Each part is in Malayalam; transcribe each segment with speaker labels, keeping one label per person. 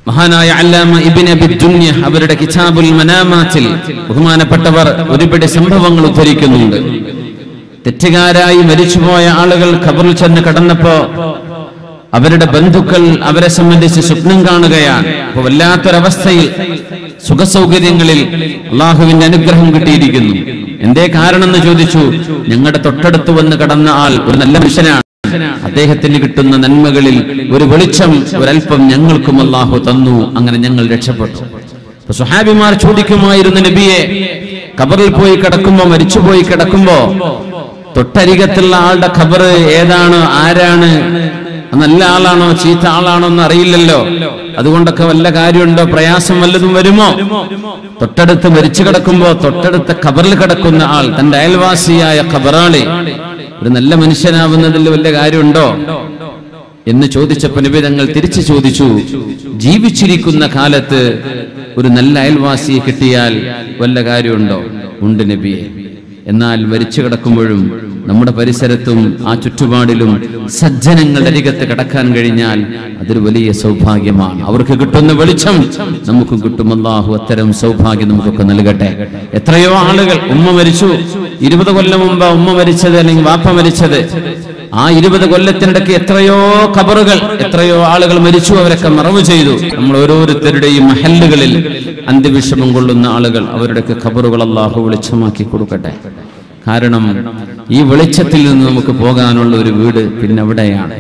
Speaker 1: മഹാനായ അല്ലാമ ഇബ്നു അബി ദുന്യ അവരുടെ കിതാബുൽ മനാമാത്തിൽ ബഹുമാനപ്പെട്ടവർ ഒരുപിടി സംഭവങ്ങൾ ഉദ്ധരിക്കുന്നുണ്ട് തെറ്റുകാരായി മരിച്ചുപോയ ആളുകൾ ഖബറിൽ ചെന്ന് കടന്നപ്പോ അവരുടെ ബന്ധുക്കൾ അവരെ സംബന്ധിച്ച് സ്വപ്നം കാണുകയാണ് അപ്പൊ വല്ലാത്തൊരവസ്ഥയിൽ സുഖസൗകര്യങ്ങളിൽ അള്ളാഹുവിന്റെ അനുഗ്രഹം കിട്ടിയിരിക്കുന്നു എന്തേ കാരണം എന്ന് ചോദിച്ചു ഞങ്ങളുടെ തൊട്ടടുത്ത് വന്ന് കടന്ന ആൾ ഒരു നല്ല മനുഷ്യനാണ് അദ്ദേഹത്തിന് കിട്ടുന്ന നന്മകളിൽ ഒരു വെളിച്ചം ഒരല്പം ഞങ്ങൾക്കും അള്ളാഹു തന്നു അങ്ങനെ ഞങ്ങൾ രക്ഷപ്പെട്ടു അപ്പൊ സുഹാബിമാർ ചോദിക്കുമായിരുന്നു നബിയെ ഖബറിൽ പോയി കിടക്കുമ്പോ മരിച്ചുപോയി കിടക്കുമ്പോ തൊട്ടരികത്തുള്ള ആളുടെ ഖബർ ഏതാണ് ആരാണ് നല്ല ആളാണോ ചീത്ത ആളാണോ എന്ന് അറിയില്ലല്ലോ അതുകൊണ്ടൊക്കെ വല്ല കാര്യമുണ്ടോ പ്രയാസം വല്ലതും വരുമോ തൊട്ടടുത്ത് മരിച്ചു കിടക്കുമ്പോ തൊട്ടടുത്ത ഖബറിൽ കിടക്കുന്ന ആൾ തന്റെ അയൽവാസിയായ ഖബറാളി ഒരു നല്ല മനുഷ്യനാവുന്നതിൽ വല്ല കാര്യമുണ്ടോ എന്ന് ചോദിച്ചപ്പോ നബി തങ്ങൾ തിരിച്ചു ചോദിച്ചു ജീവിച്ചിരിക്കുന്ന കാലത്ത് ഒരു നല്ല അയൽവാസിയെ കിട്ടിയാൽ വല്ല കാര്യമുണ്ടോ ഉണ്ട് നബിയെ എന്നാൽ മരിച്ചു കിടക്കുമ്പോഴും നമ്മുടെ പരിസരത്തും ആ ചുറ്റുപാടിലും സജ്ജനങ്ങളുടെ അരികത്ത് കിടക്കാൻ കഴിഞ്ഞാൽ അതൊരു വലിയ സൗഭാഗ്യമാണ് അവർക്ക് കിട്ടുന്ന വെളിച്ചം നമുക്കും കിട്ടും അല്ലാഹു അത്തരം സൗഭാഗ്യം നമുക്കൊക്കെ നൽകട്ടെ എത്രയോ ആളുകൾ ഉമ്മ മരിച്ചു ഇരുപത് കൊല്ലം മുമ്പ് ഉമ്മ മരിച്ചത് അല്ലെങ്കിൽ വാപ്പ മരിച്ചത് ആ ഇരുപത് കൊല്ലത്തിനിടയ്ക്ക് എത്രയോ ഖബറുകൾ എത്രയോ ആളുകൾ മരിച്ചു അവരൊക്കെ മറവ് ചെയ്തു നമ്മൾ ഓരോരുത്തരുടെയും മഹല്ലുകളിൽ അന്ത്യവിഷമം കൊള്ളുന്ന ആളുകൾ അവരുടെയൊക്കെ ഖബറുകൾ അള്ളാഹു വെളിച്ചമാക്കി കൊടുക്കട്ടെ കാരണം ഈ വെളിച്ചത്തിൽ നിന്ന് നമുക്ക് പോകാനുള്ള ഒരു വീട് പിന്നെ എവിടെയാണ്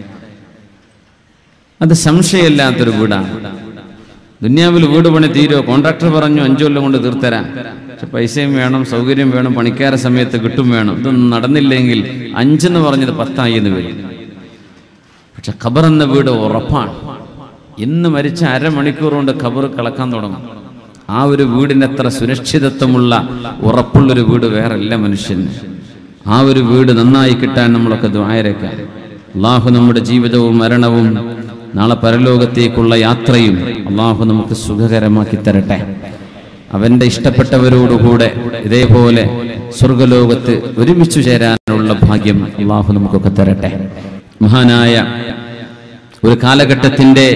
Speaker 1: അത് സംശയമില്ലാത്തൊരു വീടാണ് ദുന്യാവിൽ വീട് പണി തീരോ കോൺട്രാക്ടർ പറഞ്ഞു അഞ്ചു കൊല്ലം കൊണ്ട് തീർത്തരാം പക്ഷെ പൈസയും വേണം സൗകര്യം വേണം പണിക്കാര സമയത്ത് കിട്ടും വേണം ഇതൊന്നും നടന്നില്ലെങ്കിൽ അഞ്ചെന്ന് പറഞ്ഞത് പത്തായി എന്ന് വരും പക്ഷെ ഖബർ എന്ന വീട് ഉറപ്പാണ് ഇന്ന് മരിച്ച അരമണിക്കൂർ കൊണ്ട് ഖബർ കളക്കാൻ തുടങ്ങും ആ ഒരു വീടിന് അത്ര സുരക്ഷിതത്വമുള്ള ഉറപ്പുള്ളൊരു വീട് വേറെ ഇല്ല മനുഷ്യന് ആ ഒരു വീട് നന്നായി കിട്ടാൻ നമ്മളൊക്കെ ദ്വായരക്കാം അള്ളാഹു നമ്മുടെ ജീവിതവും മരണവും നാളെ പരലോകത്തേക്കുള്ള യാത്രയും അള്ളാഹു നമുക്ക് സുഖകരമാക്കി തരട്ടെ അവന്റെ ഇഷ്ടപ്പെട്ടവരോടുകൂടെ ഇതേപോലെ സ്വർഗലോകത്ത് ഒരുമിച്ചു ചേരാനുള്ള ഭാഗ്യം അള്ളാഹു നമുക്കൊക്കെ തരട്ടെ മഹാനായ ഒരു കാലഘട്ടത്തിന്റെ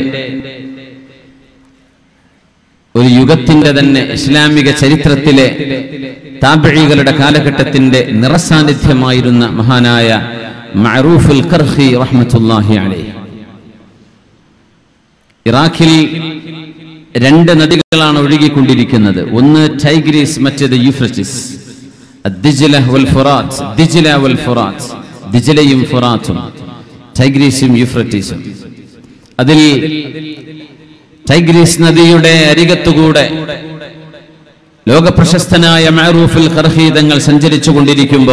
Speaker 1: ഒരു യുഗത്തിന്റെ തന്നെ ഇസ്ലാമിക ചരിത്രത്തിലെ താബിഴികളുടെ കാലഘട്ടത്തിന്റെ നിറസാന്നിധ്യമായിരുന്ന മഹാനായ മഅറൂഫുൽ കർഹി റഹ്മത്തുല്ലാഹി അലൈഹി ഇറാഖിൽ രണ്ട് നദികളാണ് ഒഴുകിക്കൊണ്ടിരിക്കുന്നത് ഒന്ന് ടൈഗ്രീസ് മറ്റേത് യൂഫ്രറ്റിസ് ദിജില വൽ ഫുറാത്ത് ദിജില വൽ ഫുറാത്ത് ദിജിലയും ഫുറാത്തും ടൈഗ്രീസും യൂഫ്രറ്റീസും അതിൽ ടൈഗ്രീസ് നദിയുടെ അരികത്തുകൂടെ ലോകപ്രശസ്തനായ മഅറൂഫുൽ ഖർഹി തങ്ങൾ സഞ്ചരിച്ചു കൊണ്ടിരിക്കുമ്പോ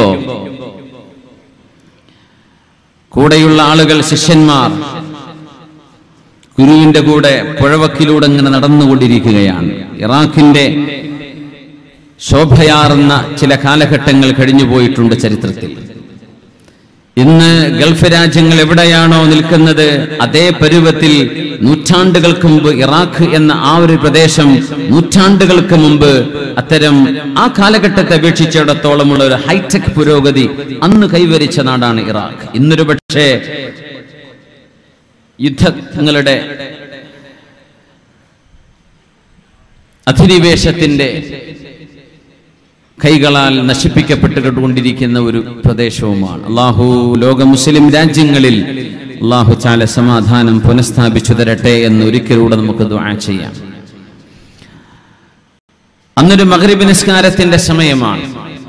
Speaker 1: കൂടെയുള്ള ആളുകൾ ശിഷ്യന്മാർ ഗുരുവിന്റെ കൂടെ പുഴവക്കിലൂടെ ഇങ്ങനെ നടന്നുകൊണ്ടിരിക്കുകയാണ് ഇറാഖിന്റെ ശോഭയാർന്ന ചില കാലഘട്ടങ്ങൾ കഴിഞ്ഞു പോയിട്ടുണ്ട് ചരിത്രത്തിൽ ഇന്ന് ഗൾഫ് രാജ്യങ്ങൾ എവിടെയാണോ നിൽക്കുന്നത് അതേ പരുവത്തിൽ നൂറ്റാണ്ടുകൾക്ക് മുമ്പ് ഇറാഖ് എന്ന ആ ഒരു പ്രദേശം നൂറ്റാണ്ടുകൾക്ക് മുമ്പ് അത്തരം ആ കാലഘട്ടത്തെ അപേക്ഷിച്ചിടത്തോളമുള്ള ഒരു ഹൈടെക് പുരോഗതി അന്ന് കൈവരിച്ച നാടാണ് ഇറാഖ് ഇന്നൊരു പക്ഷേ യുദ്ധങ്ങളുടെ അധിനിവേശത്തിന്റെ കൈകളാൽ നശിപ്പിക്കപ്പെട്ടുകൊണ്ടിരിക്കുന്ന ഒരു പ്രദേശവുമാണ് അള്ളാഹു ലോക മുസ്ലിം രാജ്യങ്ങളിൽ അള്ളാഹു ചാല സമാധാനം പുനഃസ്ഥാപിച്ചു തരട്ടെ എന്ന് ഒരിക്കലൂടെ നമുക്ക് ദുആ ചെയ്യാം അന്നൊരു മഗ്രിബ് നിസ്കാരത്തിന്റെ സമയമാണ്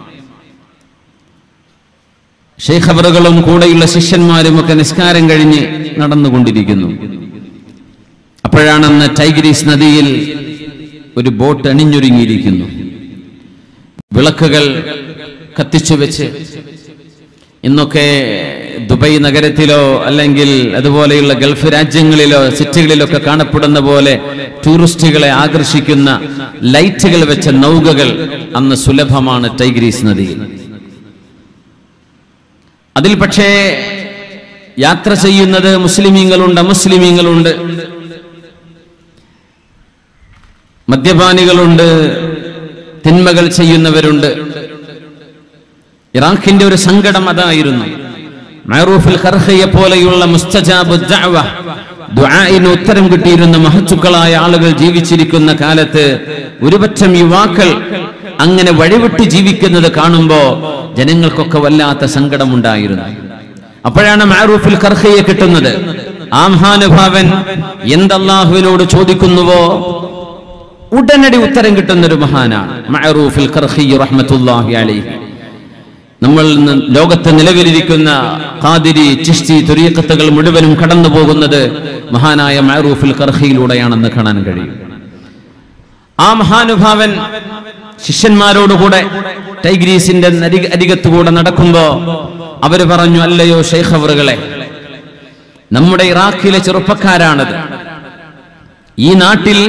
Speaker 1: ഷെയ്ഖബറുകളും കൂടെയുള്ള ശിഷ്യന്മാരും ഒക്കെ നിസ്കാരം കഴിഞ്ഞ് നടന്നുകൊണ്ടിരിക്കുന്നു അപ്പോഴാണെന്ന് ടൈഗ്രീസ് നദിയിൽ ഒരു ബോട്ട് അണിഞ്ഞൊരുങ്ങിയിരിക്കുന്നു വിളക്കുകൾ കത്തിച്ചു വെച്ച് ഇന്നൊക്കെ ദുബൈ നഗരത്തിലോ അല്ലെങ്കിൽ അതുപോലെയുള്ള ഗൾഫ് രാജ്യങ്ങളിലോ സിറ്റികളിലൊക്കെ കാണപ്പെടുന്ന പോലെ ടൂറിസ്റ്റുകളെ ആകർഷിക്കുന്ന ലൈറ്റുകൾ വെച്ച നൗകകൾ അന്ന് സുലഭമാണ് ടൈഗ്രീസ് നദിയിൽ അതിൽ പക്ഷേ യാത്ര ചെയ്യുന്നത് മുസ്ലിമീങ്ങളുണ്ട് അമുസ്ലിമീങ്ങളുണ്ട് മദ്യപാനികളുണ്ട് തിന്മകൾ ചെയ്യുന്നവരുണ്ട് ഇറാഖിന്റെ ഒരു സങ്കടം അതായിരുന്നു മഅറൂഫുൽ ഖർഖയെ പോലെയുള്ള മുസ്തജാബു ദഅവ ദുആഇന് ഉത്തരം കിട്ടിയിരുന്ന മഹത്തുക്കളായ ആളുകൾ ജീവിച്ചിരിക്കുന്ന കാലത്ത് ഒരുപറ്റം യുവാക്കൾ അങ്ങനെ വഴിവിട്ട് ജീവിക്കുന്നത് കാണുമ്പോ ജനങ്ങൾക്കൊക്കെ വല്ലാത്ത സങ്കടമുണ്ടായിരുന്നു അപ്പോഴാണ് മാറൂഫുൽ കർഹയെ കിട്ടുന്നത് ആ മഹാനുഭാവൻ എന്തല്ലാഹുവിനോട് ചോദിക്കുന്നുവോ ഉടനടി ഉത്തരം കിട്ടുന്ന ഒരു മഹാനാണ് മഅറൂഫുൽ കർഹി റഹ്മത്തുള്ളാഹി അലൈഹി നമ്മൾ ഇന്ന് ലോകത്ത് നിലവിലിരിക്കുന്ന ഖാദിരി ചിഷ്തി തുരീഖത്തുകൾ മുഴുവനും കടന്നു പോകുന്നത് മഹാനായ മഅറൂഫുൽ കർഹിയിലൂടെയാണെന്ന് കാണാൻ കഴിയും ആ മഹാനുഭാവൻ ശിഷ്യന്മാരോടുകൂടെ ടൈഗ്രീസിന്റെ അരിക- അരികത്തുകൂടെ നടക്കുമ്പോ അവര് പറഞ്ഞു അല്ലയോ ഷെയ്ഖവറുകളെ നമ്മുടെ ഇറാഖിലെ ചെറുപ്പക്കാരാണത് ഈ നാട്ടിൽ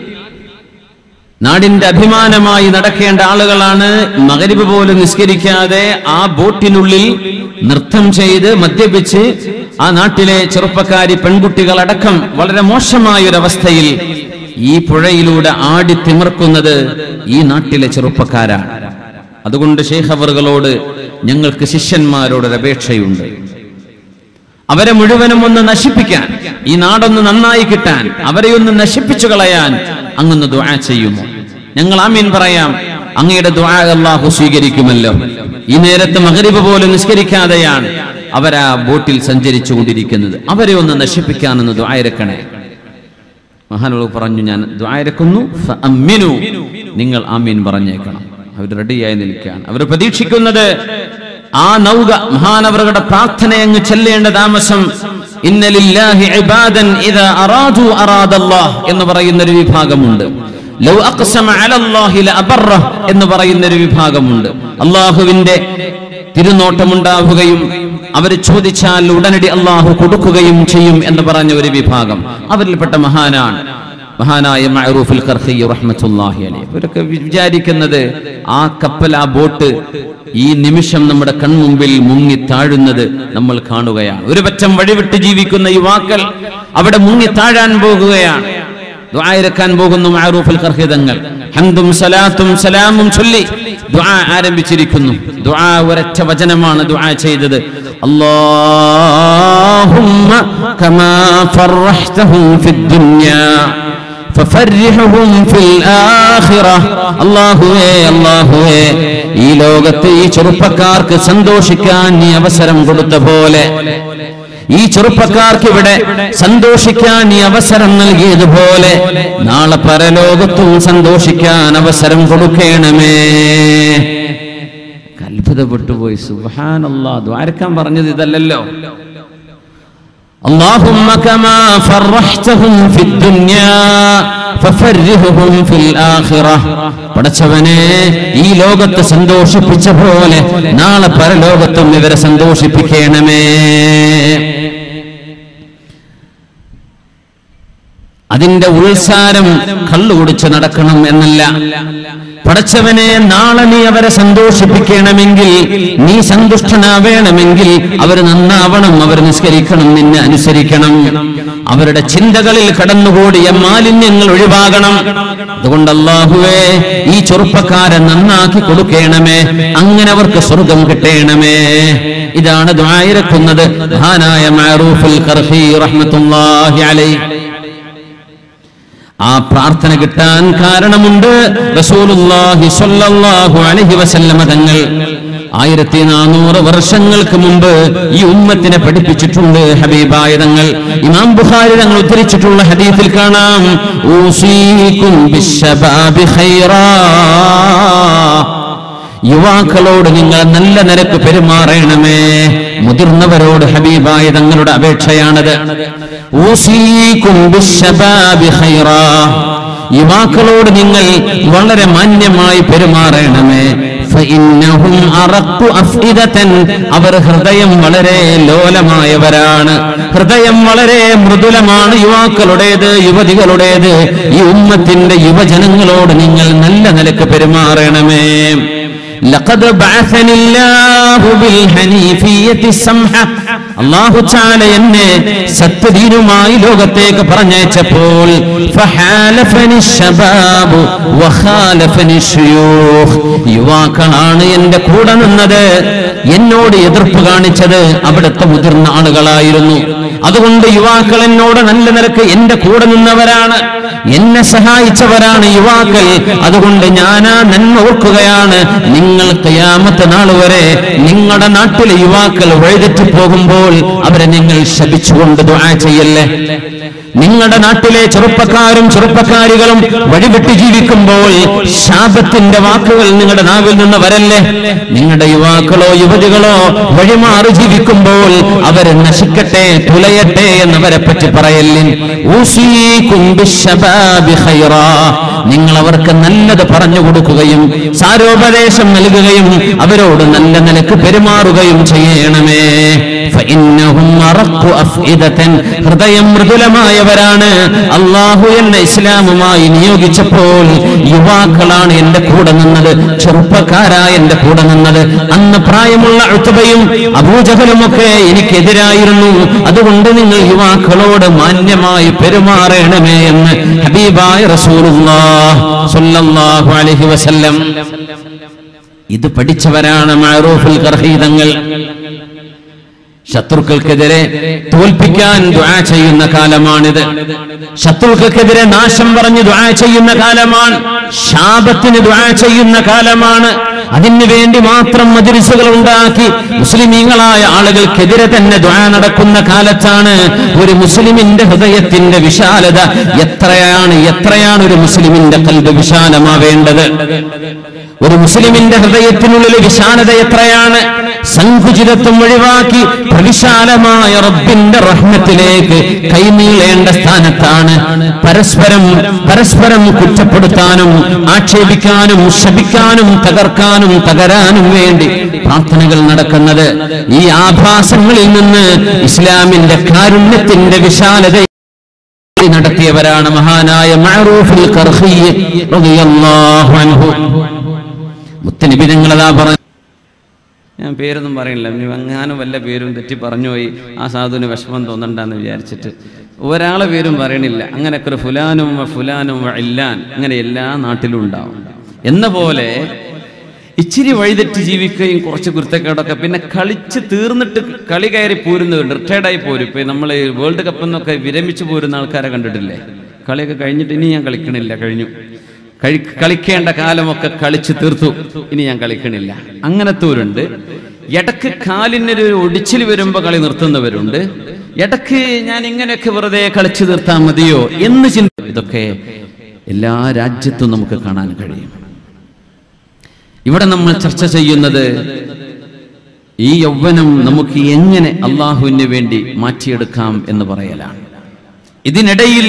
Speaker 1: നാടിന്റെ അഭിമാനമായി നടക്കേണ്ട ആളുകളാണ് മകരിബ് പോലും നിസ്കരിക്കാതെ ആ ബോട്ടിനുള്ളിൽ നൃത്തം ചെയ്ത് മദ്യപിച്ച് ആ നാട്ടിലെ ചെറുപ്പക്കാരി പെൺകുട്ടികളടക്കം വളരെ മോശമായ ഒരു അവസ്ഥയിൽ ഈ പുഴയിലൂടെ ആടി തിമിർക്കുന്നത് ഈ നാട്ടിലെ ചെറുപ്പക്കാരാണ് അതുകൊണ്ട് ഷെയ്ഖ് അവറുകളോട് ഞങ്ങൾക്ക് ശിഷ്യന്മാരോടൊരു അപേക്ഷയുണ്ട് അവരെ മുഴുവനും ഒന്ന് നശിപ്പിക്കാൻ ഈ നാടൊന്ന് നന്നായി കിട്ടാൻ അവരെ ഒന്ന് നശിപ്പിച്ചു കളയാൻ അങ്ങൊന്ന് ദുആ ചെയ്യുമോ ഞങ്ങൾ ആമീൻ പറയാം അങ്ങയുടെ ദുആ അല്ലാഹു സ്വീകരിക്കുമല്ലോ ഈ നേരത്ത് മഗ്രിബ് പോലും നിസ്കരിക്കാതെയാണ് അവരാ ബോട്ടിൽ സഞ്ചരിച്ചു കൊണ്ടിരിക്കുന്നത് അവരെ ഒന്ന് നശിപ്പിക്കാനെന്ന് ദുആയിരക്കണേ മഹാനുകൾ പറഞ്ഞു ഞാൻ ദ്വായരക്കുന്നു ഫഅമ്മിനു. നിങ്ങൾ ആമീൻ പറഞ്ഞേക്കണം അവർ റെഡിയായി നിൽക്കുകയാണ് അവർ പ്രതീക്ഷിക്കുന്നത് ആ നൗക മഹാനവറുടെ പ്രാർത്ഥന അങ്ങ് ചെല്ലേണ്ട താമസം ഇന്നലില്ലാഹി ഇബാദൻ ഇദാ അറാദു അറാദല്ലാഹ് എന്ന് പറയുന്ന ഒരു വിഭാഗമുണ്ട് ലൗ അഖ്സമ അലല്ലാഹി ലഅബറ എന്ന് പറയുന്ന ഒരു വിഭാഗമുണ്ട് അള്ളാഹുവിന്റെ തിരുനോട്ടമുണ്ടാവുകയും അവർ ചോദിച്ചാൽ ഉടനടി അള്ളാഹു കൊടുക്കുകയും ചെയ്യും എന്ന് പറഞ്ഞ ഒരു വിഭാഗം അവരിൽപ്പെട്ട മഹാനാണ് മഹാനായ മഅറൂഫുൽ ഖർഖി റഹ്മത്തുള്ളാഹി അലൈഹി ഇവരൊക്കെ വിചാരിക്കുന്നത് ആ കപ്പൽ ആ ബോട്ട് ഈ നിമിഷം നമ്മുടെ കൺമുമ്പിൽ മുങ്ങി താഴുന്നത് നമ്മൾ കാണുകയാണ് ഒരു പറ്റം വഴിവിട്ട് ജീവിക്കുന്ന യുവാക്കൾ അവിടെ മുങ്ങി താഴാൻ പോകുകയാണ് ദുആയിരക്കാൻ പോകുന്നു മഅറൂഫുൽ ഖർഖി തങ്ങൾ ഹംദും സലാത്തും സലാമും ചൊല്ലി ദുആ ആരംഭിച്ചിരിക്കുന്നു ദുആ ഒരൊറ്റ വചനമാണ് ദുആ ചെയ്തത് اللهم كما فرحتهم في الدنيا ففرحهم في الآخرة അള്ളാഹുവേ അള്ളാഹുവേ ഈ ലോകത്ത് ഈ ചെറുപ്പക്കാർക്ക് സന്തോഷിക്കാൻ നീ അവസരം കൊടുത്ത പോലെ ഈ ചെറുപ്പക്കാർക്ക് ഇവിടെ സന്തോഷിക്കാൻ നീ അവസരം നൽകിയതുപോലെ നാളെ പരലോകത്തും സന്തോഷിക്കാൻ അവസരം കൊടുക്കണമേ അത്ഭുതപ്പെട്ടു പോയി സുബാനല്ലാ ദ്വാരക്കാൻ പറഞ്ഞത് ഇതല്ലല്ലോ اللهم كما فرحتهم في الدنيا ففرحهم في الآخرة പടച്ചവനെ ഈ ലോകത്ത് സന്തോഷിപ്പിച്ച പോലെ നാളെ പരലോകത്തും ഇവരെ സന്തോഷിപ്പിക്കണമേ അതിന്റെ ഉത്സാരം കള്ളു കുടിച്ച് നടക്കണം എന്നല്ല പടച്ചവനെ നാളെ നീ അവരെ സന്തോഷിപ്പിക്കണമെങ്കിൽ നീ സന്തുഷ്ടനാവേണമെങ്കിൽ അവർ നന്നാവണം അവർ നിസ്കരിക്കണം നിന്നെ അനുസരിക്കണം അവരുടെ ചിന്തകളിൽ കടന്നുകൂടിയ മാലിന്യങ്ങൾ ഒഴിവാകണം അതുകൊണ്ട് അള്ളാഹുവേ ഈ ചെറുപ്പക്കാരെ നന്നാക്കി കൊടുക്കണമേ അങ്ങനെ അവർക്ക് സ്വർഗം കിട്ടണമേ ഇതാണ് ദ്വായിരക്കുന്നത് മഹാനായ മാറൂഫുൽ ഖർഫി റഹ്മത്തുള്ളാഹി അലൈഹി ആ പ്രാർത്ഥന കിട്ടാൻ കാരണമുണ്ട് റസൂലുള്ളാഹി സ്വല്ലല്ലാഹു അലൈഹി വസല്ലമ തങ്ങൾ ആയിരത്തി നാനൂറ് വർഷങ്ങൾക്ക് മുമ്പ് ഈ ഉമ്മത്തിനെ പഠിപ്പിച്ചിട്ടുണ്ട് ഹബീബായ തങ്ങൾ ഇമാം ബുഖാരി തങ്ങൾ ഉദ്ധരിച്ചിട്ടുള്ള ഹദീസിൽ കാണാം ഊസീകും ബിശ്ശബാബി ഖൈറാ യുവാക്കളോട് നിങ്ങൾ നല്ല നിരക്ക് പെരുമാറണമേ മുതിർന്നവരോട് ഹബീബായ തങ്ങളുടെ അപേക്ഷയാണത് ഊസീകും ബിശ്ശബാബി ഖൈറാ. യുവാക്കളോട് നിങ്ങൾ വളരെ മാന്യമായി പെരുമാറണമേ ഫഇന്നഹും അറഖു അഫ്ഇദതൻ. അവർ ഹൃദയം വളരെ ലോലമായവരാണ് ഹൃദയം വളരെ മൃദുലമാണ് യുവാക്കളുടേത് യുവതികളുടേത് ഈ ഉമ്മത്തിന്റെ യുവജനങ്ങളോട് നിങ്ങൾ നല്ല നിലക്ക് പെരുമാറണമേ لقد بعثني الله بالحنيفية السمحة അള്ളാഹു ചാല എന്നെ സത്യദീനുമായി ലോകത്തേക്ക് പറഞ്ഞയച്ചപ്പോൾ ഫഹാലഫനി ശബാബു വഖാലഫനി ശുയൂഖ്. യുവാക്കളാണ് എന്റെ കൂടെ നിന്നത് എന്നോട് എതിർപ്പ് കാണിച്ചത് അവിടുത്തെ മുതിർന്ന ആളുകളായിരുന്നു അതുകൊണ്ട് യുവാക്കൾ എന്നോട് നല്ല നിലക്ക് എന്റെ കൂടെ നിന്നവരാണ് എന്നെ സഹായിച്ചവരാണ് യുവാക്കൾ അതുകൊണ്ട് ഞാൻ ആ നന്മ ഓർക്കുകയാണ് നിങ്ങൾ കയാമത്തെ നാൾ വരെ നിങ്ങളുടെ നാട്ടിലെ യുവാക്കൾ വഴിതെറ്റി പോകുമ്പോൾ അവരെ നിങ്ങൾ ശപിച്ചുകൊണ്ട് ദുആ ചെയ്യല്ലേ നിങ്ങളുടെ നാട്ടിലെ ചെറുപ്പക്കാരും ചെറുപ്പക്കാരികളും വഴിവിട്ട് ജീവിക്കുമ്പോൾ ശാപത്തിന്റെ വാക്കുകൾ നിങ്ങളുടെ നാവിൽ നിന്ന് വരല്ലേ നിങ്ങളുടെ യുവാക്കളോ യുവതികളോ വഴിമാറി ജീവിക്കുമ്പോൾ അവരെ നശിക്കട്ടെ തുലയട്ടെ എന്നവരെ പറ്റി പറയല്ലേ ഊസീകും ബിശ്ശബാബി ഖൈറാ. നിങ്ങൾ അവർക്ക് നല്ലത് പറഞ്ഞു കൊടുക്കുകയും സാരോപദേശം നൽകുകയും അവരോട് നല്ല നിലക്ക് പെരുമാറുകയും ചെയ്യണമേ ഫഇന്നഹും അറഖു അഫ്ഇദതൻ. ഹൃദയം മൃദുലമായവരാണ് അള്ളാഹു എന്നെ ഇസ്ലാമുമായി നിയോഗിച്ചപ്പോൾ യുവാക്കളാണ് എന്റെ കൂടെ നിന്നത് ചെറുപ്പക്കാരായ എന്റെ കൂടെ നിന്നത് അന്ന് പ്രായമുള്ള അഴുത്തബയും അബൂജഹലുമൊക്കെ എനിക്കെതിരായിരുന്നു അതുകൊണ്ട് നിങ്ങൾ യുവാക്കളോട് മാന്യമായി പെരുമാറണമേ എന്ന് ഹബീബായ റസൂലുള്ളാഹ് സ്വല്ലല്ലാഹു അലൈഹി വസല്ലം ഇത് പഠിച്ചവരാണ് മഅറൂഫുൽ കർഹീതങ്ങൾ ശത്രുക്കൾക്കെതിരെ തോൽപ്പിക്കാൻ ദുആ ചെയ്യുന്ന കാലമാണിത് ശത്രുക്കൾക്കെതിരെ നാശം പറഞ്ഞ് ദുആ ചെയ്യുന്ന കാലമാണ് ശാപത്തിന് ദുആ ചെയ്യുന്ന കാലമാണ് അതിനു വേണ്ടി മാത്രം മജ്ലിസുകൾ ഉണ്ടാക്കി മുസ്ലിമീങ്ങളായ ആളുകൾക്കെതിരെ തന്നെ ദുആ നടക്കുന്ന കാലത്താണ് ഒരു മുസ്ലിമിന്റെ ഹൃദയത്തിന്റെ വിശാലത എത്രയാണ് എത്രയാണ് ഒരു മുസ്ലിമിന്റെ കൽബ് വിശാലമാവേണ്ടത് ഒരു മുസ്ലിമിന്റെ ഹൃദയത്തിനുള്ളിൽ വിശാലത എത്രയാണ് സങ്കുചിതത്വം ഒഴിവാക്കി പ്രവിശാലമായ റബ്ബിന്റെ റഹ്മത്തിലേക്ക് കൈനീളേണ്ട സ്ഥാനത്താണ് പരസ്പരം പരസ്പരം കുറ്റപ്പെടുത്താനും ആക്ഷേപിക്കാനും ശപിക്കാനും തകർക്കാനും തകരാനും വേണ്ടി പ്രാർത്ഥനകൾ നടക്കുന്നത് ഈ ആഭാസങ്ങളിൽ നിന്ന് ഇസ്ലാമിന്റെ കാരുണ്യത്തിന്റെ വിശാലത നടത്തിയവരാണ് മഹാനായ മഅറൂഫുൽ കർഖി റളിയല്ലാഹു അൻഹു മുത്തനബി നിങ്ങളതാ പറഞ്ഞു
Speaker 2: ഞാൻ പേരൊന്നും പറയില്ല ഇനി എങ്ങാനും വല്ല പേരും തെറ്റി പറഞ്ഞുപോയി ആ സാധുവിന് വിഷമം തോന്നണ്ടെന്ന് വിചാരിച്ചിട്ട് ഒരാളെ പേരും പറയണില്ല അങ്ങനെയൊക്കെ ഒരു ഫുലാനും വ ഫുലാനും വ ഇല്ലാൻ അങ്ങനെ എല്ലാ നാട്ടിലും ഉണ്ടാവും എന്ന പോലെ ഇച്ചിരി വഴിതെറ്റി ജീവിക്കുകയും കുറച്ച് കുരുത്തക്കേടൊക്കെ പിന്നെ കളിച്ച് തീർന്നിട്ട് കളി കയറി പോരുന്നവരുണ്ട് റിട്ടയർഡായി പോരും ഇപ്പൊ നമ്മൾ വേൾഡ് കപ്പിൽ നിന്നൊക്കെ വിരമിച്ചു പോരുന്ന ആൾക്കാരെ കണ്ടിട്ടില്ലേ കളിയൊക്കെ കഴിഞ്ഞിട്ട് ഇനി ഞാൻ കളിക്കണില്ല കഴിഞ്ഞു കഴി കളിക്കേണ്ട കാലമൊക്കെ കളിച്ച് തീർത്തു ഇനി ഞാൻ കളിക്കണില്ല അങ്ങനത്തവരുണ്ട് ഇടക്ക് കാലിനൊരു ഒടിച്ചിൽ വരുമ്പോ കളി നിർത്തുന്നവരുണ്ട് ഇടക്ക് ഞാൻ ഇങ്ങനെയൊക്കെ വെറുതെ കളിച്ചു തീർത്താൽ മതിയോ എന്ന് ചിന്ത ഇതൊക്കെ എല്ലാ രാജ്യത്തും നമുക്ക് കാണാൻ കഴിയും ഇവിടെ നമ്മൾ ചർച്ച ചെയ്യുന്നത് ഈ യൗവനം നമുക്ക് എങ്ങനെ അള്ളാഹുവിന് വേണ്ടി മാറ്റിയെടുക്കാം എന്ന് പറയലാണ് ഇതിനിടയിൽ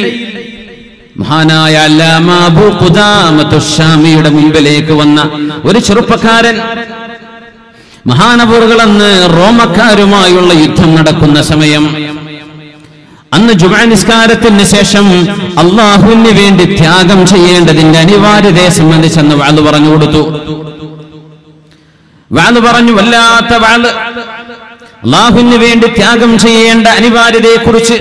Speaker 2: മഹാനായ അല്ലാമ അബൂ ഖുദാമത്തു ശാമിയുടെ മുമ്പിലേക്ക് വന്ന ഒരു ചെറുപ്പക്കാരൻ മഹാനപൂറുകൾ അന്ന് റോമക്കാരുമായുള്ള യുദ്ധം നടക്കുന്ന സമയം അന്ന് ജുമാ നിസ്കാരത്തിന് ശേഷം അള്ളാഹുവിന് വേണ്ടി ത്യാഗം ചെയ്യേണ്ടതിന്റെ അനിവാര്യതയെ സംബന്ധിച്ചെന്ന് വാള് പറഞ്ഞു കൊടുത്തു വാള് പറഞ്ഞു വല്ലാത്ത വാള് അള്ളാഹുവിന് വേണ്ടി ത്യാഗം ചെയ്യേണ്ട അനിവാര്യതയെ കുറിച്ച്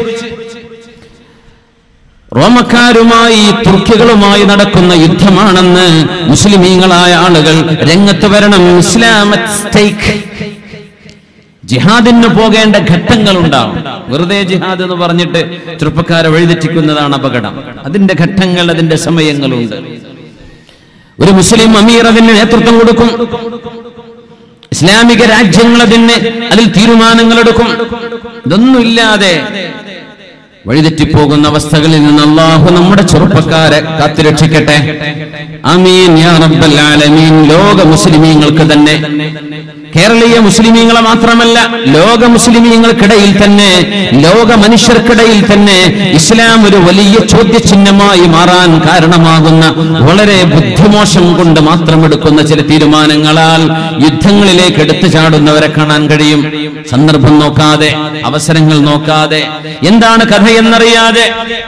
Speaker 2: റോമക്കാരുമായി തുർക്കികളുമായി നടക്കുന്ന യുദ്ധമാണെന്ന് മുസ്ലിമീങ്ങളായ ആളുകൾ രംഗത്ത് വരണം ഇസ്ലാമത് സ്റ്റേക്ക് ജിഹാദിന് പോകേണ്ട ഘട്ടങ്ങൾ ഉണ്ടാവും വെറുതെ ജിഹാദ് എന്ന് പറഞ്ഞിട്ട് ചെറുപ്പക്കാരെ വഴിതെറ്റിക്കുന്നതാണ് അപകടം അതിന്റെ ഘട്ടങ്ങൾ അതിന്റെ സമയങ്ങളുണ്ട് ഒരു മുസ്ലിം അമീർ അതിന് നേതൃത്വം കൊടുക്കും ഇസ്ലാമിക രാജ്യങ്ങൾ അതിന് അതിൽ തീരുമാനങ്ങൾ എടുക്കും ഇതൊന്നുമില്ലാതെ വഴിതെറ്റിപ്പോകുന്ന അവസ്ഥകളിൽ നിന്ന് അള്ളാഹു നമ്മുടെ ചെറുപ്പക്കാരെ കാത്തുരക്ഷിക്കട്ടെ അമീൻ യാ റബ്ബൽ ആലമീൻ ലോക മുസ്ലിമീങ്ങൾക്ക് തന്നെ കേരളീയ മുസ്ലിമീങ്ങളെ മാത്രമല്ല ലോക മുസ്ലിമീങ്ങൾക്കിടയിൽ തന്നെ ലോക മനുഷ്യർക്കിടയിൽ തന്നെ ഇസ്ലാം ഒരു വലിയ ചോദ്യചിഹ്നമായി മാറാൻ കാരണമാകുന്ന വളരെ ബുദ്ധിമോശം കൊണ്ട് മാത്രം എടുക്കുന്ന ചില തീരുമാനങ്ങളാൽ യുദ്ധങ്ങളിലേക്ക് എടുത്തു ചാടുന്നവരെ കാണാൻ കഴിയും സന്ദർഭം നോക്കാതെ അവസരങ്ങൾ നോക്കാതെ എന്താണ് കഥ എന്നറിയാതെ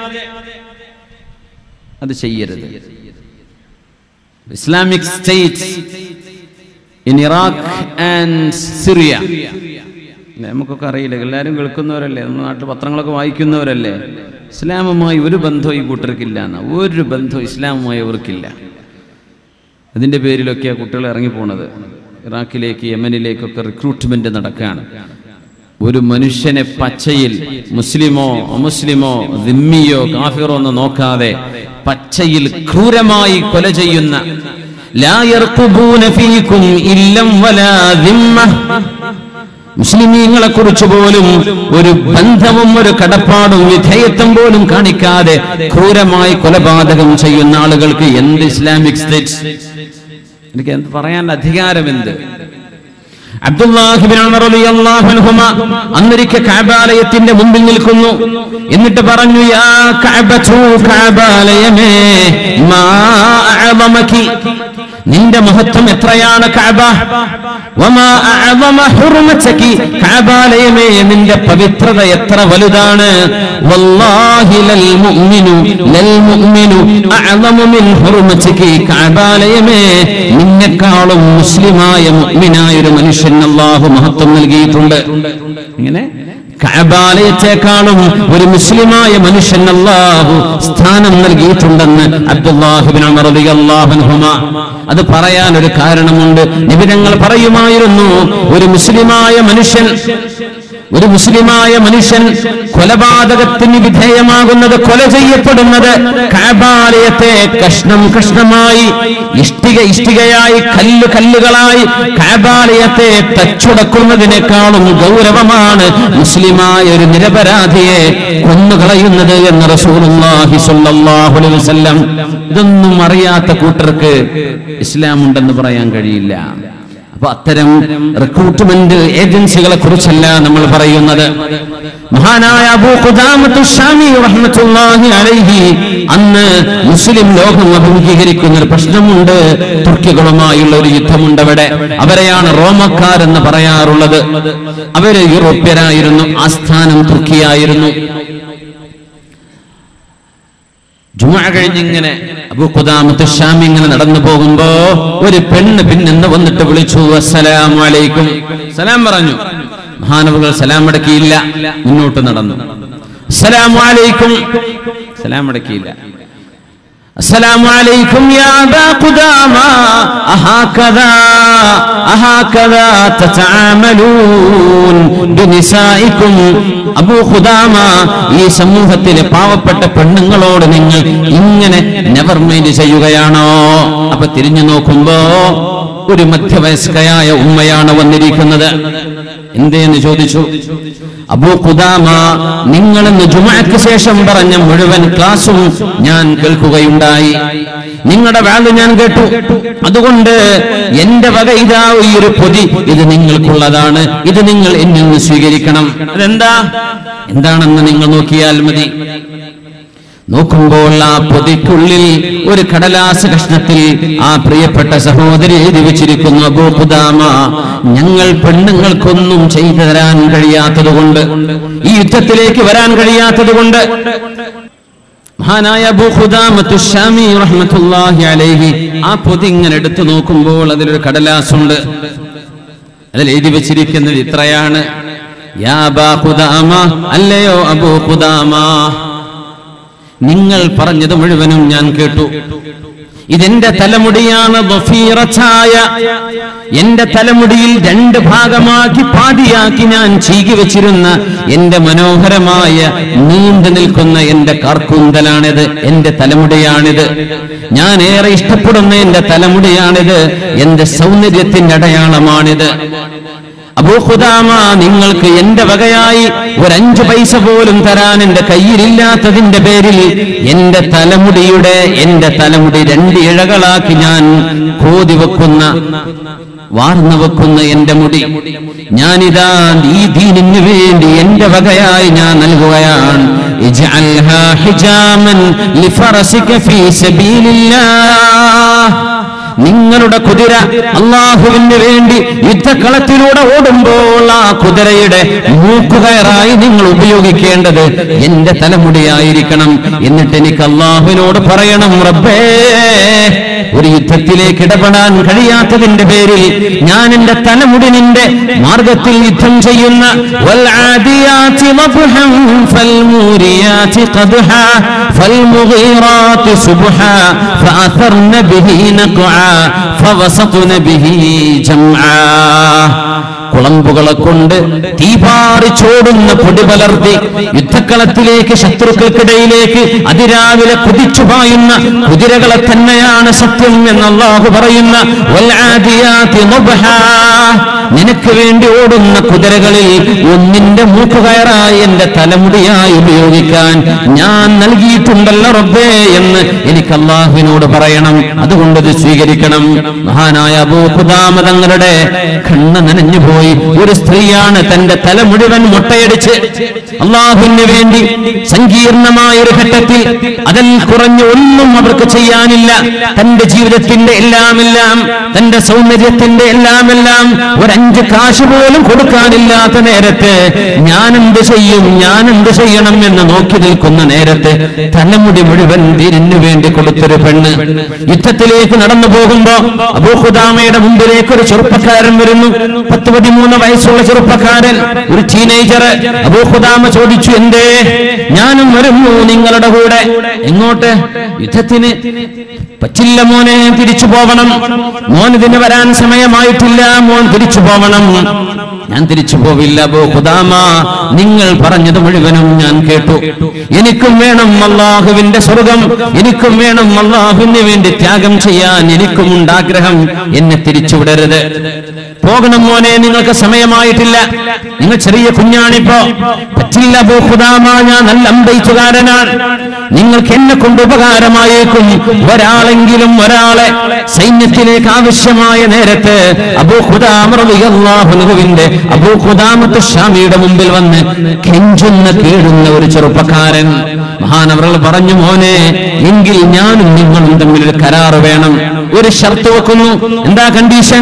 Speaker 2: അത് ചെയ്യരുത് Islamic state in Iraq and Syria നമുക്കൊക്കെ അറിയില്ല എല്ലാവരും കേൾക്കുന്നവരല്ലേ നമ്മുടെ നാട്ടിൽ പത്രങ്ങളൊക്കെ വായിക്കുന്നവരല്ലേ ഇസ്ലാമുമായി ഒരു ബന്ധവും ഈ കൂട്ടർക്കില്ല എന്ന ഒരു ബന്ധവും ഇസ്ലാമുമായി അവർക്കില്ല അതിൻ്റെ പേരിലൊക്കെയാണ് കുട്ടികൾ ഇറങ്ങിപ്പോണത് ഇറാഖിലേക്ക് യമനിലേക്കൊക്കെ റിക്രൂട്ട്മെന്റ് നടക്കുകയാണ്
Speaker 1: ഒരു മനുഷ്യനെ പച്ചയിൽ മുസ്ലിമോ അമുസ്ലിമോ ദിമ്മിയോ കാഫിറോ എന്ന് നോക്കാതെ പച്ചയിൽ ക്രൂരമായി കൊല ചെയ്യുന്ന ലാ യർഖുബൂന ഫീകും ഇല്ലം വലാ ദിമ്മ മുസ്ലിമീങ്ങളെ കുറിച്ച് പോലും ഒരു ബന്ധവും ഒരു കടപ്പാടും വിധേയത്വം പോലും കാണിക്കാതെ ക്രൂരമായി കൊലപാതകം ചെയ്യുന്ന ആളുകൾക്ക് എന്ത് ഇസ്ലാമിക് സ്റ്റേറ്റ് എനിക്ക് എന്ത് പറയാൻ അധികാരം എന്ത് അബ്ദുല്ലാഹിബിൻ ഉമർ റളിയല്ലാഹു അൻഹുമ അന്നൊരിക്കൽ കഅബാലയത്തിന്റെ മുമ്പിൽ നിൽക്കുന്നു എന്നിട്ട് പറഞ്ഞു യാ കഅബതു കഅബാലയമേ മാ അഅദമകി നിന്റെ മഹത്വം എത്രയാണ് കഅബ വമാ അഅദമ ഹുർമതകി കഅബാലയമേ നിന്റെ പവിത്രത എത്ര വലുതാണ് വല്ലാഹി ലൽ മുഅ്മിനു ലൽ മുഅ്മിനു അഅദമു മിൻ ഹുർമതകി കഅബാലയമേ നിന്നെക്കാളും മുസ്ലിമായ മുഅ്മിനായ ഒരു മനുഷ്യൻ അല്ലാഹു മഹത്വം നൽകിയിട്ടുണ്ട് ഇങ്ങനെ കഅബാലയത്തെക്കാളും ഒരു മുസ്ലിമായ മനുഷ്യൻ അല്ലാഹു സ്ഥാനം നൽകിയിട്ടുണ്ടെന്ന് അബ്ദുല്ലാഹിബിൻ ഉമർ റളിയല്ലാഹു അൻഹുമ അത് പറയാൻ ഒരു കാരണമുണ്ട് നിബിധങ്ങൾ പറയുമായിരുന്നു ഒരു മുസ്ലിമായ മനുഷ്യൻ ഒരു മുസ്ലിമായ മനുഷ്യൻ കൊലപാതകത്തിന് വിധേയമാകുന്നത് കൊല ചെയ്യപ്പെടുന്നത് കാബാലയത്തെ കഷ്ണം കഷ്ണമായി ഇഷ്ടിക ഇഷ്ടികയായി കല്ല് കല്ലുകളായി കാബാലയത്തെ തച്ചുടക്കുന്നതിനേക്കാളും ഗൗരവമാണ് മുസ്ലിമായ ഒരു നിരപരാധിയെ കൊന്നുകളയുന്നത് എന്ന് റസൂലുള്ളാഹി സ്വല്ലല്ലാഹു അലൈഹി വസല്ലം ഇതൊന്നും അറിയാത്ത കൂട്ടർക്ക് ഇസ്ലാം ഉണ്ടെന്ന് പറയാൻ കഴിയില്ല അപ്പൊ അത്തരം റിക്രൂട്ട്മെന്റ് ഏജൻസികളെ കുറിച്ചല്ല നമ്മൾ പറയുന്നത് മഹാനായ അബൂ ഖുദാമത്തു ഷാമി റഹ്മത്തുള്ളാഹി അലൈഹി അന്ന് മുസ്ലിം ലോകം അഭിമുഖീകരിക്കുന്ന ഒരു പ്രശ്നമുണ്ട് തുർക്കികളുമായുള്ള ഒരു യുദ്ധമുണ്ട് അവിടെ അവരെയാണ് റോമക്കാരെന്ന് പറയാറുള്ളത് അവര് യൂറോപ്യരായിരുന്നു ആസ്ഥാനം തുർക്കിയായിരുന്നു ജുമ കഴിഞ്ഞിങ്ങനെ അബൂഖുദാമത്ത് ഷാമി ഇങ്ങനെ നടന്നു പോകുമ്പോ ഒരു പെണ്ണ് പിന്നെന്ന് വന്നിട്ട് വിളിച്ചു അസ്സലാമു അലൈക്കും സലാം പറഞ്ഞു മഹാനവുകൾ സലാം അടക്കിയില്ല മുന്നോട്ട് നടന്നു അസ്സലാമു അലൈക്കും സലാം അടക്കിയില്ല السلام عليكم يا أبا قدامى أهكذا أهكذا تتعاملون بنسائكم അബൂ ഖുദാമ ഈ സമൂഹത്തിലെ പാവപ്പെട്ട പെണ്ണുങ്ങളോട് നിങ്ങൾ ഇങ്ങനെ നെവർ മൈൻഡ് ചെയ്യുകയാണോ അപ്പൊ തിരിഞ്ഞു നോക്കുമ്പോ ഒരു മധ്യവയസ്കയായ ഉമ്മയാണ് വന്നിരിക്കുന്നത് എന്തേന്ന് ചോദിച്ചു അബൂ ഖുദാമ നിങ്ങൾ ഇന്ന് ജുമഅക്ക് ശേഷം പറഞ്ഞ മുഴുവൻ ക്ലാസും ഞാൻ കേൾക്കുകയുണ്ടായി നിങ്ങളുടെ വാല് ഞാൻ കേട്ടു അതുകൊണ്ട് എന്റെ വക ഇതാ ഈ ഒരു പൊതി ഇത് നിങ്ങൾക്കുള്ളതാണ് ഇത് നിങ്ങൾ എന്നിൽ നിന്ന് സ്വീകരിക്കണം അതെന്താ എന്താണെന്ന് നിങ്ങൾ നോക്കിയാൽ മതി നോക്കുമ്പോൾ ആ പൊതിക്കുള്ളിൽ ഒരു കടലാസ് കഷ്ണത്തിൽ ആ പ്രിയപ്പെട്ട സഹോദരി എഴുതി വെച്ചിരിക്കുന്നു അബൂഖുദാമ ഞങ്ങൾ പെണ്ണുങ്ങൾക്കൊന്നും ചെയ്തു തരാൻ കഴിയാത്തതുകൊണ്ട് ഈ യുദ്ധത്തിലേക്ക് വരാൻ കഴിയാത്തതുകൊണ്ട് മഹാനായ അബൂഖുദാമത്തു ഷാമി റഹ്മത്തുള്ളാഹി അലൈഹി ആ പൊതി ഇങ്ങനെ എടുത്തു നോക്കുമ്പോൾ അതിലൊരു കടലാസുണ്ട് അതിൽ എഴുതി വെച്ചിരിക്കുന്നത് ഇത്രയാണ് യാ അബാ ഖുദാമ അല്ലയോ അബൂ ഖുദാമ നിങ്ങൾ പറഞ്ഞത് മുഴുവനും ഞാൻ കേട്ടു ഇതെന്റെ തലമുടിയാണ് ബഫീറച്ചായ എന്റെ തലമുടിയിൽ രണ്ട് ഭാഗമാക്കി പാതിയാക്കി ഞാൻ ചീകി വെച്ചിരുന്ന എന്റെ മനോഹരമായ നീണ്ടു നിൽക്കുന്ന എന്റെ കാർക്കൂന്തലാണിത് എന്റെ തലമുടിയാണിത് ഞാൻ ഏറെ ഇഷ്ടപ്പെടുന്ന എന്റെ തലമുടിയാണിത് എന്റെ സൗന്ദര്യത്തിന്റെ അടയാളമാണിത് അബൂഖുദാമ നിങ്ങൾക്ക് എന്റെ വകയായി ഒരു അഞ്ചു പൈസ പോലും തരാൻ എന്റെ കയ്യിലില്ലാത്തതിന്റെ പേരിൽ എന്റെ തലമുടിയുടെ എന്റെ തലമുടി രണ്ട് ഇഴകളാക്കി ഞാൻ കോതി വെക്കുന്ന വാർന്നു വെക്കുന്ന എന്റെ മുടി ഞാനിതാ ഈ ദീനിന് വേണ്ടി എന്റെ വകയായി ഞാൻ നൽകുകയാണ് ഇജ്അൽഹാ ഹിജാമൻ ലിഫറസിക ഫീ സബീലില്ലാഹ് നിങ്ങളുടെ കുതിര അള്ളാഹുവിന് വേണ്ടി യുദ്ധക്കളത്തിലൂടെ ഓടുമ്പോൾ ആ കുതിരയുടെ മൂക്കുകയറായി നിങ്ങൾ ഉപയോഗിക്കേണ്ടത് എന്റെ തലമുടിയായിരിക്കണം എന്നിട്ട് എനിക്ക് അള്ളാഹുവിനോട് പറയണം റബ്ബേ ഒരു യുദ്ധത്തിലേക്ക് ഇടപെടാൻ കഴിയാത്തതിന്റെ പേരിൽ ഞാൻ എന്റെ തലമുടി നിന്റെ മാർഗത്തിൽ യുദ്ധം ചെയ്യുന്ന والعاديات ضبحا فالموريات قدحا فالمغيرات صبحا فأثرن به نقعا فوسطن به جمعا കുളമ്പുകളെ കൊണ്ട് തീപാറിച്ചോടുന്ന പൊടി പലർത്തി യുദ്ധക്കളത്തിലേക്ക് ശത്രുക്കൾക്കിടയിലേക്ക് അതിരാവിലെ കുതിച്ചു പായുന്ന കുതിരകളെ തന്നെയാണ് സത്യം എന്ന് അള്ളാഹു പറയുന്ന വൽആദിയാതി ളുബ്ഹാ. നിനക്ക് വേണ്ടി ഓടുന്ന കുതിരകളിൽ ഒന്നിന്റെ മൂക്കുകയറായി എന്റെ തലമുടിയായി ഉപയോഗിക്കാൻ ഞാൻ നൽകിയിട്ടുണ്ടല്ലോ റബ്ബേ എന്ന് എനിക്ക് അള്ളാഹുവിനോട് പറയണം അതുകൊണ്ട് ഇത് സ്വീകരിക്കണം മഹാനായ അബൂഖുദാമ തങ്ങളുടെ കണ്ണ് നനഞ്ഞുപോയി ഒരു സ്ത്രീയാണ് തന്റെ തല മുഴുവൻ മുട്ടയടിച്ച് അള്ളാഹുവിന് വേണ്ടി സങ്കീർണമായ ഒരു ഘട്ടത്തിൽ അതിൽ കുറഞ്ഞ ഒന്നും അവർക്ക് ചെയ്യാനില്ല തന്റെ ജീവിതത്തിന്റെ എല്ലാമെല്ലാം തന്റെ സൗന്ദര്യത്തിന്റെ എല്ലാമെല്ലാം ഒരഞ്ച് കാശ് പോലും കൊടുക്കാനില്ലാത്ത നേരത്ത് ഞാൻ എന്ത് ചെയ്യും ഞാൻ എന്ത് ചെയ്യണം എന്ന് നോക്കി നിൽക്കുന്ന നേരത്ത് തലമുടി മുഴുവൻ തിരിഞ്ഞു വേണ്ടി കൊടുത്തൊരു പെണ്ണ് യുദ്ധത്തിലേക്ക് നടന്നു പോകുമ്പോ അബൂഹുദാമയുടെ മുമ്പിലേക്ക് ഒരു ചെറുപ്പക്കാരൻ വരുന്നു പത്ത് പതിമൂന്ന് വയസ്സുള്ള ചെറുപ്പക്കാരൻ ഒരു ടീനേജർ അബൂഹുദാമ ചോദിച്ചു എന്തേ ഞാനും വരുന്നു നിങ്ങളുടെ കൂടെ എങ്ങോട്ട് യുദ്ധത്തിന് പറ്റില്ല മോനെ തിരിച്ചു പോവണം മോൻ ഇതിന് വരാൻ സമയമായിട്ടില്ല മോൻ തിരിച്ചു പോവണം ഞാൻ തിരിച്ചു പോവില്ല അബൂ ഖുദാമ നിങ്ങൾ പറഞ്ഞത് മുഴുവനും ഞാൻ കേട്ടു എനിക്കും വേണം അള്ളാഹുവിന്റെ സ്വർഗം എനിക്കും വേണം അള്ളാഹുവിന് വേണ്ടി ത്യാഗം ചെയ്യാൻ എനിക്കും ഉണ്ട് ആഗ്രഹം എന്നെ തിരിച്ചുവിടരുത് പോകണം മോനെ നിങ്ങൾക്ക് സമയമായിട്ടില്ല നിങ്ങൾ ചെറിയ കുഞ്ഞാണിപ്പോ പറ്റില്ല അബൂ ഖുദാമ ഞാൻ നല്ല അമ്പയിച്ചുകാരനാണ് നിങ്ങൾക്ക് എന്നെ കൊണ്ട് ഉപകാരമായേക്കും ഒരാളെങ്കിലും ഒരാളെ സൈന്യത്തിലേക്ക് ആവശ്യമായ നേരത്ത് അബൂ ഖുദാമറിയാഹുനുവിന്റെ അബൂ ഖുദാമത്ത് ഷാമിയുടെ മുമ്പിൽ വന്ന് കെഞ്ചുന്ന കീഴുന്ന ഒരു ചെറുപ്പക്കാരൻ മഹാനവറുകൾ പറഞ്ഞു മോനെ എങ്കിൽ ഞാനും നിങ്ങളും തമ്മിൽ ഒരു കരാറ് വേണം ഒരു ഷർത്ത് വെക്കുന്നു എന്താ കണ്ടീഷൻ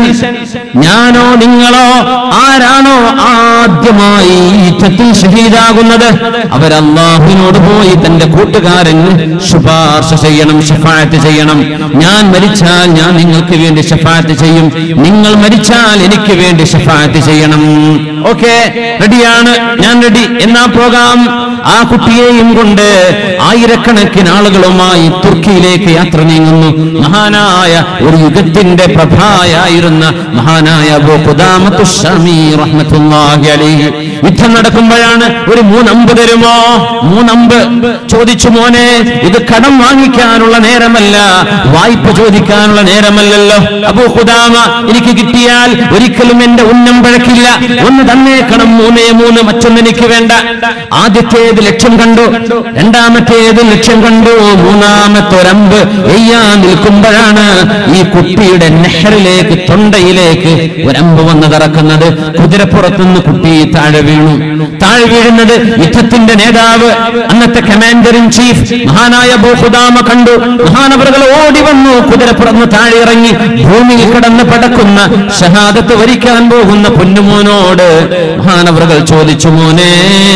Speaker 1: ഞാനോ നിങ്ങളോ ആരാണോ ആദ്യമായി ഈ യുദ്ധത്തിൽ ഷഹീദാകുന്നത് അവരല്ലാഹുവിനോട് പോയി തന്റെ കൂട്ടുകാരന് ശുപാർശ ചെയ്യണം ഷഫായത്ത് ചെയ്യണം ഞാൻ മരിച്ചാൽ ഞാൻ നിങ്ങൾക്ക് വേണ്ടി ഷഫായത്ത് ചെയ്യും നിങ്ങൾ മരിച്ചാൽ എനിക്ക് വേണ്ടി ഷഫായത്ത് ചെയ്യണം ഓക്കെ റെഡിയാണ് ഞാൻ റെഡി എന്നാ പോകാം ആ കുട്ടിയെയും കൊണ്ട് ആയിരക്കണക്കിന് ആളുകളുമായി തുർക്കിയിലേക്ക് യാത്ര നീങ്ങുന്നു മഹാനായ ഒരു യുഗത്തിന്റെ പ്രഭായായിരുന്ന മഹാനായ അബൂ ഖുദാമത്തു ശമീ റഹ്മത്തുള്ളാഹി അലൈഹി യുദ്ധം നടക്കുമ്പോഴാണ് ഒരു മൂന്നമ്പ് തരുമോ മൂന്നമ്പ് ചോദിച്ചു മോനെ ഇത് കടം വാങ്ങിക്കാനുള്ള നേരമല്ല വായ്പ ചോദിക്കാനുള്ള നേരമല്ലല്ലോ അബൂ ഖുദാമ എനിക്ക് കിട്ടിയാൽ ഒരിക്കലും എന്റെ ഉന്നം പഴക്കില്ല ഒന്ന് തന്നേക്കണം മൂന്നേ മൂന്ന് മറ്റൊന്ന് എനിക്ക് വേണ്ട ആദ്യത്തേത് ലക്ഷ്യം കണ്ടു രണ്ടാമത്തേത് ലക്ഷ്യം കണ്ടു മൂന്നാമത്തെ ഒരമ്പ് എയ്യാൻ നിൽക്കുമ്പോഴാണ് ഈ കുട്ടിയുടെ നെഹറിലേക്ക് തൊണ്ടയിലേക്ക് ഒരമ്പ് വന്ന് തറക്കുന്നത് കുതിരപ്പുറത്തുനിന്ന് കുട്ടി താഴെ വീണു താഴെ വീഴുന്നത് യുദ്ധത്തിന്റെ നേതാവ് അന്നത്തെ കമാൻഡർ ഇൻ ചീഫ് മഹാനായ ബോഹുദാമ കണ്ടു മഹാനവറുകൾ ഓടി വന്നു കുതിരപ്പുറന്ന് താഴെ ഇറങ്ങി ഭൂമിയിൽ കിടന്ന് പടക്കുന്ന ഷഹാദത്ത് വരിക്കാൻ പോകുന്ന പൊന്നുമോനോട് മഹാനവറുകൾ ചോദിച്ചു മോനെ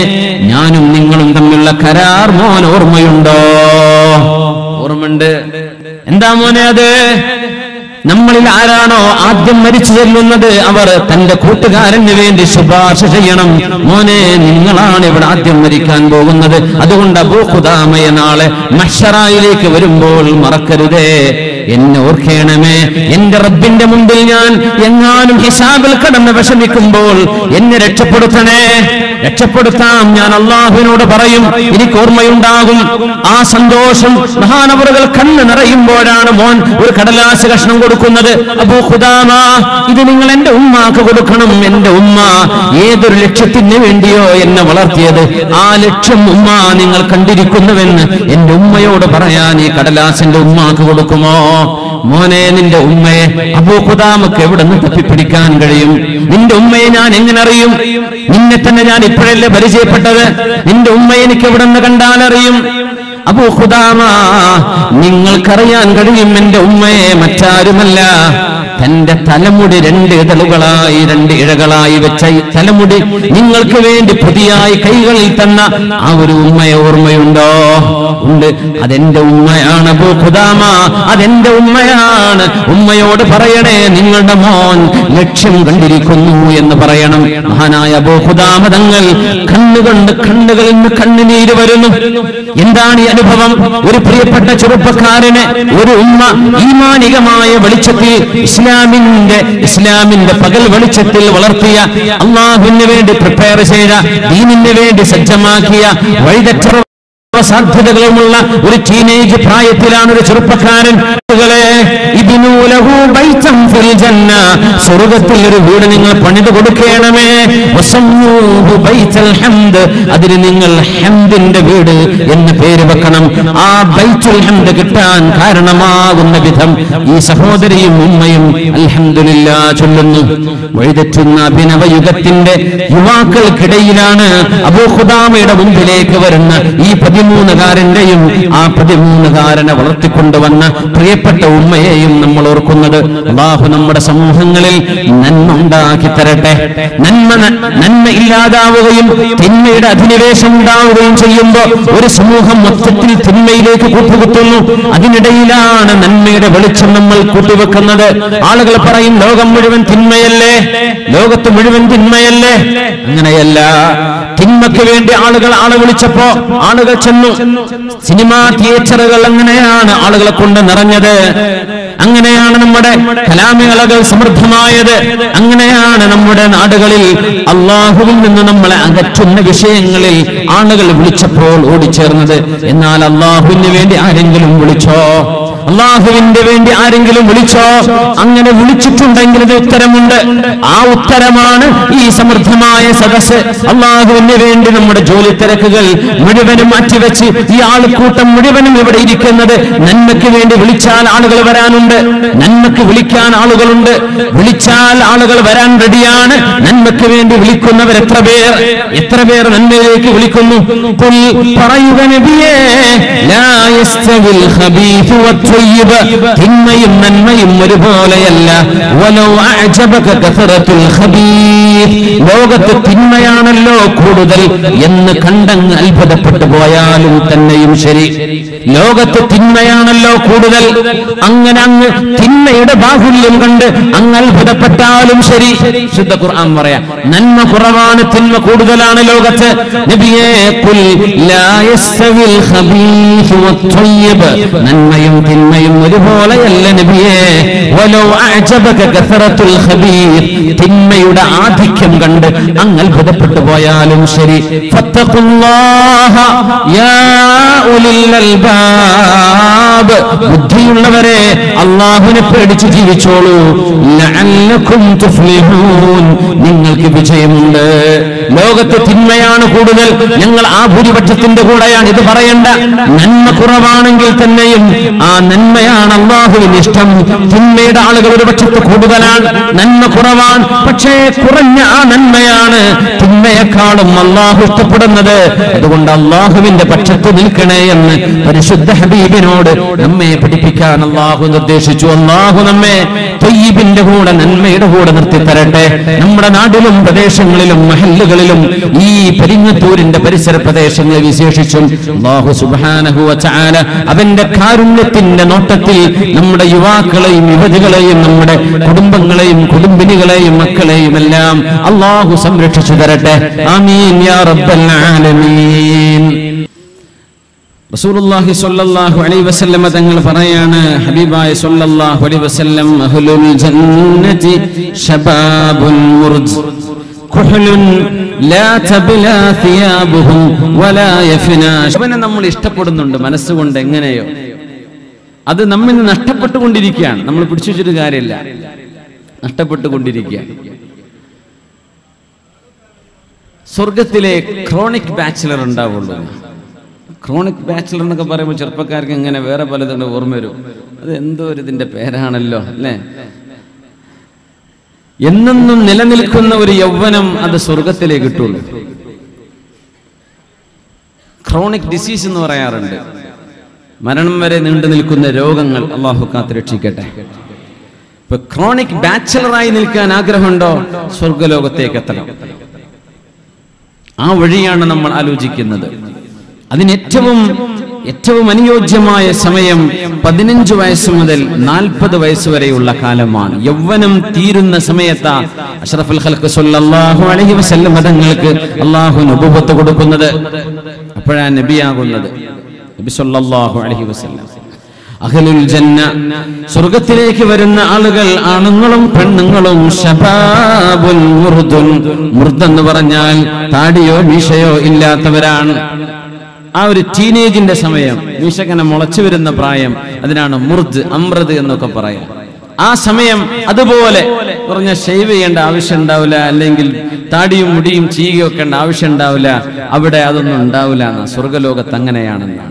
Speaker 1: ഞാനും നിങ്ങളും തമ്മിലുള്ള കരാർ മോൻ ഓർമ്മയുണ്ടോ ഓർമ്മയുണ്ട് എന്താ മോനെ അത് നമ്മളിൽ ആരാണോ ആദ്യം മരിച്ചു ചെല്ലുന്നത് അവർ തന്റെ കൂട്ടുകാരന് വേണ്ടി ശുപാർശ ചെയ്യണം മോനെ നിങ്ങളാണ് ഇവിടെ ആദ്യം മരിക്കാൻ പോകുന്നത് അതുകൊണ്ട് അബൂഖുദാമയ നാളെ മഷറായിലേക്ക് വരുമ്പോൾ മറക്കരുതേ എന്നെ ഓർക്കേണമേ എന്റെ റബ്ബിന്റെ മുമ്പിൽ ഞാൻ എങ്ങാനും ഹിസാബിൽ കടന്ന് വിഷമിക്കുമ്പോൾ എന്നെ രക്ഷപ്പെടുത്തണേ രക്ഷപ്പെടുത്താം ഞാൻ അള്ളാഹുവിനോട് പറയും എനിക്ക് ഓർമ്മയുണ്ടാകും ആ സന്തോഷം മഹാനവറുകൾ കണ്ണ് നിറയുമ്പോഴാണ് മോൻ ഒരു കടലാസ് കഷ്ണം കൊടുക്കുന്നത് അബൂ ഖുദാമ ഇത് നിങ്ങൾ എന്റെ ഉമ്മാക്ക് കൊടുക്കണം എന്റെ ഉമ്മ ഏതൊരു ലക്ഷ്യത്തിന് വേണ്ടിയോ എന്നെ വളർത്തിയത് ആ ലക്ഷ്യം ഉമ്മ നിങ്ങൾ കണ്ടിരിക്കുന്നുവെന്ന് എന്റെ ഉമ്മയോട് പറയാൻ ഈ കടലാസിന്റെ ഉമ്മാക്ക് കൊടുക്കുമോ മോനെ നിന്റെ ഉമ്മയെ അബൂ ഖുദാമക്ക് എവിടെ നിന്ന് തപ്പിപ്പിടിക്കാൻ കഴിയും നിന്റെ ഉമ്മയെ ഞാൻ എങ്ങനെ അറിയും നിന്നെ തന്നെ ഞാൻ ഇപ്പോഴല്ലേ പരിചയപ്പെട്ടത് നിന്റെ ഉമ്മയെ എനിക്ക് എവിടെ നിന്ന് കണ്ടാൽ അറിയും അബൂ ഖുദാമ നിങ്ങൾക്കറിയാൻ കഴിയും എന്റെ ഉമ്മയെ മറ്റാരുമല്ല തന്റെ തലമുടി രണ്ട് ഇതളുകളായി രണ്ട് ഇഴകളായി വെച്ച ഈ തലമുടി നിങ്ങൾക്ക് വേണ്ടി പുതിയായി കൈകളിൽ തന്ന ആ ഒരു ഉമ്മയെ ഓർമ്മയുണ്ടോ ഉണ്ട് അതെന്റെ ഉമ്മയാണ് അബൂ ഖുദാമ അതെന്റെ ഉമ്മയാണ് ഉമ്മയോട് പറയണേ നിങ്ങളുടെ മോൻ ലക്ഷ്യം കണ്ടിരിക്കുന്നു എന്ന് പറയണം മഹാനായ അബൂ ഖുദാമ തങ്ങൾ കണ്ണുകൊണ്ട് കണ്ണുകളിൽ നിന്ന് കണ്ണുനീര് വരുന്നു എന്താണ് ഈ അനുഭവം ഒരു പ്രിയപ്പെട്ട ചെറുപ്പക്കാരന് ഒരു ഉമ്മ ഈമാനികമായ വെളിച്ചത്തിൽ ഇസ്ലാം ഇസ്ലാമിന്റെ ഇസ്ലാമിന്റെ പകൽ വെളിച്ചത്തിൽ വളർത്തിയ അള്ളാഹുവിന് വേണ്ടി പ്രിപ്പയർ ചെയ്ത ദീനിന് വേണ്ടി സജ്ജമാക്കിയ വഴിതെറ്റ സാധ്യതകളുമുള്ള ഒരു ടീനേജ് പ്രായത്തിലാണ് ഒരു ചെറുപ്പക്കാരൻ കളെ ഇബ്നു ലഹു ബൈതൻ ഫിൽ ജന്ന സ്വർഗ്ഗത്തിൽ ഒരു വീട് നിങ്ങൾ പണിത് കൊടുക്കണമേ വസമ്മൂഹു ബൈത്തൽ ഹംദ് അതിന് നിങ്ങൾ ഹംദിന്റെ വീട് എന്ന് പേര് വെക്കണം ആ ബൈത്തുൽ ഹംദ് കിട്ടാൻ കാരണമാകുന്ന വിധം ഈ സഹോദരിയും ഉമ്മയും അൽഹംദുലില്ലാ ചൊല്ലുന്നു വഴിതെറ്റുന്ന അഭിനവ യുഗത്തിന്റെ യുവാക്കൾക്കിടയിലാണ് അബൂഖുദാമയുടെ മുമ്പിലേക്ക് വരുന്ന ഈ പതിമൂന്നുകാരന്റെയും ആ പതിമൂന്നുകാരനെ വളർത്തിക്കൊണ്ടുവന്ന പ്രിയപ്പെട്ട ഉമ്മയെയും നമ്മൾ ഓർക്കുന്നത് അള്ളാഹു നമ്മുടെ സമൂഹങ്ങളിൽ നന്മ ഉണ്ടാക്കി തരട്ടെ നന്മ ന- നന്മ ഇല്ലാതാവുകയും തിന്മയുടെ അധിനിവേശം ഉണ്ടാവുകയും ചെയ്യുമ്പോ ഒരു സമൂഹം മൊത്തത്തിൽ തിന്മയിലേക്ക് കൂട്ടുകുത്തുന്നു അതിനിടയിലാണ് നന്മയുടെ വെളിച്ചം നമ്മൾ കൂട്ടിവെക്കുന്നത് ആളുകൾ പറയും ലോകം മുഴുവൻ തിന്മയല്ലേ ലോകത്ത് മുഴുവൻ തിന്മയല്ലേ അങ്ങനെയല്ല തിന്മയ്ക്ക് വേണ്ടി ആളുകൾ ആളെ വിളിച്ചപ്പോ ആളുകൾ ചെന്നു സിനിമാ തിയേറ്ററുകൾ അങ്ങനെയാണ് ആളുകളെ കൊണ്ട് നിറഞ്ഞത് അങ്ങനെയാണ് നമ്മുടെ കലാമേളകൾ സമൃദ്ധമായത് അങ്ങനെയാണ് നമ്മുടെ നാടുകളിൽ അള്ളാഹുവിൽ നിന്ന് നമ്മളെ അകറ്റുന്ന വിഷയങ്ങളിൽ ആളുകൾ വിളിച്ചപ്പോൾ ഓടിച്ചേർന്നത് എന്നാൽ അള്ളാഹുവിന് വേണ്ടി ആരെങ്കിലും വിളിച്ചോ അള്ളാഹുവിന്റെ വേണ്ടി ആരെങ്കിലും വിളിച്ചോ അങ്ങനെ വിളിച്ചിട്ടുണ്ടെങ്കിൽ ഇത് ഉത്തരമുണ്ട് ആ ഉത്തരമാണ് ഈ സമൃദ്ധമായ സദസ് അള്ളാഹുവിന് വേണ്ടി നമ്മുടെ ജോലി തിരക്കുകൾ മുഴുവനും മാറ്റിവെച്ച് ഈ ആൾക്കൂട്ടം മുഴുവനും ഇവിടെ ഇരിക്കുന്നത് നന്മയ്ക്ക് വേണ്ടി വിളിച്ചാൽ ആളുകൾ വരാനുണ്ട് നന്മയ്ക്ക് വിളിക്കാൻ ആളുകളുണ്ട് വിളിച്ചാൽ ആളുകൾ വരാൻ റെഡിയാണ് നന്മയ്ക്ക് വേണ്ടി വിളിക്കുന്നവർ എത്ര പേർ എത്ര പേർ നന്മയിലേക്ക് വിളിക്കുന്നു ഖുൽ പറയുക നബിയേ ലാ യസ്തവിൽ ഖബീഥു വത്വയ്യിബ് തിന്മയും നന്മയും ഒരുപോലെയല്ല വലൗ അഅജബക കസറത്തുൽ ഖബീഥ് ലോകത്ത് തിന്മയാണല്ലോ കൂടുതൽ എന്ന് കണ്ടങ്ങ് അത്ഭുതപ്പെട്ടു പോയാലും തന്നെയും ശരി ലോകത്ത് തിന്മയാണല്ലോ കൂടുതൽ അങ്ങനെ അങ്ങ് തിന്മയുടെ ബാഹുല്യം കണ്ട് അങ്ങ് അത്ഭുതപ്പെട്ടാലും ശരി ശുദ്ധ ഖുർആൻ പറയാം നന്മ കുറവാണ് തിന്മ കൂടുതലാണ് ലോകത്ത് നബിയേ കുൽ ലാ യസ്തവിൽ ഖബീഥു വത്വയ്യിബ് നന്മയും തിന്മയും ഒരുപോലെയല്ല നബിയേ വലോ അഅജബക കസറത്തുൽ ഖബീർ തിന്മയുടെ ആധിക്യം കണ്ട് അങ്ങ് അത്ഭുതപ്പെട്ടു പോയാലും ശരി ഫത്തഖുല്ലാഹ യാ ഉലിൽ അൽബാബ് ബുദ്ധിയുള്ളവരെ അള്ളാഹുവിനെ പേടിച്ച് ജീവിച്ചോളൂ ലഅല്ലക്കും തുഫ്ലിഹൂൻ നിങ്ങൾക്ക് വിജയമുണ്ട് ലോകത്ത് തിന്മയാണ് കൂടുതൽ ഞങ്ങൾ ആ ഭൂരിപക്ഷത്തിന്റെ കൂടെയാണ് ഇത് പറയണ്ട നന്മ കുറവാണെങ്കിൽ തന്നെയും ആ നന്മയാണ് അള്ളാഹുവിന് ഇഷ്ടം തിന്മയുടെ ആളുകൾ ഒരു പക്ഷത്ത് കൂടുതലാണ് നന്മ കുറവാണ് പക്ഷേ കുറഞ്ഞ ആ നന്മയാണ് തിന്മയെക്കാളും അള്ളാഹു ഇഷ്ടപ്പെടുന്നത് അതുകൊണ്ട് അള്ളാഹുവിന്റെ പക്ഷത്ത് നിൽക്കണേ എന്ന് പരിശുദ്ധ ഹബീബിനോട് നമ്മെ പഠിപ്പിക്കാൻ അള്ളാഹു നിർദ്ദേശിച്ചു അള്ളാഹു നമ്മെ തൊയ്യബിന്റെ കൂടെ നന്മയുടെ കൂടെ നിർത്തി തരട്ടെ നമ്മുടെ നാട്ടിലും പ്രദേശങ്ങളിലും മഹല്ലുകളിലും ഈ പെരിങ്ങത്തൂരിന്റെ പരിസര പ്രദേശങ്ങളിൽ വിശേഷിച്ചും അള്ളാഹു സുബ്ഹാനഹു വതആല അവന്റെ കാരുണ്യത്തിന്റെ നോട്ടത്തിൽ നമ്മുടെ യുവാക്കളെയും യുവതികളെയും നമ്മുടെ കുടുംബങ്ങളെയും കുടുംബിനികളെയും മക്കളെയും എല്ലാം അള്ളാഹു സംരക്ഷിച്ചു തരട്ടെ ആമീൻ യാ റബ്ബൽ ആലമീൻ റസൂലുള്ളാഹി സ്വല്ലല്ലാഹു അലൈഹി വസല്ലം തങ്ങൾ പറയാണ് ഹബീബായ സ്വല്ലല്ലാഹു അലൈഹി വസല്ലം അഹ്ലുൽ ജന്നതി ശബാബുൻ മുർജ് കുഹ്ലുൻ ലാ തബ്ലാ സിയാബുഹും വലാ യഫ്നാ അവനെ നമ്മൾ ഇഷ്ടപ്പെടുന്നുണ്ട് മനസ്സുകൊണ്ട് എങ്ങനെയോ അത് നമ്മിൽ നിന്ന് നഷ്ടപ്പെട്ടുകൊണ്ടിരിക്കുകയാണ് നമ്മൾ പിടിച്ചു വെച്ചിട്ട് കാര്യമില്ല നഷ്ടപ്പെട്ടുകൊണ്ടിരിക്കുകയാണ് സ്വർഗത്തിലെ ക്രോണിക് ബാച്ചിലർ ഉണ്ടാവുള്ളൂ ക്രോണിക് ബാച്ചിലർ എന്നൊക്കെ പറയുമ്പോൾ ചെറുപ്പക്കാർക്ക് എങ്ങനെ വേറെ പലതുണ്ട് ഓർമ്മ വരും അത് എന്തോ ഒരു ഇതിന്റെ പേരാണല്ലോ അല്ലേ എന്നെന്നും നിലനിൽക്കുന്ന ഒരു യൗവനം അത് സ്വർഗത്തിലേ കിട്ടുള്ളൂ ക്രോണിക് ഡിസീസ് എന്ന് പറയാറുണ്ട് മരണം വരെ നീണ്ടു നിൽക്കുന്ന രോഗങ്ങൾ അള്ളാഹു കാത്ത് രക്ഷിക്കട്ടെ ഇപ്പൊ ക്രോണിക് ബാച്ചിലറായി നിൽക്കാൻ ആഗ്രഹമുണ്ടോ സ്വർഗലോകത്തേക്ക് എത്തണം ആ വഴിയാണ് നമ്മൾ ആലോചിക്കുന്നത് അതിന് ഏറ്റവും ഏറ്റവും അനുയോജ്യമായ സമയം പതിനഞ്ച് വയസ്സ് മുതൽ നാൽപ്പത് വയസ്സ് വരെയുള്ള കാലമാണ് യൗവനം തീരുന്ന സമയത്താ അഷ്റഫുൽ ഖൽഖ് സല്ലല്ലാഹു അലൈഹി വസല്ലം മതങ്ങൾക്ക് അള്ളാഹു നുബുവത്ത് കൊടുക്കുന്നത് അപ്പോഴാണ് നബിയാകുന്നത് നബി സല്ലല്ലാഹു അലൈഹി വസല്ലം അഹലുൽ ജന്ന സ്വർഗത്തിലേക്ക് വരുന്ന ആളുകൾ ആണുങ്ങളും പെണ്ണുങ്ങളും ശബാബുൽ മുർദുൻ മുർദെന്ന് പറഞ്ഞാൽ താടിയോ മീശയോ ഇല്ലാത്തവരാണ് ആ ഒരു ടീനേജിന്റെ സമയം മീശക്കനെ മുളച്ചു വരുന്ന പ്രായം അതിനാണ് മുർദ് അമ്രത് എന്നൊക്കെ പറയാം ആ സമയം അതുപോലെ പറഞ്ഞ ഷെയ്വ് ചെയ്യേണ്ട ആവശ്യം ഉണ്ടാവില്ല അല്ലെങ്കിൽ താടിയും മുടിയും ചീകയും ഒക്കെ ആവശ്യം ഉണ്ടാവില്ല അവിടെ അതൊന്നും ഉണ്ടാവില്ല എന്ന സ്വർഗലോകത്ത് അങ്ങനെയാണെന്നാണ്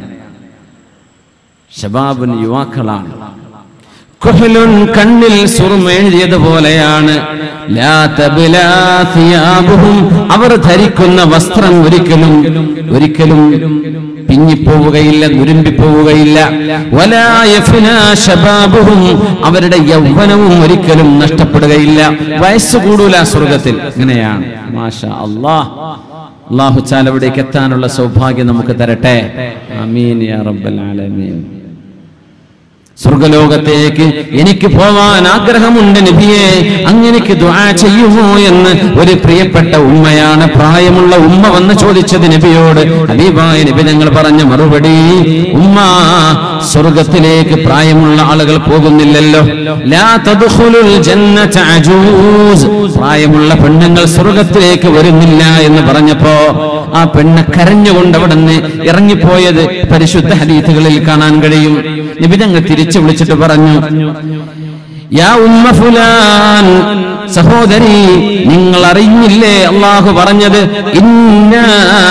Speaker 1: ഷബാബുൻ യുവാക്കളാണ് കുഹലുൻ കണ്ണിൽ സുറുമെഴുതിയതുപോലെയാണ് ലാ തബ്ലാ സിയാബുഹും. അവർ ധരിക്കുന്ന വസ്ത്രം ഒരിക്കലും ഒരിക്കലും പിഞ്ഞിപ്പോവുകയില്ല നുരുമ്പിപ്പോവുകയില്ല വലാ യഫ്നാ ശബാബുഹും. അവരുടെ യൗവനവും ഒരിക്കലും നഷ്ടപ്പെടുകയില്ല വയസ്സ് കൂടൂല സ്വർഗത്തിൽ ഇങ്ങനെയാണ് മാഷാ അല്ലാഹ് അള്ളാഹു ചാലവിടേക്ക് എത്താനുള്ള സൗഭാഗ്യം നമുക്ക് തരട്ടെ അമീൻ യാ റബ്ബൽ ആലമീൻ സ്വർഗലോകത്തേക്ക് എനിക്ക് പോവാൻ ആഗ്രഹമുണ്ട് നബിയെ അങ്ങനെക്ക് ദുആ ചെയ്യുമോ എന്ന് ഒരു പ്രിയപ്പെട്ട ഉമ്മയാണ് പ്രായമുള്ള ഉമ്മ വന്ന് ചോദിച്ചത് നബിയോട് ഹബീബായ നബി ഞങ്ങൾ പറഞ്ഞ മറുപടി ഉമ്മ സ്വർഗത്തിലേക്ക് പ്രായമുള്ള ആളുകൾ പോകുന്നില്ലല്ലോ ലാ തദ്ഖുലുൽ ജന്നത അജൂസ് പ്രായമുള്ള പെണ്ണുങ്ങൾ സ്വർഗത്തിലേക്ക് വരുന്നില്ല എന്ന് പറഞ്ഞപ്പോ ആ പെണ്ണ് കരഞ്ഞുകൊണ്ട് അവിടെ നിന്ന് ഇറങ്ങിപ്പോയത് പരിശുദ്ധ ഹദീഥുകളിൽ കാണാൻ കഴിയും നിബിതങ്ങൾ തിരിച്ചു വിളിച്ചിട്ട് പറഞ്ഞു യാ ഉമ്മ ഫുലാൻ സഹോദരി നിങ്ങൾ അറിഞ്ഞില്ലേ അള്ളാഹു പറഞ്ഞത് ഇന്നാ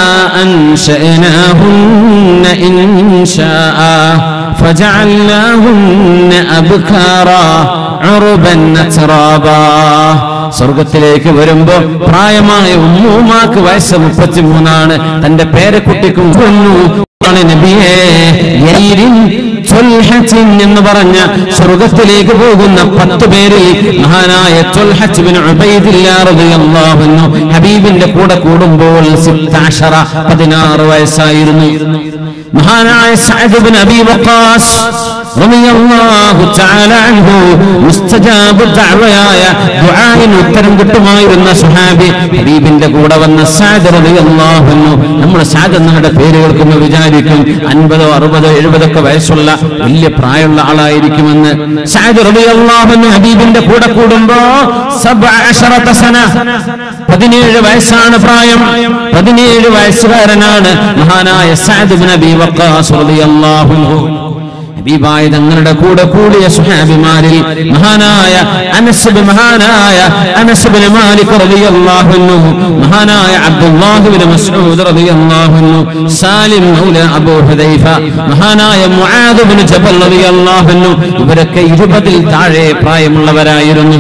Speaker 1: അൻശഅനാഹുന്ന ഇൻശാഅ ഫജഅൽനാഹുന്ന അബ്കാറാ ഉറുബൻ അത്റാബാ സ്വർഗത്തിലേക്ക് വരുമ്പോ പ്രായമായ ഉമ്മൂമാക്ക് വയസ്സ് മുപ്പത്തിമൂന്നാണ് തന്റെ പേരക്കുട്ടിക്കും കൊന്നു ആണ് നബിയേ യൈരിൻ ത്വൽഹത്തിൻ എന്ന് പറഞ്ഞ സ്വർഗത്തിലേക്ക് പോകുന്ന പത്ത് പേരിൽ മഹാനായ ത്വൽഹത്ത് ബിൻ ഉബൈദില്ലാ റളിയല്ലാഹു അൻഹു ഹബീബിന്റെ കൂടെ കൂടുമ്പോൾ സിത്താശറ പതിനാറ് വയസ്സായിരുന്നു മഹാനായ സഅദ് ബിൻ അബീ വഖാസ് റളിയല്ലാഹു തആല അൻഹു മുസ്തജാബ് ദഅവയായ ദുആഇന് ഉത്തരം കിട്ടുമായിരുന്ന സുഹാബി ഹബീബിന്റെ കൂടെ വന്ന സഅദ് റളിയല്ലാഹു അൻഹു നമ്മൾ സഅദ് എന്നവരുടെ പേര് കേൾക്കുമ്പോൾ വിചാരിക്കും അൻപതോ അറുപതോ എഴുപതൊക്കെ വയസ്സുള്ള വലിയ പ്രായമുള്ള ആളായിരിക്കുമെന്ന് സഅദ് റളിയല്ലാഹു അൻഹു ഹബീബിന്റെ കൂടെ കൂടുമ്പോ സബ്അശറത സന പതിനേഴ് വയസ്സാണ് പ്രായം പതിനേഴ് വയസ്സുകാരനാണ് മഹാനായ സഅദ് ബിൻ അബീ വഖാസ് റളിയല്ലാഹു അൻഹു ഹബീബായ തങ്ങളുടെ കൂടെ കൂടിയ സുഹാബിമാരിൽ മഹാനായ അനസ് ബിൻ മഹാനായ അനസ് ബിൻ മാലിക് റളിയല്ലാഹു അൻഹു മഹാനായ അബ്ദുല്ലാഹി ബിൻ മസ്ഊദ് റളിയല്ലാഹു അൻഹു സാലിം മൗല അബൂ ഹുദൈഫ മഹാനായ മുആദ് ബിൻ ജബൽ റളിയല്ലാഹു അൻഹു ഇവരൊക്കെ ഇരുപതിൽ താഴെ പ്രായമുള്ളവരായിരുന്നു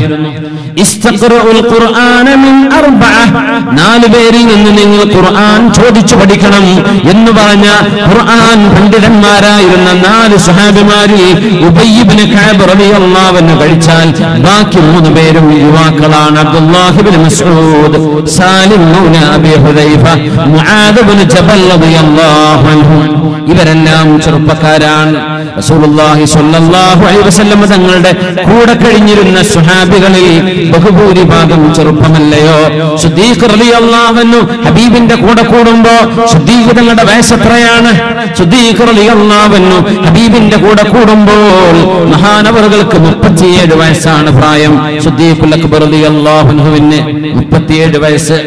Speaker 1: ഇസ്തഖ്റഉൽ ഖുർആന മിൻ അർബഅ നാല് പേരിൽ നിന്ന് നിങ്ങൾ ഖുർആൻ ചോദിച്ചു പഠിക്കണം എന്ന് പറഞ്ഞ ഖുർആൻ പണ്ഡിതന്മാരായിരുന്ന നാല് സുഹാബിമാരിൽ ഉബയ്യ് ഇബ്നു കഅബ് റളിയല്ലാഹു അൻഹു കഴിച്ചാൽ ബാക്കി മൂന്ന് പേരും യുവാക്കളാണ് അബ്ദുല്ലാഹി ഇബ്നു മസ്ഊദ് സാലിം മൗല അബി ഹുദൈഫ മുആദ് ഇബ്നു ജബൽ റളിയല്ലാഹു അൻഹു ഇവരെല്ലാം ചെറുപ്പക്കാരാണ് റസൂലുള്ളാഹി സ്വല്ലല്ലാഹു അലൈഹി വസല്ലം തങ്ങളുടെ കൂടെ കഴിഞ്ഞിരുന്ന സുഹാബികളിൽ ബഹുഭൂരിഭാഗം ചെറുപ്പമല്ലയോ സുദ്ദീഖ് റളിയല്ലാഹു അൻഹു ഹബീബിന്റെ കൂടെ കൂടുമ്പോ സുദ്ദീഖ് തങ്ങളുടെ വയസ്സ് എത്രയാണ് സുദ്ദീഖ് റളിയല്ലാഹു അൻഹു ഹബീബിന്റെ കൂടെ കൂടുമ്പോൾ മഹാനവറുകൾക്ക് മുപ്പത്തിയേഴ് വയസ്സാണ് പ്രായം സുദ്ദീഖുൽ അക്ബർ റളിയല്ലാഹു അൻഹുവിന് മുപ്പത്തിയേഴ് വയസ്സ്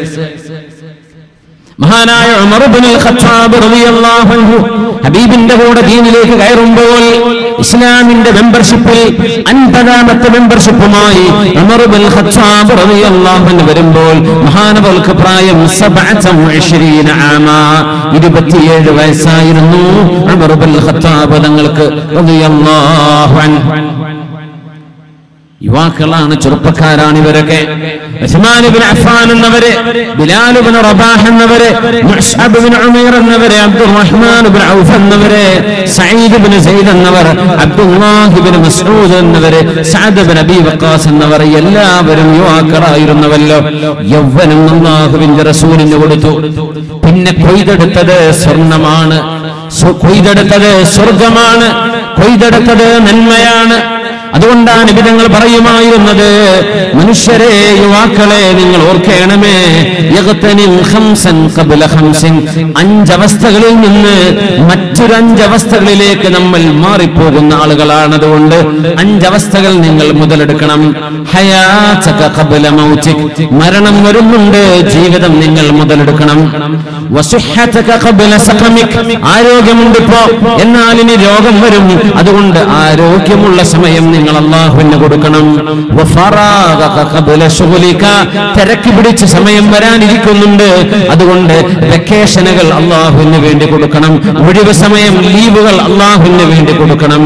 Speaker 1: മഹാനായ ഉമർ ഇബ്നുൽ ഖത്താബ് റളിയല്ലാഹു അൻഹു ഹബീബിന്റെ കൂടെ ദീനിലേക്ക് കയറുമ്പോൾ ഇസ്ലാമിന്റെ മെമ്പർഷിപ്പിൽ അൻപതാമത്തെ മെമ്പർഷിപ്പുമായി ഉമർ ഇബ്നുൽ ഖത്താബ് റളിയല്ലാഹു അൻഹു വരുമ്പോൾ മഹാനവർക്ക് പ്രായം 27 ആമാ 27 വയസ്സായിരുന്നു ഉമർ ഇബ്നുൽ ഖത്താബ് തങ്ങൾക്ക് റളിയല്ലാഹു അൻഹു യുവാക്കളാണ് ചെറുപ്പക്കാരാണ് ഇവരൊക്കെ ഉസ്മാൻ ഇബ്നു അഫ്ഫാൻ എന്നവര് ബിലാൽ ഇബ്നു റബാഹ് എന്നവര് മുസ്അബ് ഇബ്നു ഉമൈർ എന്നവര് അബ്ദുറഹ്മാൻ ഇബ്നു ഔഫ് എന്നവര് സഈദ് ഇബ്നു സൈദ് എന്നവർ അബ്ദുല്ലാഹ് ഇബ്നു മസ്ഊദ് എന്നവര് സഅദ് ഇബ്നു അബീ വഖാസ് എന്നവർ എല്ലാവരും യുവാക്കളായിരുന്നവല്ലോ യൗവനം അല്ലാഹുവിന്റെ റസൂലിന് കൊടുത്തു പിന്നെ കൊയ്തെടുത്തത് സ്വർണമാണ് സ്വ- കൊയ്തെടുത്തത് സ്വർഗമാണ് കൊയ്തെടുത്തത് നന്മയാണ് അതുകൊണ്ടാണ് നിബിധങ്ങൾ പറയുമായിരുന്നത് മനുഷ്യരെ യുവാക്കളെ നിങ്ങൾ ഓർക്കണമേ യഗ്തനിം ഖംസൻ ഖബ്ല ഖംസിൻ അഞ്ചവസ്ഥകളിൽ നിന്ന് മറ്റൊരു അഞ്ചവസ്ഥകളിലേക്ക് നമ്മൾ മാറിപ്പോകുന്ന ആളുകളാണ് അതുകൊണ്ട് അഞ്ചവസ്ഥകൾ നിങ്ങൾ മുതലെടുക്കണം ഹയാതക ഖബ്ല മൗതിക് മരണം വരുന്നുണ്ട് ജീവിതം നിങ്ങൾ മുതലെടുക്കണം വസുഹ്ഹതക ഖബ്ല സഖമിക് ആരോഗ്യമുണ്ട് ഇപ്പോ എന്നാൽ ഇനി രോഗം വരും അതുകൊണ്ട് ആരോഗ്യമുള്ള സമയം നിങ്ങൾ അള്ളാഹുവിന് കൊടുക്കണം വഫറാഗക ഖബ്ല ശുഗ്ലിക തിരക്ക് പിടിച്ച സമയം വരാനിരിക്കുന്നുണ്ട് അതുകൊണ്ട് വെക്കേഷനുകൾ അള്ളാഹുവിന് വേണ്ടി കൊടുക്കണം ഒഴിവ് സമയം ലീവുകൾ അള്ളാഹുവിന് വേണ്ടി കൊടുക്കണം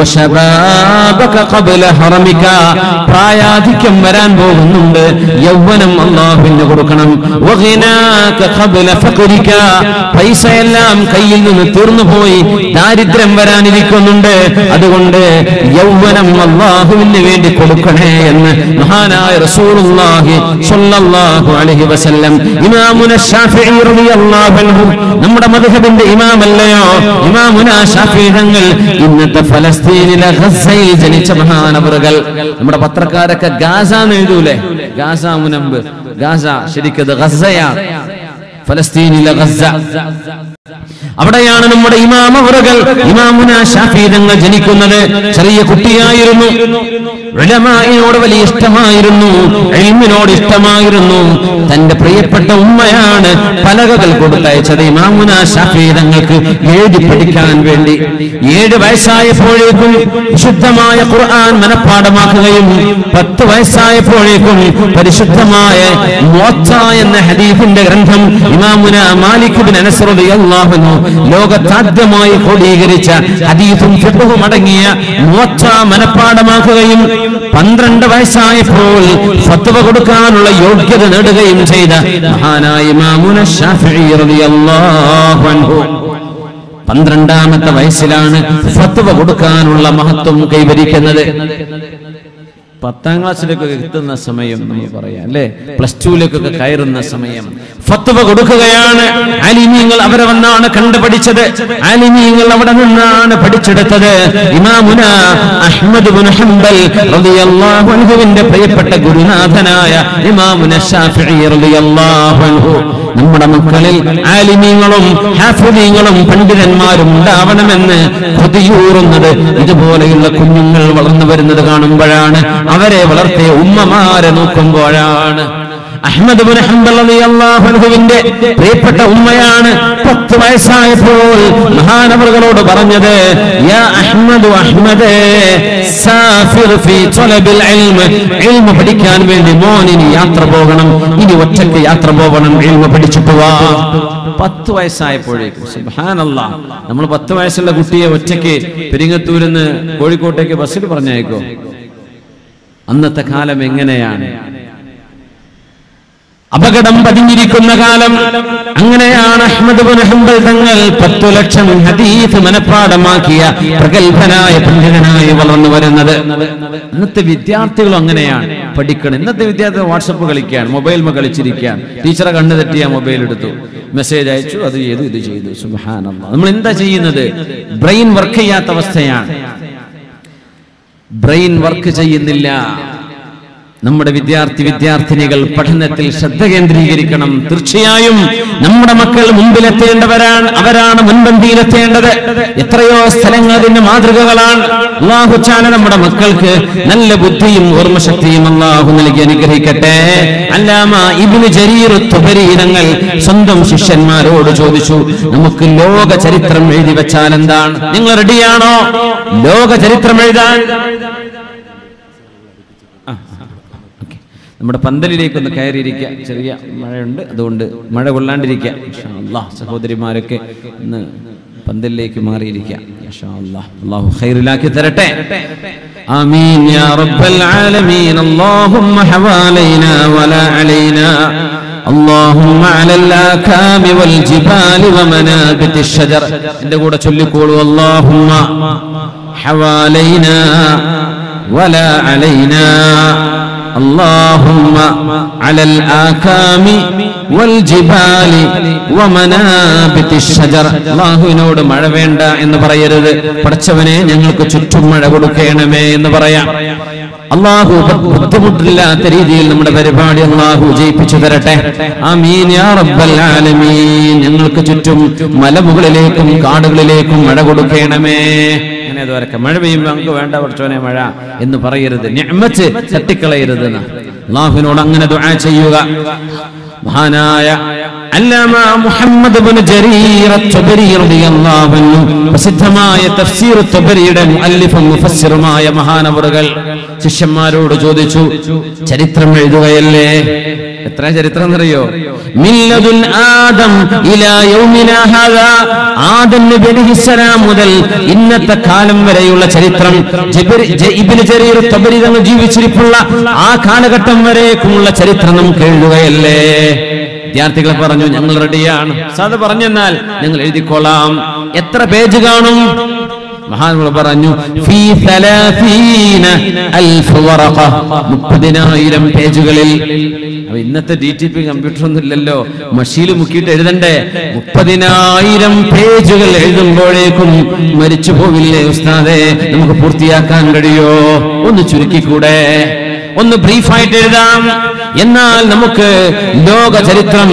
Speaker 1: വശബാബക ഖബ്ല ഹറമിക പ്രായാധിക്യം വരാൻ പോകുന്നുണ്ട് യൗവനം അള്ളാഹുവിന് കൊടുക്കണം വഗിനാക ഖബ്ല ഫഖരിക പൈസയെല്ലാം കയ്യിൽ നിന്ന് തീർന്നു പോയി ദാരിദ്ര്യം വരാനിരിക്കുന്നുണ്ട് അതുകൊണ്ട് യൗവനം അള്ളാഹുവിന് വേണ്ടി കൊടുക്കണേ എന്ന് മഹാനായ റസൂലുള്ളാഹി സ്വല്ലല്ലാഹു അലൈഹി വസല്ലം ഇമാമുന ശാഫിഈ റളിയല്ലാഹു അൻഹു നമ്മുടെ മദ്ഹബിന്റെ ഇമാമല്ലയോ ഇമാമുന ശാഫിഈ തങ്ങൾ ഇന്നത്തെ ഫലസ്തീനിലെ ഗസയിൽ ജനിച്ച മഹാനവറുകൾ നമ്മുടെ പത്രക്കാരൊക്കെ ഗാസ എന്ന് എഴുതൂലേ ഗാസ മുനമ്പ് ഗാസ ശരിക്കത് ഗസയാണ് ഫലസ്തീനിലെ ഗസ അവിടെയാണ് നമ്മുടെ ഇമാമവറുകൾ ഇമാമുന ഷാഫീദങ്ങൾ ജനിക്കുന്നത് ചെറിയ കുട്ടിയായിരുന്നു ഉലമായിനോട് വലിയ ഇഷ്ടമായിരുന്നു എൽമിനോട് ഇഷ്ടമായിരുന്നു തന്റെ പ്രിയപ്പെട്ട ഉമ്മയാണ് പലകകൾ കൊടുത്തയച്ചത് ഇമാമുന ഷാഫീദങ്ങൾക്ക് എഴുതി പഠിക്കാൻ വേണ്ടി ഏഴ് വയസ്സായപ്പോഴേക്കും വിശുദ്ധമായ ഖുർആൻ മനഃപ്പാടമാക്കുകയും പത്ത് വയസ്സായപ്പോഴേക്കും പരിശുദ്ധമായ മോത്ത എന്ന ഹദീഫിന്റെ ഗ്രന്ഥം ഇമാമുന മാലിക് ബിൻ അനസ് റളിയല്ലാഹു അൻഹു ലോകത്താദ്യമായി ക്രോഡീകരിച്ച ഹദീസും ഫിഖ്ഹും അടങ്ങിയ മോച്ച മനഃപ്പാടമാക്കുകയും പന്ത്രണ്ട് വയസ്സായപ്പോൾ ഫത്വ കൊടുക്കാനുള്ള യോഗ്യത നേടുകയും ചെയ്ത മഹാനായ ഇമാമുന ശാഫിഈ റളിയല്ലാഹു അൻഹു പന്ത്രണ്ടാമത്തെ വയസ്സിലാണ് ഫത്വ കൊടുക്കാനുള്ള മഹത്വം കൈവരിക്കുന്നത് പത്താം ക്ലാസ്സിലേക്കൊക്കെ എത്തുന്ന സമയം നമ്മൾ പറയാം അല്ലേ പ്ലസ് ടുവിലേക്കൊക്കെ കയറുന്ന സമയം ഫത്വ കൊടുക്കുകയാണ് ആലിമീങ്ങൾ അവരെ വന്നാണ് കണ്ടുപഠിച്ചത് ആലിമീങ്ങൾ അവിടെ നിന്നാണ് പഠിച്ചെടുത്തത് ഇമാമുന അഹ്മദ് ബിൻ ഹംബൽ റളിയല്ലാഹു അൻഹുവിന്റെ പ്രിയപ്പെട്ട ഗുരുനാഥനായ ഇമാമുന ശാഫിഈ റളിയല്ലാഹു അൻഹു നമ്മുടെ മക്കളിൽ ആലിമീങ്ങളും ഹാഫിദീങ്ങളും പണ്ഡിതന്മാരും ഉണ്ടാവണമെന്ന് കൊതിയൂറുന്നത് ഇതുപോലെയുള്ള കുഞ്ഞുങ്ങൾ വളർന്നു വരുന്നത് കാണുമ്പോഴാണ് അവരെ വളർത്തിയ ഉമ്മമാരെ നോക്കുമ്പോഴാണ് അഹ്മദ് ബിൻ ഹംബൽ റളിയല്ലാഹു അൻഹുവിന്റെ പ്രിയപ്പെട്ട ഉമ്മയാണ് പത്ത് വയസ്സായപ്പോൾ മഹാനവറുകളോട് പറഞ്ഞത് യാ അഹ്മദ് അഹ്മദേ സാഫിർ ഫീ ത്വലബിൽ ഇൽമ് ഇൽമ് പഠിക്കാൻ വേണ്ടി മോൻ ഇനി യാത്ര പോകണം ഇനി ഒറ്റയ്ക്ക് യാത്ര പോകണം ഇൽമ് പഠിച്ചിട്ട് വാ പത്ത് വയസ്സായപ്പോഴേക്കും സുബ്ഹാനല്ലാ നമ്മൾ പത്ത് വയസ്സുള്ള കുട്ടിയെ ഒറ്റയ്ക്ക് പെരിങ്ങത്തൂരിന്ന് കോഴിക്കോട്ടേക്ക് ബസ്സിൽ പറഞ്ഞയക്കോ അന്നത്തെ കാലം എങ്ങനെയാണ് അപകടം പതിഞ്ഞിരിക്കുന്ന കാലം അങ്ങനെയാണ് അഹ്മദ് ബിൻ ഹംബൽ തങ്ങൾ പത്തു ലക്ഷം ഹദീസ് മനഃപ്പാടമാക്കിയ പ്രഗത്ഭനായ പണ്ഡിതനായി വളർന്നു വരുന്നത് ഇന്നത്തെ വിദ്യാർത്ഥികളും അങ്ങനെയാണ് പഠിക്കണം ഇന്നത്തെ വിദ്യാർത്ഥികൾ വാട്സപ്പ് കളിക്കുകയാണ് മൊബൈൽ കളിച്ചിരിക്കുകയാണ് ടീച്ചറെ കണ്ണു തെറ്റിയ മൊബൈൽ എടുത്തു മെസ്സേജ് അയച്ചു അത് ചെയ്തു ഇത് ചെയ്തു സുബ്ഹാനല്ലാഹ് നമ്മൾ എന്താ ചെയ്യുന്നത് ബ്രെയിൻ വർക്ക് ചെയ്യാത്ത അവസ്ഥയാണ് ബ്രെയിൻ വർക്ക് ചെയ്യുന്നില്ല നമ്മുടെ വിദ്യാർത്ഥി വിദ്യാർത്ഥിനികൾ പഠനത്തിൽ ശ്രദ്ധ കേന്ദ്രീകരിക്കണം തീർച്ചയായും നമ്മുടെ മക്കൾ മുമ്പിലെത്തേണ്ടവരാണ് അവരാണ് മുൻപന്തിയിലെത്തേണ്ടത് എത്രയോ സ്ഥലങ്ങൾ അതിന്റെ മാതൃകകളാണ് അള്ളാഹുച്ചാല നമ്മുടെ മക്കൾക്ക് നല്ല ബുദ്ധിയും ഓർമ്മശക്തിയും അള്ളാഹു നൽകി അനുഗ്രഹിക്കട്ടെ അല്ലാമ ഇബിന് ജരീർ തുപരീതങ്ങൾ സ്വന്തം ശിഷ്യന്മാരോട് ചോദിച്ചു നമുക്ക് ലോക ചരിത്രം എഴുതി വെച്ചാൽ എന്താണ് നിങ്ങൾ റെഡിയാണോ ലോക ചരിത്രം എഴുതാൻ ഓക്കേ. നമ്മുടെ പന്തലിലേക്ക് ഒന്ന് കയറിയിരിക്കുക ചെറിയ മഴയുണ്ട് അതുകൊണ്ട് മഴ കൊള്ളാണ്ടിരിക്കുക ഇൻഷാ അല്ലാഹ് സഹോദരിമാരൊക്കെ ഇന്ന് പന്തലിലേക്ക് മാറിയിരിക്കുക ഇൻഷാ അല്ലാഹ്. അല്ലാഹു ഖൈറിലാക്കി തരട്ടെ ആമീൻ യാ റബ്ബൽ ആലമീൻ اللهم حوالينا ولا علينا اللهم على الآكام والجبال ومنابت الشجر എന്റെ കൂടെ ചൊല്ലിക്കോളൂ اللهم حوالينا ولا علينا اللهم على الآكام والجبال ومنابت الشجر അള്ളാഹുവിനോട് മഴ വേണ്ട എന്ന് പറയരുത് പഠിച്ചവനെ ഞങ്ങൾക്ക് ചുറ്റും മഴ കൊടുക്കണമേ എന്ന് പറയാം അള്ളാഹു ബുദ്ധിമുട്ടില്ലാത്ത രീതിയിൽ നമ്മുടെ പരിപാടി അള്ളാഹു ജയിപ്പിച്ചു തരട്ടെ ആമീൻ യാ റബ്ബൽ ആലമീൻ ഞങ്ങൾക്ക് ചുറ്റും മലമുകളിലേക്കും കാടുകളിലേക്കും മഴ കൊടുക്കണമേ അങ്ങനെ അതുവരക്കെ മഴ പെയ്യുമ്പോൾ നമുക്ക് വേണ്ട പഠിച്ചോനെ മഴ എന്ന് പറയരുത് നിഅമത്ത് തട്ടിക്കളയരുത് എന്ന്. അള്ളാഹുവിനോട് അങ്ങനെ ദുആ ചെയ്യുക മഹാനായ അല്ലാമ മുഹമ്മദ് ബിൻ ജരീർ അത്ത്-തബരി റളിയല്ലാഹു അൻഹു പ്രസിദ്ധമായ തഫ്സീർ അത്ത്-തബരിയുടെ മുഅല്ലിഫും മുഫസ്സിറുമായ മഹാനവറുകൾ ശിഷ്യന്മാരോട് ചോദിച്ചു ചരിത്രം എഴുതുകയല്ലേ എത്ര ചരിത്രം എന്നറിയോ മില്ലതുൽ ആദം ഇലാ യൗമിനാ ഹാദാ ആദം നബി അലൈഹിസ്സലാം മുതൽ ഇന്നത്തെ കാലം വരെയുള്ള ചരിത്രം ജിബ്രി- ജ- ഇബ്നു ജരീർ തബരി തങ്ങൾ ജീവിച്ചിരിപ്പുള്ള ആ കാലഘട്ടം വരേക്കുമുള്ള ചരിത്രം നമുക്ക് എഴുതുകയല്ലേ വിദ്യാർത്ഥികൾ പറഞ്ഞു ഞങ്ങൾ റെഡിയാണ് സാധ പറഞ്ഞെന്നാൽ ഞങ്ങൾ എഴുതിക്കോളാം എത്ര പേജ് കാണും മഹാനുകൾ പറഞ്ഞു ഫീ സലാസീന അൽഫ് വറഖ മുപ്പതിനായിരം പേജുകളിൽ അപ്പൊ ഇന്നത്തെ ഡി ടി പി കമ്പ്യൂട്ടർ ഒന്നും ഇല്ലല്ലോ മഷീൽ മുക്കിയിട്ട് എഴുതണ്ടേ മുപ്പതിനായിരം പേജുകൾ എഴുതുമ്പോഴേക്കും മരിച്ചു പോവില്ലേ ഉസ്താദെ നമുക്ക് പൂർത്തിയാക്കാൻ കഴിയോ ഒന്ന് ചുരുക്കിക്കൂടെ ഒന്ന് ബ്രീഫായിട്ട് എഴുതാം എന്നാൽ നമുക്ക് ലോക ചരിത്രം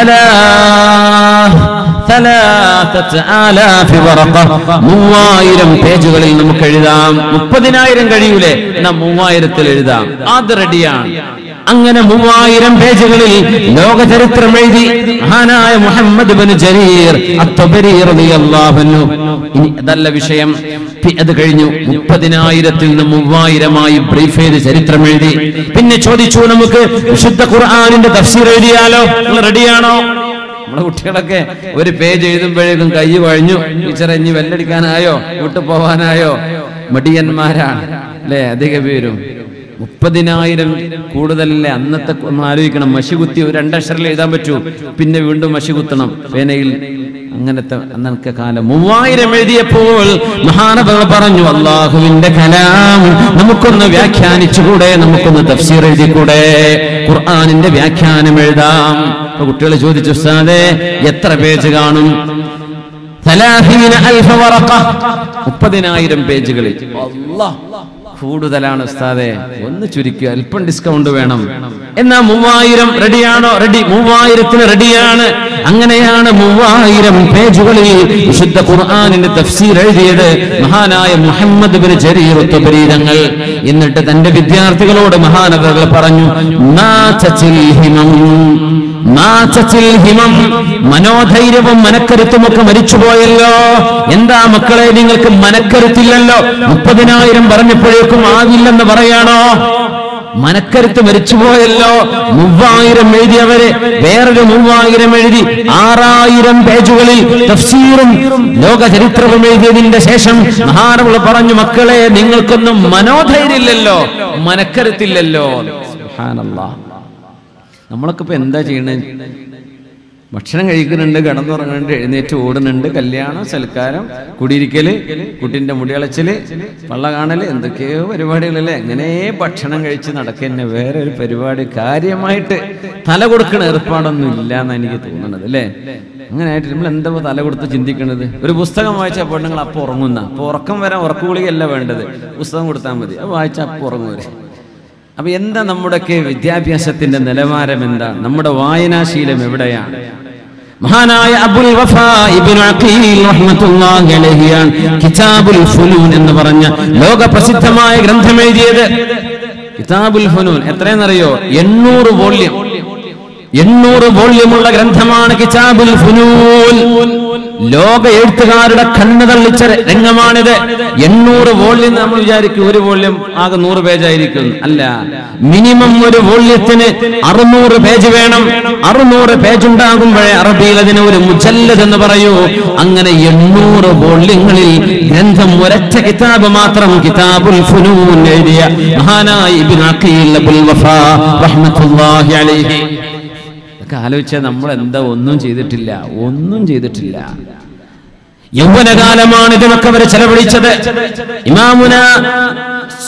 Speaker 1: മൂവായിരം പേജുകളിൽ നമുക്ക് എഴുതാം മുപ്പതിനായിരം കഴിയൂലേ എന്നാ മൂവായിരത്തിൽ എഴുതാം അത് റെഡിയാണ് അങ്ങനെ മൂവായിരം പേജുകളിൽ ലോക ചരിത്രം എഴുതി മഹാനായ മുഹമ്മദ് ബിൻ ജരീർ അത്തബരി റളിയല്ലാഹു അൻഹു ഇനി അതല്ല വിഷയം പി- അത് കഴിഞ്ഞു മുപ്പതിനായിരത്തിൽ നിന്ന് മൂവായിരമായി ബ്രീഫ് ചെയ്ത് ചരിത്രം എഴുതി പിന്നെ ചോദിച്ചു നമുക്ക് വിശുദ്ധ ഖുർആാനിന്റെ തഫ്സീർ എഴുതിയാലോ നിങ്ങൾ റെഡിയാണോ നമ്മളെ കുട്ടികളൊക്കെ ഒരു പേജ് എഴുതുമ്പോഴേക്കും കൈ വഴഞ്ഞു ടീച്ചറെ ഇനി വെല്ലടിക്കാനായോ വീട്ടു പോവാനായോ മടിയന്മാരാണ് അല്ലേ അധിക പേരും മുപ്പതിനായിരം കൂടുതലല്ലേ അന്നത്തെ നമ്മൾ ആലോചിക്കണം മഷി കുത്തി ഒരു രണ്ടക്ഷരം എഴുതാൻ പറ്റൂ പിന്നെ വീണ്ടും മഷി കുത്തണം പേനയിൽ അങ്ങനത്തെ അന്നത്തെ കാലം മൂവായിരം എഴുതിയപ്പോൾ മഹാനവകൾ പറഞ്ഞു അള്ളാഹുവിന്റെ കലാം നമുക്കൊന്ന് വ്യാഖ്യാനിച്ചുകൂടെ നമുക്കൊന്ന് തഫ്സീർ എഴുതിക്കൂടെ ഖുർആാനിന്റെ വ്യാഖ്യാനം എഴുതാം അപ്പൊ കുട്ടികൾ ചോദിച്ചു ഉസ്താദേ എത്ര പേജ് കാണും ثلاثين ألف ورقة മുപ്പതിനായിരം പേജുകളിൽ അല്ലാഹ് കൂടുതലാണ് ഉസ്താദെ ഒന്ന് ചുരുക്കുക അല്പം ഡിസ്കൗണ്ട് വേണം എന്നാ മൂവായിരം റെഡിയാണോ റെഡി മൂവായിരത്തിന് റെഡിയാണ് അങ്ങനെയാണ് മൂവായിരം പേജുകളിൽ വിശുദ്ധ ഖുർആാനിന്റെ തഫ്സീർ എഴുതിയത് മഹാനായ മുഹമ്മദ് ബിൻ ജരീർ തബരി തങ്ങൾ എന്നിട്ട് തന്റെ വിദ്യാർത്ഥികളോട് മഹാനവകൾ പറഞ്ഞു "മാതത്തിൽ ഹിമം മാസത്തിൽ ഹിമം മനോധൈര്യവും മനക്കരുത്തും ഒക്കെ മരിച്ചുപോയല്ലോ എന്താ മക്കളെ നിങ്ങൾക്ക് മനക്കരുത്തില്ലല്ലോ മുപ്പതിനായിരം പറഞ്ഞപ്പോഴേക്കും ആവില്ലെന്ന് പറയാണോ മനക്കരുത്ത് മരിച്ചുപോയല്ലോ മൂവായിരം എഴുതിയവരെ വേറൊരു മൂവായിരം എഴുതി ആറായിരം പേജുകളിൽ തഫ്സീറും ലോക ചരിത്രവും എഴുതിയതിന്റെ ശേഷം മഹാനവൾ പറഞ്ഞു മക്കളെ നിങ്ങൾക്കൊന്നും മനോധൈര്യമില്ലല്ലോ മനക്കരുത്തില്ലല്ലോ സുബ്ഹാനല്ലാഹ് നമ്മളൊക്കെ ഇപ്പൊ എന്താ ചെയ്യണേ ഭക്ഷണം കഴിക്കുന്നുണ്ട് കിടന്നുറങ്ങുന്നുണ്ട് എഴുന്നേറ്റ് ഓടുന്നുണ്ട് കല്യാണം സൽക്കാരം കുടിയിരിക്കല് കുട്ടിന്റെ മുടിയളച്ചില് പള്ള കാണല് എന്തൊക്കെയോ പരിപാടികളല്ലേ എങ്ങനെ ഭക്ഷണം കഴിച്ച് നടക്കുന്ന വേറെ ഒരു പരിപാടി കാര്യമായിട്ട് തല കൊടുക്കണ ഏർപ്പാടൊന്നും ഇല്ല എന്നാണ് എനിക്ക് തോന്നുന്നത് അല്ലേ അങ്ങനെ ആയിട്ട് നമ്മൾ എന്താ ഇപ്പൊ തല കൊടുത്ത് ചിന്തിക്കുന്നത് ഒരു പുസ്തകം വായിച്ചാൽ പെണ്ണുങ്ങൾ അപ്പോൾ ഉറങ്ങുന്ന അപ്പോൾ ഉറക്കം വരാൻ ഉറക്കുകുളികയല്ല വേണ്ടത് പുസ്തകം കൊടുത്താൽ മതി അത് വായിച്ചാൽ അപ്പോൾ ഉറങ്ങുവരെ അപ്പൊ എന്താ നമ്മുടെയൊക്കെ വിദ്യാഭ്യാസത്തിന്റെ നിലവാരം എന്താ നമ്മുടെ വായനാശീലം എവിടെയാണ് മഹാനായ അബുൽ വഫാ ഇബ്നു അഖീൽ റഹ്മത്തുള്ളാഹി അലൈഹിയാണ് കിതാബുൽ ഫുനൂൻ എന്ന് പറഞ്ഞ ലോക പ്രസിദ്ധമായ ഗ്രന്ഥം എഴുതിയത് കിതാബുൽ ഫുനൂൻ എത്രയെന്നറിയോ എണ്ണൂറ് വോള്യം എണ്ണൂറ് വോള്യമുള്ള ഗ്രന്ഥമാണ് കിതാബുൽ ഫുനൂൻ ലോക എഴുത്തുകാരുടെ കണ്ണ് തള്ളിച്ച രംഗമാണിത് എണ്ണൂറ് വോള്യം നമ്മൾ വിചാരിക്കും ഒരു വോള്യം ആകെ നൂറ് പേജായിരിക്കും അല്ല മിനിമം ഒരു വോള്യത്തിന് അറുന്നൂറ് പേജ് വേണം അറുന്നൂറ് പേജ് ഉണ്ടാകുമ്പോഴേ അറബിയിൽ അതിന് ഒരു മുജല്ലദ് എന്ന് പറയൂ അങ്ങനെ എണ്ണൂറ് വോള്യങ്ങളിൽ ഗ്രന്ഥം ഒരൊറ്റ കിതാബ് മാത്രം കിതാബുൽ ഫുനൂൻ എഴുതിയ മഹാനായ ഇബ്നു അഖീൽ അബുൽ വഫാ റഹ്മത്തുള്ളാഹി അലൈഹി ഇതൊക്കെ ആലോചിച്ചാൽ നമ്മൾ എന്താ ഒന്നും ചെയ്തിട്ടില്ല ഒന്നും ചെയ്തിട്ടില്ല യൗവനകാലമാണ് ഇതിനൊക്കെ അവർ ചെലവഴിച്ചത് ഇമാമുന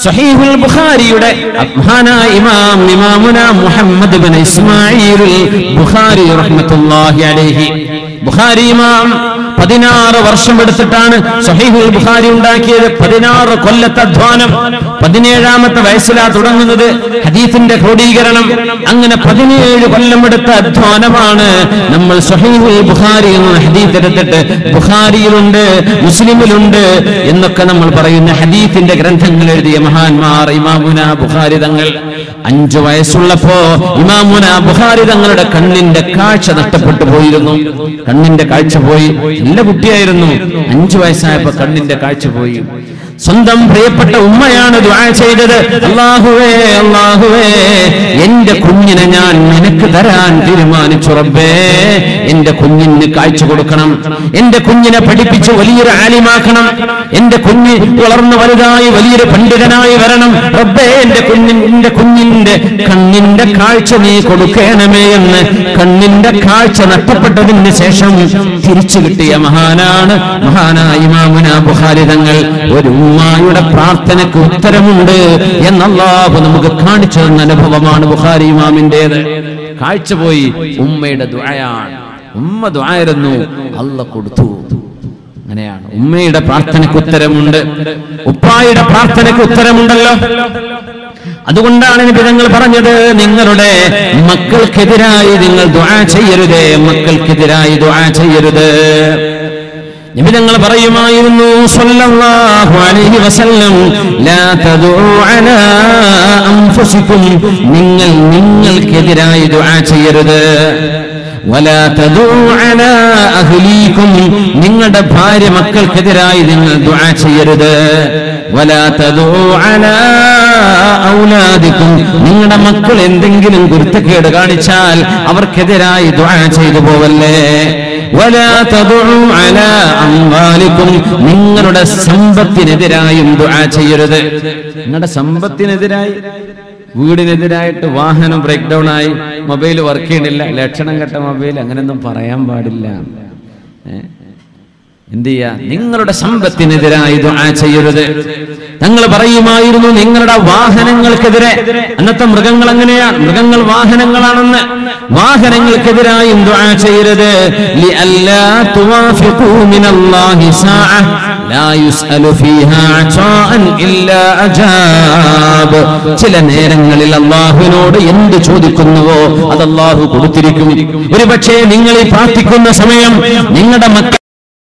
Speaker 1: സഹീഹുൽ ബുഖാരിയുടെ മഹാനായ ഇമാം ഇമാമുന മുഹമ്മദ് ബിൻ ഇസ്മാഈലുൽ ബുഖാരി റഹ്മത്തുള്ളാഹി അലൈഹി ബുഖാരി ഇമാം പതിനാറ് വർഷം എടുത്തിട്ടാണ് സഹീഹുൽ ബുഖാരി ഉണ്ടാക്കിയത് പതിനാറ് കൊല്ലത്തെ അധ്വാനം പതിനേഴാമത്തെ വയസ്സിലാ തുടങ്ങുന്നത് ഹദീസിന്റെ ക്രോഡീകരണം അങ്ങനെ പതിനേഴ് കൊല്ലം എടുത്ത അധ്വാനമാണ് നമ്മൾ സഹീഹുൽ ബുഖാരി എന്ന ഹദീസ് എടുത്തിട്ട് ബുഖാരിയിലുണ്ട് മുസ്ലിമിലുണ്ട് എന്നൊക്കെ നമ്മൾ പറയുന്ന ഹദീസിന്റെ ഗ്രന്ഥങ്ങൾ എഴുതിയ മഹാന്മാർ ഇമാമുന ബുഖാരി തങ്ങൾ അഞ്ചു വയസ്സുള്ളപ്പോ ഇമാമുന ബുഖാരി തങ്ങളുടെ കണ്ണിന്റെ കാഴ്ച നഷ്ടപ്പെട്ടു പോയിരുന്നു കണ്ണിന്റെ കാഴ്ച പോയി നല്ല കുട്ടിയായിരുന്നു അഞ്ചു വയസ്സായപ്പോ കണ്ണിന്റെ കാഴ്ച പോയി സ്വന്തം പ്രിയപ്പെട്ട ഉമ്മയാണ് ദുആ ചെയ്തത് അള്ളാഹുവേ അള്ളാഹുവേ എന്റെ കുഞ്ഞിനെ ഞാൻ നിനക്ക് തരാൻ തീരുമാനിച്ചു റബ്ബേ എന്റെ കുഞ്ഞിന് കാഴ്ച കൊടുക്കണം എന്റെ കുഞ്ഞിനെ പഠിപ്പിച്ച് വലിയൊരു ആലിമാക്കണം എന്റെ കുഞ്ഞ് വളർന്ന് വലുതായി വലിയൊരു പണ്ഡിതനായി വരണം റബ്ബേ എന്റെ കുഞ്ഞിൻ എന്റെ കുഞ്ഞിന്റെ കണ്ണിന്റെ കാഴ്ച നീ കൊടുക്കണമേ എന്ന് കണ്ണിന്റെ കാഴ്ച നഷ്ടപ്പെട്ടതിന് ശേഷം തിരിച്ചു കിട്ടിയ മഹാനാണ് മഹാനായ ഇമാമുന ബുഖാരി തങ്ങൾ ഒരു ഉമ്മായുടെ പ്രാർത്ഥനയ്ക്ക് ഉത്തരമുണ്ട് എന്നല്ലാഹു നമുക്ക് കാണിച്ചു തന്ന അനുഭവമാണ് ബുഖാരി ഇമാമിന്റേത് കാഴ്ച പോയി ഉമ്മയുടെ ദുആയാണ് ഉമ്മ ദുആയിരുന്നു അല്ല കൊടുത്തു അങ്ങനെയാണ് ഉമ്മയുടെ പ്രാർത്ഥനയ്ക്ക് ഉത്തരമുണ്ട് ഉപ്പായുടെ പ്രാർത്ഥനയ്ക്ക് ഉത്തരമുണ്ടല്ലോ അതുകൊണ്ടാണ് നിബിധങ്ങൾ പറഞ്ഞത് നിങ്ങളുടെ മക്കൾക്കെതിരായി നിങ്ങൾ ദുആ ചെയ്യരുതേ മക്കൾക്കെതിരായി ദുആ ചെയ്യരുത് നിബിധങ്ങൾ പറയുമായിരുന്നു സ്വല്ലല്ലാഹു അലൈഹി വസല്ലം ലാ തദഉ അലാ അൻഫുസികും നിങ്ങൾ നിങ്ങൾക്കെതിരായി ദുആ ചെയ്യരുത് വലാ തദഉ അലാ അഹ്ലീകും നിങ്ങളുടെ ഭാര്യ മക്കൾക്കെതിരായി നിങ്ങൾ ദുആ ചെയ്യരുത് വലാ തദഉ അലാ ഔലാദിക്കും നിങ്ങളുടെ മക്കൾ എന്തെങ്കിലും കുരുത്തക്കേട് കാണിച്ചാൽ അവർക്കെതിരായി ദുആ ചെയ്തു പോവല്ലേ വലാ തദഉ അലാ അംവാലിക്കും നിങ്ങളുടെ സമ്പത്തിനെതിരായും ദുആ ചെയ്യരുത് നിങ്ങളുടെ സമ്പത്തിനെതിരായി വീടിനെതിരായിട്ട് വാഹനം ബ്രേക്ക് ഡൗൺ ആയി മൊബൈൽ വർക്ക് ചെയ്യണില്ല ലക്ഷണം കെട്ട മൊബൈൽ അങ്ങനെയൊന്നും പറയാൻ പാടില്ല ഏ? എന്ത് ചെയ്യാ നിങ്ങളുടെ സമ്പത്തിനെതിരായി ദുആ ചെയ്യരുത് തങ്ങൾ പറയുമായിരുന്നു നിങ്ങളുടെ വാഹനങ്ങൾക്കെതിരെ അന്നത്തെ മൃഗങ്ങൾ എങ്ങനെയാണ് മൃഗങ്ങൾ വാഹനങ്ങളാണെന്ന് വാഹനങ്ങൾക്കെതിരായും ദുആ ചെയ്യരുത് ലിഅല്ലാ തുവാഫിഖൂ മിനല്ലാഹി സാഅ ലാ യുസ്അലു ഫീഹാ അചാഅൻ ഇല്ലാ അജാബ് ചില നേരങ്ങളിൽ അള്ളാഹുവിനോട് എന്ത് ചോദിക്കുന്നുവോ അത് അള്ളാഹു കൊടുത്തിരിക്കും ഒരുപക്ഷേ നിങ്ങൾ ഈ പ്രാർത്ഥിക്കുന്ന സമയം നിങ്ങളുടെ മക്കൾ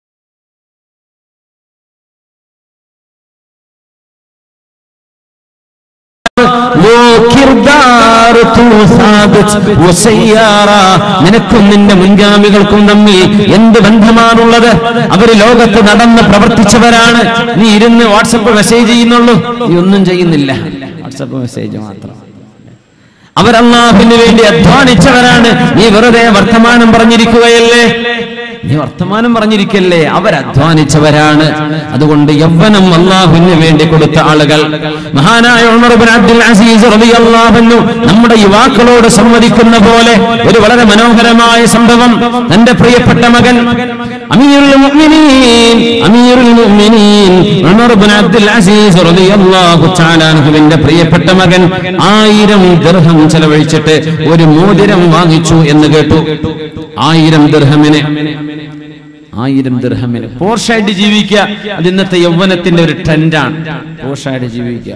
Speaker 1: वो किरदार तू साबित वो सയ്യാറ നിനക്കും നിന്റെ മുൻഗാമികൾക്കും തമ്മിൽ എന്ത് ബന്ധമാണുള്ളത് അവര് ലോകത്ത് നടന്ന് പ്രവർത്തിച്ചവരാണ് നീ ഇരുന്ന് വാട്സപ്പ് മെസ്സേജ് ചെയ്യുന്നുള്ളൂ നീ ഒന്നും ചെയ്യുന്നില്ല വാട്സപ്പ് മെസ്സേജ് മാത്രം അവരല്ലാഹുവിന് വേണ്ടി അധ്വാനിച്ചവരാണ് നീ വെറുതെ വർത്തമാനം പറഞ്ഞിരിക്കുകയല്ലേ നീ വർത്തമാനം പറഞ്ഞിരിക്കല്ലേ അവർ അധ്വാനിച്ചവരാണ് അതുകൊണ്ട് യൗവനം അള്ളാഹുവിന് വേണ്ടി കൊടുത്ത ആളുകൾ മഹാനായ ഉമർ ഇബ്നു അബ്ദുൽ അസീസ് റളിയല്ലാഹു അൻഹു നമ്മുടെ യുവാക്കളോട് സംവദിക്കുന്ന പോലെ ഒരു വളരെ മനോഹരമായ സംഭവം തന്റെ പ്രിയപ്പെട്ട മകൻ അമീറുൽ മുഅ്മിനീൻ അമീറുൽ മുഅ്മിനീൻ ഉമർ ഇബ്നു അബ്ദുൽ അസീസ് റളിയല്ലാഹു തആല അൻഹുവിന്റെ പ്രിയപ്പെട്ട മകൻ ആയിരം ദിർഹം ചെലവഴിച്ചിട്ട് ഒരു മോതിരം വാങ്ങിച്ചു എന്ന് കേട്ടു ആയിരം ദിർഹമിന് ആയിരം ദിർഹമിന് പോർഷായിട്ട് ജീവിക്കുക അത് ഇന്നത്തെ യൗവനത്തിന്റെ ഒരു ട്രെൻഡാണ് പോർഷായിട്ട് ജീവിക്കുക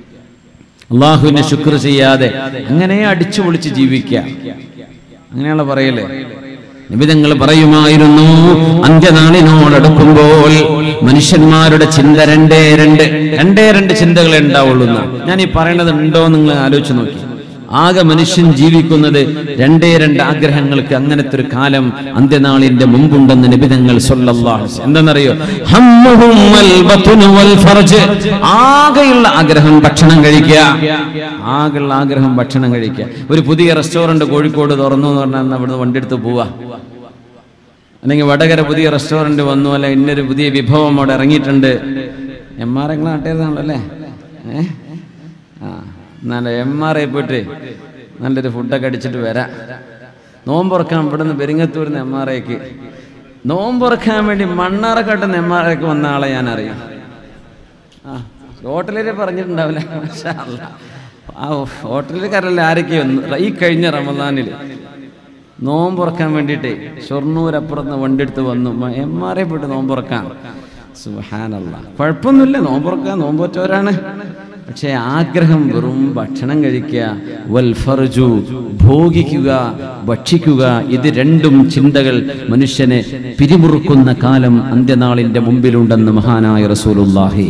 Speaker 1: അള്ളാഹുവിനെ ശുക്ർ ചെയ്യാതെ അങ്ങനെ അടിച്ചു പൊളിച്ച് ജീവിക്കുക അങ്ങനെയുള്ള പറയല്ലേ നിബിതങ്ങൾ പറയുമായിരുന്നു അന്ത്യനാളിനോടടുക്കുമ്പോൾ മനുഷ്യന്മാരുടെ ചിന്ത രണ്ടേ രണ്ട് രണ്ടേ രണ്ട് ചിന്തകളെ ഉണ്ടാവുള്ളൂ എന്നാണ്. ഞാൻ ഈ പറയണത് ഉണ്ടോ എന്ന് നിങ്ങൾ ആലോചിച്ച് നോക്കി ആകെ മനുഷ്യൻ ജീവിക്കുന്നത് രണ്ടേ രണ്ട് ആഗ്രഹങ്ങൾക്ക് അങ്ങനത്തെ ഒരു കാലം അന്ത്യനാളിന്റെ മുമ്പുണ്ടെന്ന് നിബിതങ്ങൾ എന്തെന്നറിയോ ഹമ്മുഹും വൽ ബത്നു വൽ ഫർജ്. ആകെയുള്ള ആഗ്രഹം ഭക്ഷണം കഴിക്കുക ആകെയുള്ള ആഗ്രഹം ഭക്ഷണം കഴിക്കുക ഒരു പുതിയ റെസ്റ്റോറന്റ് കോഴിക്കോട് തുറന്നു എന്ന് പറഞ്ഞാൽ അവിടുന്ന് വണ്ടിയെടുത്ത് പോവാ അല്ലെങ്കിൽ വടകര പുതിയ റെസ്റ്റോറന്റ് വന്നു അല്ലെ ഇന്നൊരു പുതിയ വിഭവം അവിടെ ഇറങ്ങിയിട്ടുണ്ട് എം ആർ എങ്ങനെ നാട്ടേതാണല്ലോ അല്ലേ ഏ ആ നല്ല എം ആർ ഐ പോയിട്ട് നല്ലൊരു ഫുഡൊക്കെ അടിച്ചിട്ട് വരാം നോമ്പുറക്കാൻ ഇവിടെ നിന്ന് പെരിങ്ങത്തൂരിന്ന് എം ആർ ഐക്ക് നോമ്പുറക്കാൻ വേണ്ടി മണ്ണാറക്കാട്ടുന്ന എം ആർ ഐക്ക് വന്ന ആളെ ഞാൻ അറിയാം ആ
Speaker 2: ഹോട്ടലിൽ പറഞ്ഞിട്ടുണ്ടാവില്ല മാഷാ അല്ലാ. ആ ഹോട്ടലിൽക്കാരല്ല ആരൊക്കെയോ ഈ കഴിഞ്ഞ റമദാനിൽ നോമ്പുറക്കാൻ വേണ്ടിയിട്ട് ഷൊർണൂരപ്പുറത്ത് വണ്ടി എടുത്ത് വന്നു മ- എം ആർ ഐ പോയിട്ട് നോമ്പുറക്കാൻ സുഹാനല്ല കുഴപ്പമൊന്നുമില്ല നോമ്പുറക്കാൻ നോമ്പുറ്റവരാണ് പക്ഷേ ആഗ്രഹം വെറും ഭക്ഷണം കഴിക്കുക വൽഫർജു ഭോഗിക്കുക ഭക്ഷിക്കുക ഇത് രണ്ടും ചിന്തകൾ മനുഷ്യനെ പിരിമുറുക്കുന്ന കാലം അന്ത്യനാളിന്റെ മുമ്പിലുണ്ടെന്ന് മഹാനായ റസൂലുള്ളാഹി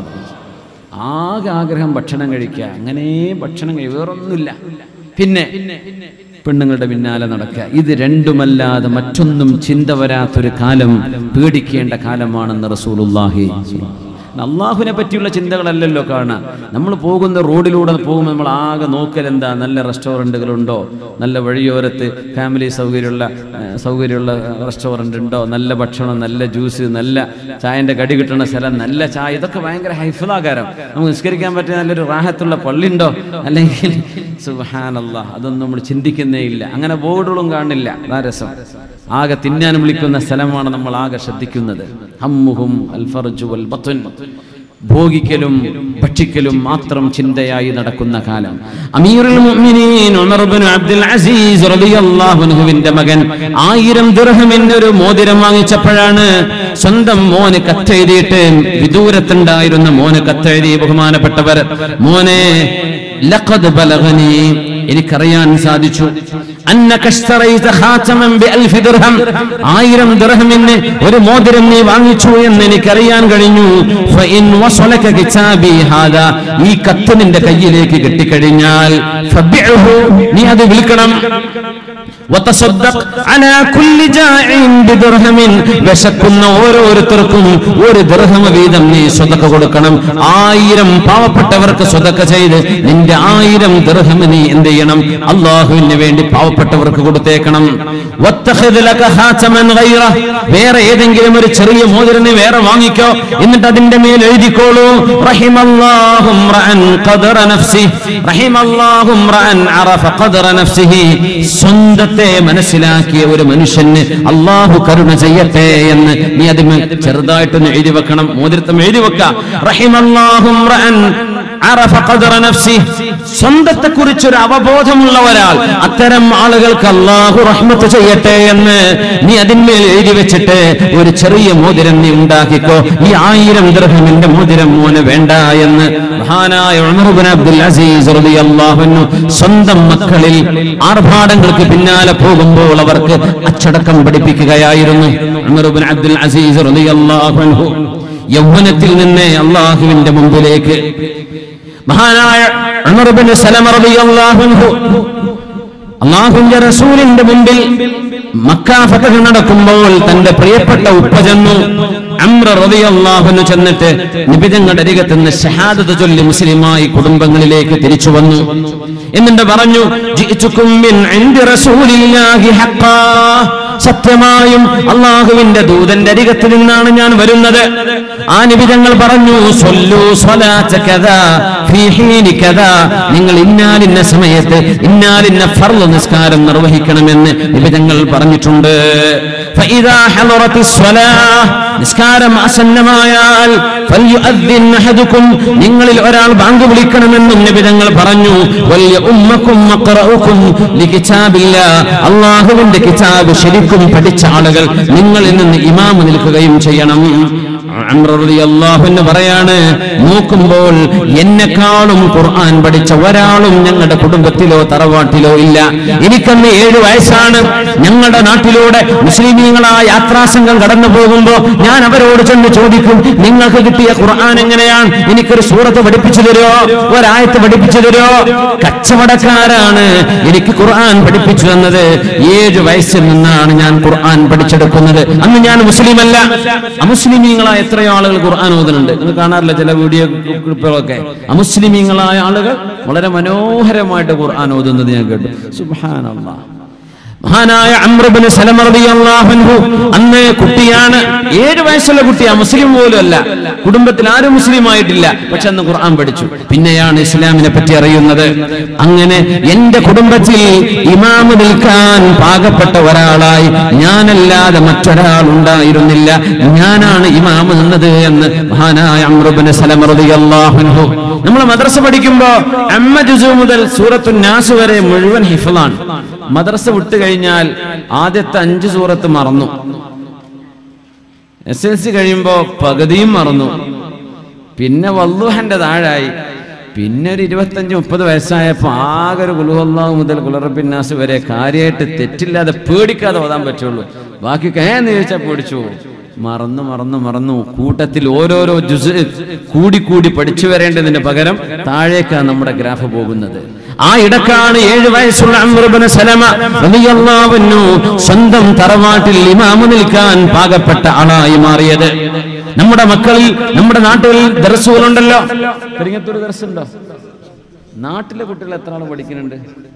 Speaker 2: ആകെ ആഗ്രഹം ഭക്ഷണം കഴിക്കുക അങ്ങനെ ഭക്ഷണം കഴി വേറൊന്നുമില്ല പിന്നെ പെണ്ണുങ്ങളുടെ പിന്നാലെ നടക്കുക ഇത് രണ്ടുമല്ലാതെ മറ്റൊന്നും ചിന്ത വരാത്തൊരു കാലം പേടിക്കേണ്ട കാലമാണെന്ന് റസൂലുള്ളാഹി അള്ളാഹുവിനെ പറ്റിയുള്ള ചിന്തകളല്ലല്ലോ കാണാൻ നമ്മൾ പോകുന്ന റോഡിലൂടെ പോകുമ്പോൾ നമ്മൾ ആകെ നോക്കൽ എന്താ നല്ല റെസ്റ്റോറൻറ്റുകളുണ്ടോ നല്ല വഴിയോരത്ത് ഫാമിലി സൗകര്യമുള്ള ഏഹ്, സൗകര്യമുള്ള റെസ്റ്റോറൻ്റ് ഉണ്ടോ നല്ല ഭക്ഷണം നല്ല ജ്യൂസ് നല്ല ചായൻ്റെ കടി കിട്ടുന്ന സ്ഥലം നല്ല ചായ ഇതൊക്കെ ഭയങ്കര ഹൈഫലാകാരം നമുക്ക് നിസ്കരിക്കാൻ പറ്റിയ നല്ലൊരു റാഹത്തുള്ള പള്ളിയുണ്ടോ അല്ലെങ്കിൽ സുഹാനല്ല അതൊന്നും നമ്മൾ ചിന്തിക്കുന്നേ ഇല്ല അങ്ങനെ ബോർഡുകളും കാണില്ല അതാ രസം ആകെ തിന്നാൻ വിളിക്കുന്ന സ്ഥലമാണ് നമ്മൾ ആകെ ശ്രദ്ധിക്കുന്നത് ഹമ്മുഹും അൽഫർജു വൽ ബത്തുൻ ഭോഗിക്കലും ഭക്ഷിക്കലും മാത്രം ചിന്തയായി നടക്കുന്ന കാലം
Speaker 1: അമീറുൽ മുഅ്മിനീൻ ഉമർ ഇബ്നു അബ്ദുൽ അസീസ് റളിയല്ലാഹു അൻഹുവിന്റെ മകൻ ആയിരം ദിർഹമിന് ഒരു മോതിരം വാങ്ങിച്ചപ്പോഴാണ് സ്വന്തം മോന് കത്തെഴുതിയിട്ട് വിദൂരത്തുണ്ടായിരുന്ന മോന് കത്തെഴുതി ബഹുമാനപ്പെട്ടവർ മോനെ ലഖദ് ബലഗനി എനിക്കറിയാൻ സാധിച്ചു അന്നക ഇഷ്തറൈത ഖാതമൻ ബിഅൽഫി ദിർഹം ആയിരം ദിർഹമിന് ഒരു മോതിരം നീ വാങ്ങിച്ചു എന്ന് എനിക്കറിയാൻ കഴിഞ്ഞു ഫഇൻ വസലക കിതാബി ഹാദാ ഈ കത്ത് നിന്റെ കയ്യിലേക്ക് കിട്ടിക്കഴിഞ്ഞാൽ ഫബിഉഹു നീ അത് വിൽക്കണം വതസദ്ദഖ് അലാ കുല്ലി ജാഇൻ ബിദിർഹമിൻ വിശക്കുന്ന ഓരോരുത്തർക്കും ഒരു ദിർഹമ വീതം നീ സ്വതക്ക കൊടുക്കണം ആയിരം പാവപ്പെട്ടവർക്ക് സ്വതക്ക ചെയ്ത് നിന്റെ ആയിരം ദിർഹം നീ എന്ത് ചെയ്യണം അള്ളാഹുവിന് വേണ്ടി പാവപ്പെട്ടവർക്ക് കൊടുത്തേക്കണം വത്തഖിദ് ലക ഖാതമൻ ഗൈറ വേറെ ഏതെങ്കിലും ഒരു ചെറിയ മോതിരം നീ വേറെ വാങ്ങിക്കോ എന്നിട്ട് അതിന്റെ മേൽ എഴുതിക്കോളൂ റഹിമല്ലാഹു റഅൻ ഖദറ നഫ്സി റഹിമല്ലാഹു റഅൻ അറഫ ഖദറ നഫ്സിഹി സ്വന്തത്തെ മനസ്സിലാക്കിയ ഒരു മനുഷ്യന് അള്ളാഹു കരുണ ചെയ്യട്ടെ എന്ന് നീ അതിന് ചെറുതായിട്ടൊന്ന് എഴുതി വെക്കണം മോതിരത്തം എഴുതി വെക്ക റഹിമല്ലാഹു റഅൻ അറഫ ഖദറ നഫ്സി സ്വന്തത്തെ കുറിച്ചൊരു അവബോധമുള്ള ഒരാൾ അത്തരം ആളുകൾക്ക് അള്ളാഹു റഹ്മത്ത് ചെയ്യട്ടെ എന്ന് നീ അതിന്മേൽ എഴുതി വെച്ചിട്ട് ഒരു ചെറിയ മോതിരം നീ ഉണ്ടാക്കിക്കോ ഈ ആയിരം ദൃഹമിന്റെ മോതിരം മോന് വേണ്ട എന്ന് മഹാനായ ഉമർ ഇബ്നു അബ്ദുൽ അസീസ് റളിയല്ലാഹു അൻഹു സ്വന്തം മക്കളിൽ ആർഭാടങ്ങൾക്ക് പിന്നാലെ പോകുമ്പോൾ അവർക്ക് അച്ചടക്കം പഠിപ്പിക്കുകയായിരുന്നു ഉമർ ഇബ്നു അബ്ദുൽ അസീസ് റളിയല്ലാഹു അൻഹു യൗവനത്തിൽ നിന്ന് അള്ളാഹുവിന്റെ മുമ്പിലേക്ക് മഹാനായ ഉമർ ഇബ്നു സലമ റളിയല്ലാഹു അൻഹു അള്ളാഹുവിന്റെ റസൂലിന്റെ മുമ്പിൽ മക്ക ഫതഹ് നടക്കുമ്പോൾ തന്റെ പ്രിയപ്പെട്ട ഉപ്പ ചെന്നു അമ്ര റളിയല്ലാഹുവിന് ചെന്നിട്ട് നിബിതങ്ങളുടെ അരികത്ത് നിന്ന് ഷഹാദത്ത് ചൊല്ലി മുസ്ലിമായി കുടുംബങ്ങളിലേക്ക് തിരിച്ചു വന്നു എന്നിട്ട് പറഞ്ഞു "ജിഇതുക്കും മിൻ ഇൻദി റസൂലില്ലാഹി ഹഖ്ഖാ." സത്യമായും അള്ളാഹുവിന്റെ ദൂതന്റെ അരികത്ത് നിന്നാണ് ഞാൻ വരുന്നത് ആ നിബിതങ്ങൾ പറഞ്ഞു "സ്വല്ലൂ സ്വലാത്ത കദാ ഫീ ഹീനി കദാ." നിങ്ങൾ ഇന്നാലിന്ന സമയത്ത് ഇന്നാലിന്ന ഫർള് നിസ്കാരം നിർവഹിക്കണമെന്ന് നിബിതങ്ങൾ പറഞ്ഞിട്ടുണ്ട് ഫഇദാ ഹളറത്തിസ് സ്വലാഹ് നിസ്കാരം ആസന്നമായാൽ ഫൽയുഅദ്ദിൻ അഹദുക്കും നിങ്ങളിൽ ഒരാൾ ബാങ്ക് വിളിക്കണമെന്നും നിബിതങ്ങൾ പറഞ്ഞു വലിയ ഉമ്മക്കും മഖറഉക്കും ലികിതാബില്ലാ അല്ലാഹുവിന്റെ കിതാബ് ശരിക്കും പഠിച്ച ആളുകൾ നിങ്ങളിൽ നിന്ന് ഇമാമ് നിൽക്കുകയും ചെയ്യണം അംർ റളിയല്ലാഹു അൻഹു പറയാണ് നോക്കുമ്പോൾ എന്നെക്കാളും ഖുർആൻ പഠിച്ച ഒരാളും ഞങ്ങളുടെ കുടുംബത്തിലോ തറവാട്ടിലോ ഇല്ല എനിക്കന്ന് ഏഴു വയസ്സാണ് ഞങ്ങളുടെ നാട്ടിലൂടെ മുസ്ലിമീങ്ങളായ യാത്രാസംഘം കടന്നു പോകുമ്പോ ഞാൻ അവരോട് ചെന്ന് ചോദിക്കും നിങ്ങൾക്ക് കിട്ടിയ ഖുർആൻ എങ്ങനെയാണ് എനിക്കൊരു സൂറത്ത് പഠിപ്പിച്ചു തരുമോ ഒരായത്ത് പഠിപ്പിച്ചു തരുമോ കച്ചവടക്കാരാണ് എനിക്ക് ഖുർആൻ പഠിപ്പിച്ചു തന്നത് ഏഴു വയസ്സിൽ നിന്നാണ് ഞാൻ ഖുർആൻ പഠിച്ചെടുക്കുന്നത് അന്ന് ഞാൻ മുസ്ലിമല്ല അമുസ്ലിമീങ്ങളായ എത്രയോ ആളുകൾ ഖുർആൻ ഓതുന്നുണ്ട് നിങ്ങൾ കാണാറില്ല ചില വീഡിയോ ക്ലിപ്പുകളൊക്കെ അമുസ്ലിമീങ്ങളായ ആളുകൾ വളരെ മനോഹരമായിട്ട് ഖുർആൻ ഓതുന്നത് ഞാൻ കേട്ടു സുബ്ഹാനല്ലാഹ് മഹാനായ അമ്രബിന് സലമറിയാഹു അന്ന് കുട്ടിയാണ് ഏഴ് വയസ്സുള്ള കുട്ടിയാ മുസ്ലിം പോലും അല്ല കുടുംബത്തിൽ ആരും മുസ്ലിം ആയിട്ടില്ല പക്ഷെ അന്ന് ഖുർആൻ പഠിച്ചു പിന്നെയാണ് ഇസ്ലാമിനെ പറ്റി അറിയുന്നത് അങ്ങനെ എന്റെ കുടുംബത്തിൽ ഇമാമ് നിൽക്കാൻ പാകപ്പെട്ട ഒരാളായി ഞാനല്ലാതെ മറ്റൊരാൾ ഉണ്ടായിരുന്നില്ല ഞാനാണ് ഇമാമ് നിന്നത് എന്ന് മഹാനായ അമ്രബിന് സലമറിയാഹു നമ്മൾ മദ്രസ പഠിക്കുമ്പോ അമ്മ ജുസു മുതൽ സൂറത്തു നാസ് വരെ മുഴുവൻ ഹിഫലാണ് മദ്രസ വിട്ട് കഴിഞ്ഞാൽ ആദ്യത്തെ അഞ്ച് സൂറത്ത് മറന്നു എസ് എൽ സി കഴിയുമ്പോ പകുതിയും മറന്നു പിന്നെ വല്ലുഹന്റെ താഴായി പിന്നെ ഒരു ഇരുപത്തഞ്ച് മുപ്പത് വയസ്സായപ്പോ ആകെ ഒരു കുലുഹല്ലാഹു മുതൽ കുലറബിന്നാസ് വരെ കാര്യമായിട്ട് തെറ്റില്ലാതെ പേടിക്കാതെ ഓതാൻ പറ്റുള്ളൂ ബാക്കി കയെന്ന് ചോദിച്ചാൽ പേടിച്ചു പോകും. മറന്നു മറന്നു മറന്നു കൂട്ടത്തിൽ ഓരോരോ ജുസ് കൂടി കൂടി പഠിച്ചു വരേണ്ടതിന് പകരം താഴേക്കാണ് നമ്മുടെ ഗ്രാഫ് പോകുന്നത് ആ ഇടക്കാണ് ഏഴ് വയസ്സുള്ള അമ്രുബിന് സലമ റളിയല്ലാഹു അൻഹു സ്വന്തം തറവാട്ടിൽ ഇമാമു നിൽക്കാൻ പാകപ്പെട്ട ആളായി മാറിയത് നമ്മുടെ മക്കളിൽ നമ്മുടെ നാട്ടുകളിൽ ദർസുകളുണ്ടല്ലോ പെരിങ്ങത്തൂർ ദർസുണ്ടോ നാട്ടിലെ കുട്ടികൾ എത്ര ആൾ പഠിക്കുന്നുണ്ട്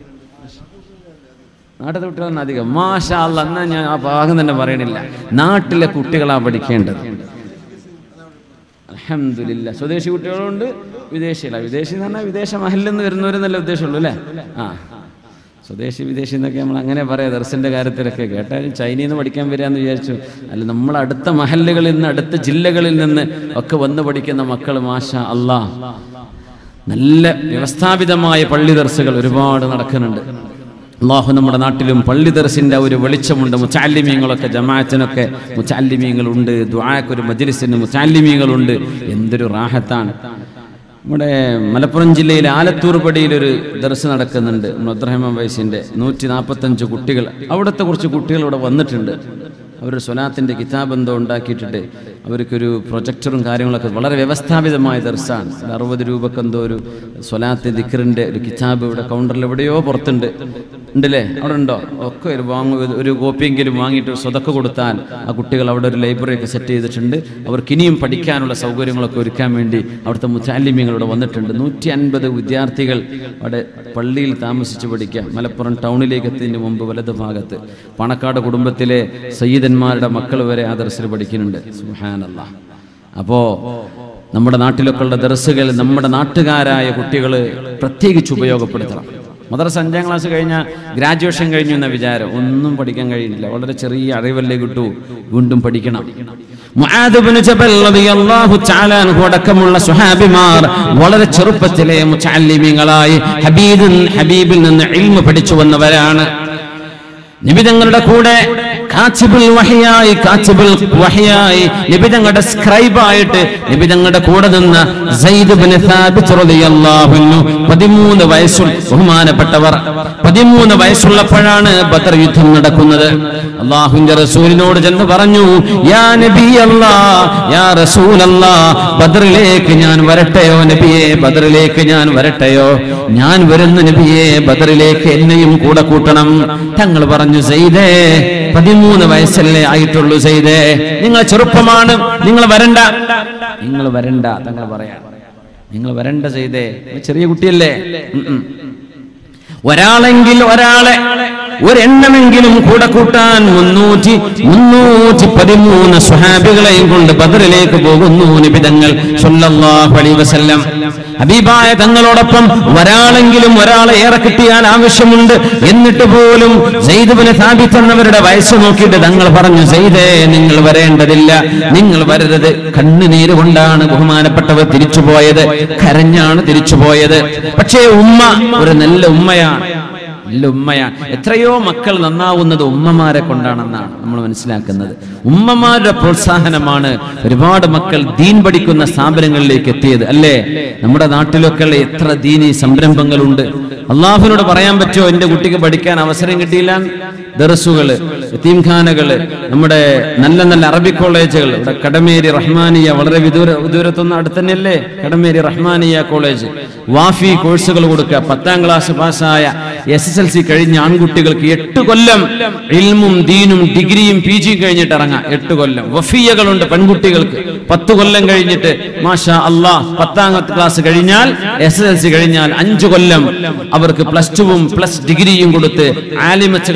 Speaker 1: നാട്ടിലെ കുട്ടികളാണ് അധികം മാഷാ അല്ല എന്നാ ഞാൻ ആ ഭാഗം തന്നെ പറയണില്ല നാട്ടിലെ കുട്ടികളാ പഠിക്കേണ്ടത് അൽഹംദുലില്ല സ്വദേശി കുട്ടികളുണ്ട് വിദേശികളാ വിദേശി എന്ന് പറഞ്ഞാൽ വിദേശ മഹലിൽ നിന്ന് വരുന്നവരെന്നല്ല ഉദ്ദേശമുള്ളൂ അല്ലേ ആ സ്വദേശി വിദേശി എന്നൊക്കെ നമ്മൾ അങ്ങനെ പറയാം ദർശന്റെ കാര്യത്തിലൊക്കെ കേട്ടാലും ചൈനയിൽ നിന്ന് പഠിക്കാൻ വരികയെന്ന് വിചാരിച്ചു അല്ല നമ്മൾ അടുത്ത മഹല്ലുകളിൽ നിന്ന് അടുത്ത ജില്ലകളിൽ നിന്ന് ഒക്കെ വന്ന് പഠിക്കുന്ന മക്കൾ മാഷ അല്ലാ നല്ല വ്യവസ്ഥാപിതമായ പള്ളി ദർസുകൾ ഒരുപാട് നടക്കുന്നുണ്ട് അള്ളാഹു നമ്മുടെ നാട്ടിലും പള്ളി ദർസിന്റെ ഒരു വെളിച്ചമുണ്ട് മുച്ചാലിമീങ്ങളൊക്കെ ജമാഅത്തിനൊക്കെ മുച്ചാലിമീങ്ങളുണ്ട് ദ്വാക്ക് ഒരു മജ്ലിസിന് മുച്ചാലിമീങ്ങളുണ്ട് എന്തൊരു റാഹത്താണ് നമ്മുടെ മലപ്പുറം ജില്ലയിലെ ആലത്തൂർ പടിയിൽ ഒരു ദർസ് നടക്കുന്നുണ്ട് അബ്ദുറഹ്മാൻ വൈസിന്റെ നൂറ്റി നാൽപ്പത്തഞ്ച് കുട്ടികൾ അവിടുത്തെ കുറച്ച് കുട്ടികൾ ഇവിടെ വന്നിട്ടുണ്ട് അവർ സ്വലാത്തിൻ്റെ കിതാബ് എന്തോ ഉണ്ടാക്കിയിട്ടിട്ട് അവർക്കൊരു പ്രൊജക്ടറും കാര്യങ്ങളൊക്കെ വളരെ വ്യവസ്ഥാപിതമായ ദർസാണ് ഒരു അറുപത് രൂപക്ക് എന്തോ ഒരു സ്വലാത്ത് ദിക്കറിൻ്റെ ഒരു കിതാബ് ഇവിടെ കൗണ്ടറിൽ എവിടെയോ പുറത്തുണ്ട് ഉണ്ടല്ലേ അവിടെ ഉണ്ടോ ഒക്കെ ഒരു വാങ്ങു ഒരു കോപ്പിയെങ്കിലും വാങ്ങിയിട്ട് സ്വതക്ക് കൊടുത്താൽ ആ കുട്ടികൾ അവിടെ ഒരു ലൈബ്രറി ഒക്കെ സെറ്റ് ചെയ്തിട്ടുണ്ട് അവർക്ക് ഇനിയും പഠിക്കാനുള്ള സൗകര്യങ്ങളൊക്കെ ഒരുക്കാൻ വേണ്ടി അവിടുത്തെ മുച്ചാലിമ്യങ്ങൾ ഇവിടെ വന്നിട്ടുണ്ട് നൂറ്റി അൻപത് വിദ്യാർത്ഥികൾ അവിടെ പള്ളിയിൽ താമസിച്ച് പഠിക്കാം മലപ്പുറം ടൗണിലേക്ക് എത്തുന്നതിന് മുമ്പ് വലത് ഭാഗത്ത് പണക്കാട് കുടുംബത്തിലെ സയ്യിദന്മാരുടെ മക്കൾ വരെ ആ ദർസിൽ പഠിക്കുന്നുണ്ട് സുഹാനല്ല അപ്പോ നമ്മുടെ നാട്ടിലൊക്കെ ഉള്ള ദർസുകൾ നമ്മുടെ നാട്ടുകാരായ കുട്ടികൾ പ്രത്യേകിച്ച് ഉപയോഗപ്പെടുത്തണം മദ്രസ അഞ്ചാം ക്ലാസ് കഴിഞ്ഞാൽ ഗ്രാജുവേഷൻ കഴിഞ്ഞു എന്ന വിചാരം ഒന്നും പഠിക്കാൻ കഴിയില്ല വളരെ ചെറിയ അറിവല്ലേ കിട്ടൂ വീണ്ടും പഠിക്കണം മുആദ് ഇബ്നു ജബൽ റളിയല്ലാഹു തആല അൻഹു അടക്കമുള്ള സ്വഹാബിമാർ വളരെ ചെറുപ്പത്തിലെ മുതഅല്ലിമീങ്ങളായി ഹബീബിൻ ഹബീബിൽ നിന്ന് ഇൽമു പഠിച്ചു വന്നവരാണ് നിബിതങ്ങളുടെ കൂടെ കാച്ചിബുൽ വഹിയായി കാച്ചിബുൽ വഹിയായി നിബിതങ്ങളുടെ സ്ക്രൈബായിട്ട് നിബിതങ്ങളുടെ കൂടെ നിന്ന സയ്യിദ് ഇബ്നു സാബിത്ത് റളിയല്ലാഹു അൻഹു 13 വയസ്സുള്ള ബഹുമാനപ്പെട്ടവർ 13 വയസ്സുള്ളപ്പോഴാണ് ബദർ യുദ്ധം നടക്കുന്നത് അള്ളാഹുവിന്റെ റസൂലിനോട് ചെന്ന് പറഞ്ഞു യാ നബി അല്ലാ യാ റസൂലല്ലാ ബദറിലേക്ക് ഞാൻ വരട്ടെയോ നബിയെ ബദറിലേക്ക് ഞാൻ വരട്ടെയോ ഞാൻ വരുന്ന നബിയെ ബദറിലേക്ക് എന്നെയും കൂടെ കൂട്ടണം തങ്ങൾ പറഞ്ഞു സെയ്തേ പതിമൂന്ന് വയസ്സല്ലേ ആയിട്ടുള്ളൂ സെയ്തേ നിങ്ങൾ ചെറുപ്പമാണ് നിങ്ങൾ വരണ്ട നിങ്ങൾ വരണ്ട തങ്ങൾ പറയാം നിങ്ങൾ വരണ്ട ചെയ്തേ ചെറിയ കുട്ടിയല്ലേ ഉം ഉം. ഒരാളെങ്കിൽ ഒരാളെ ഒരെണ്ണമെങ്കിലും കൂടെ കൂട്ടാൻ മുന്നൂറ്റി മുന്നൂറ്റി പതിമൂന്ന് സ്വഹാബികളെയും കൊണ്ട് ബദറിലേക്ക് പോകുന്നു നിബിതങ്ങൾ സല്ലല്ലാഹു അലൈഹി വസല്ലം ഹബീബായ തങ്ങളോടൊപ്പം ഒരാളെങ്കിലും ഒരാളെ ഏറെ കിട്ടിയാൽ ആവശ്യമുണ്ട് എന്നിട്ട് പോലും സെയ്ദുബിന് സ്ഥാപിത്ത് എന്നവരുടെ വയസ്സ് നോക്കിയിട്ട് തങ്ങൾ പറഞ്ഞു സെയ്ദേ നിങ്ങൾ വരേണ്ടതില്ല നിങ്ങൾ വരരുത് കണ്ണുനീര് കൊണ്ടാണ് ബഹുമാനപ്പെട്ടവർ തിരിച്ചുപോയത് കരഞ്ഞാണ് തിരിച്ചുപോയത് പക്ഷേ ഉമ്മ ഒരു നല്ല ഉമ്മയാണ് നല്ല ഉമ്മയാണ് എത്രയോ മക്കൾ നന്നാവുന്നത് ഉമ്മമാരെ കൊണ്ടാണെന്നാണ് നമ്മൾ മനസ്സിലാക്കുന്നത് ഉമ്മമാരുടെ പ്രോത്സാഹനമാണ് ഒരുപാട് മക്കൾ ദീൻ പഠിക്കുന്ന സ്ഥാപനങ്ങളിലേക്ക് എത്തിയത് അല്ലേ നമ്മുടെ നാട്ടിലൊക്കെ ഉള്ള എത്ര ദീനി സംരംഭങ്ങളുണ്ട് അള്ളാഹുവിനോട് പറയാൻ പറ്റുമോ എന്റെ കുട്ടിക്ക് പഠിക്കാൻ അവസരം കിട്ടിയില്ല ദർസുകള് യത്തീംഖാനകള് നമ്മുടെ നല്ല നല്ല അറബി കോളേജുകൾ ഇവിടെ കടമേരി റഹ്മാനിയ വളരെ വിദൂര വിദൂരത്തൊന്നും അടുത്ത് തന്നെയല്ലേ കടമേരി റഹ്മാനിയ കോളേജ് വാഫി കോഴ്സുകൾ കൊടുക്കുക പത്താം ക്ലാസ് പാസ്സായ എസ് എസ് എൽ സി കഴിഞ്ഞ ആൺകുട്ടികൾക്ക് എട്ട് കൊല്ലം ഇൽമും ദീനും ഡിഗ്രിയും പി ജിയും കഴിഞ്ഞിട്ട് ഇറങ്ങാം എട്ട് കൊല്ലം വഫിയകളുണ്ട് പെൺകുട്ടികൾക്ക് പത്ത് കൊല്ലം കഴിഞ്ഞിട്ട് മാഷാ അള്ളാഹ് പത്താം ക്ലാസ് കഴിഞ്ഞാൽ എസ് എസ് എൽ സി കഴിഞ്ഞാൽ അഞ്ചു കൊല്ലം അവർക്ക് പ്ലസ് ടുവും പ്ലസ് ഡിഗ്രിയും കൊടുത്ത് ആലിമച്ചുകളായി പുറത്ത്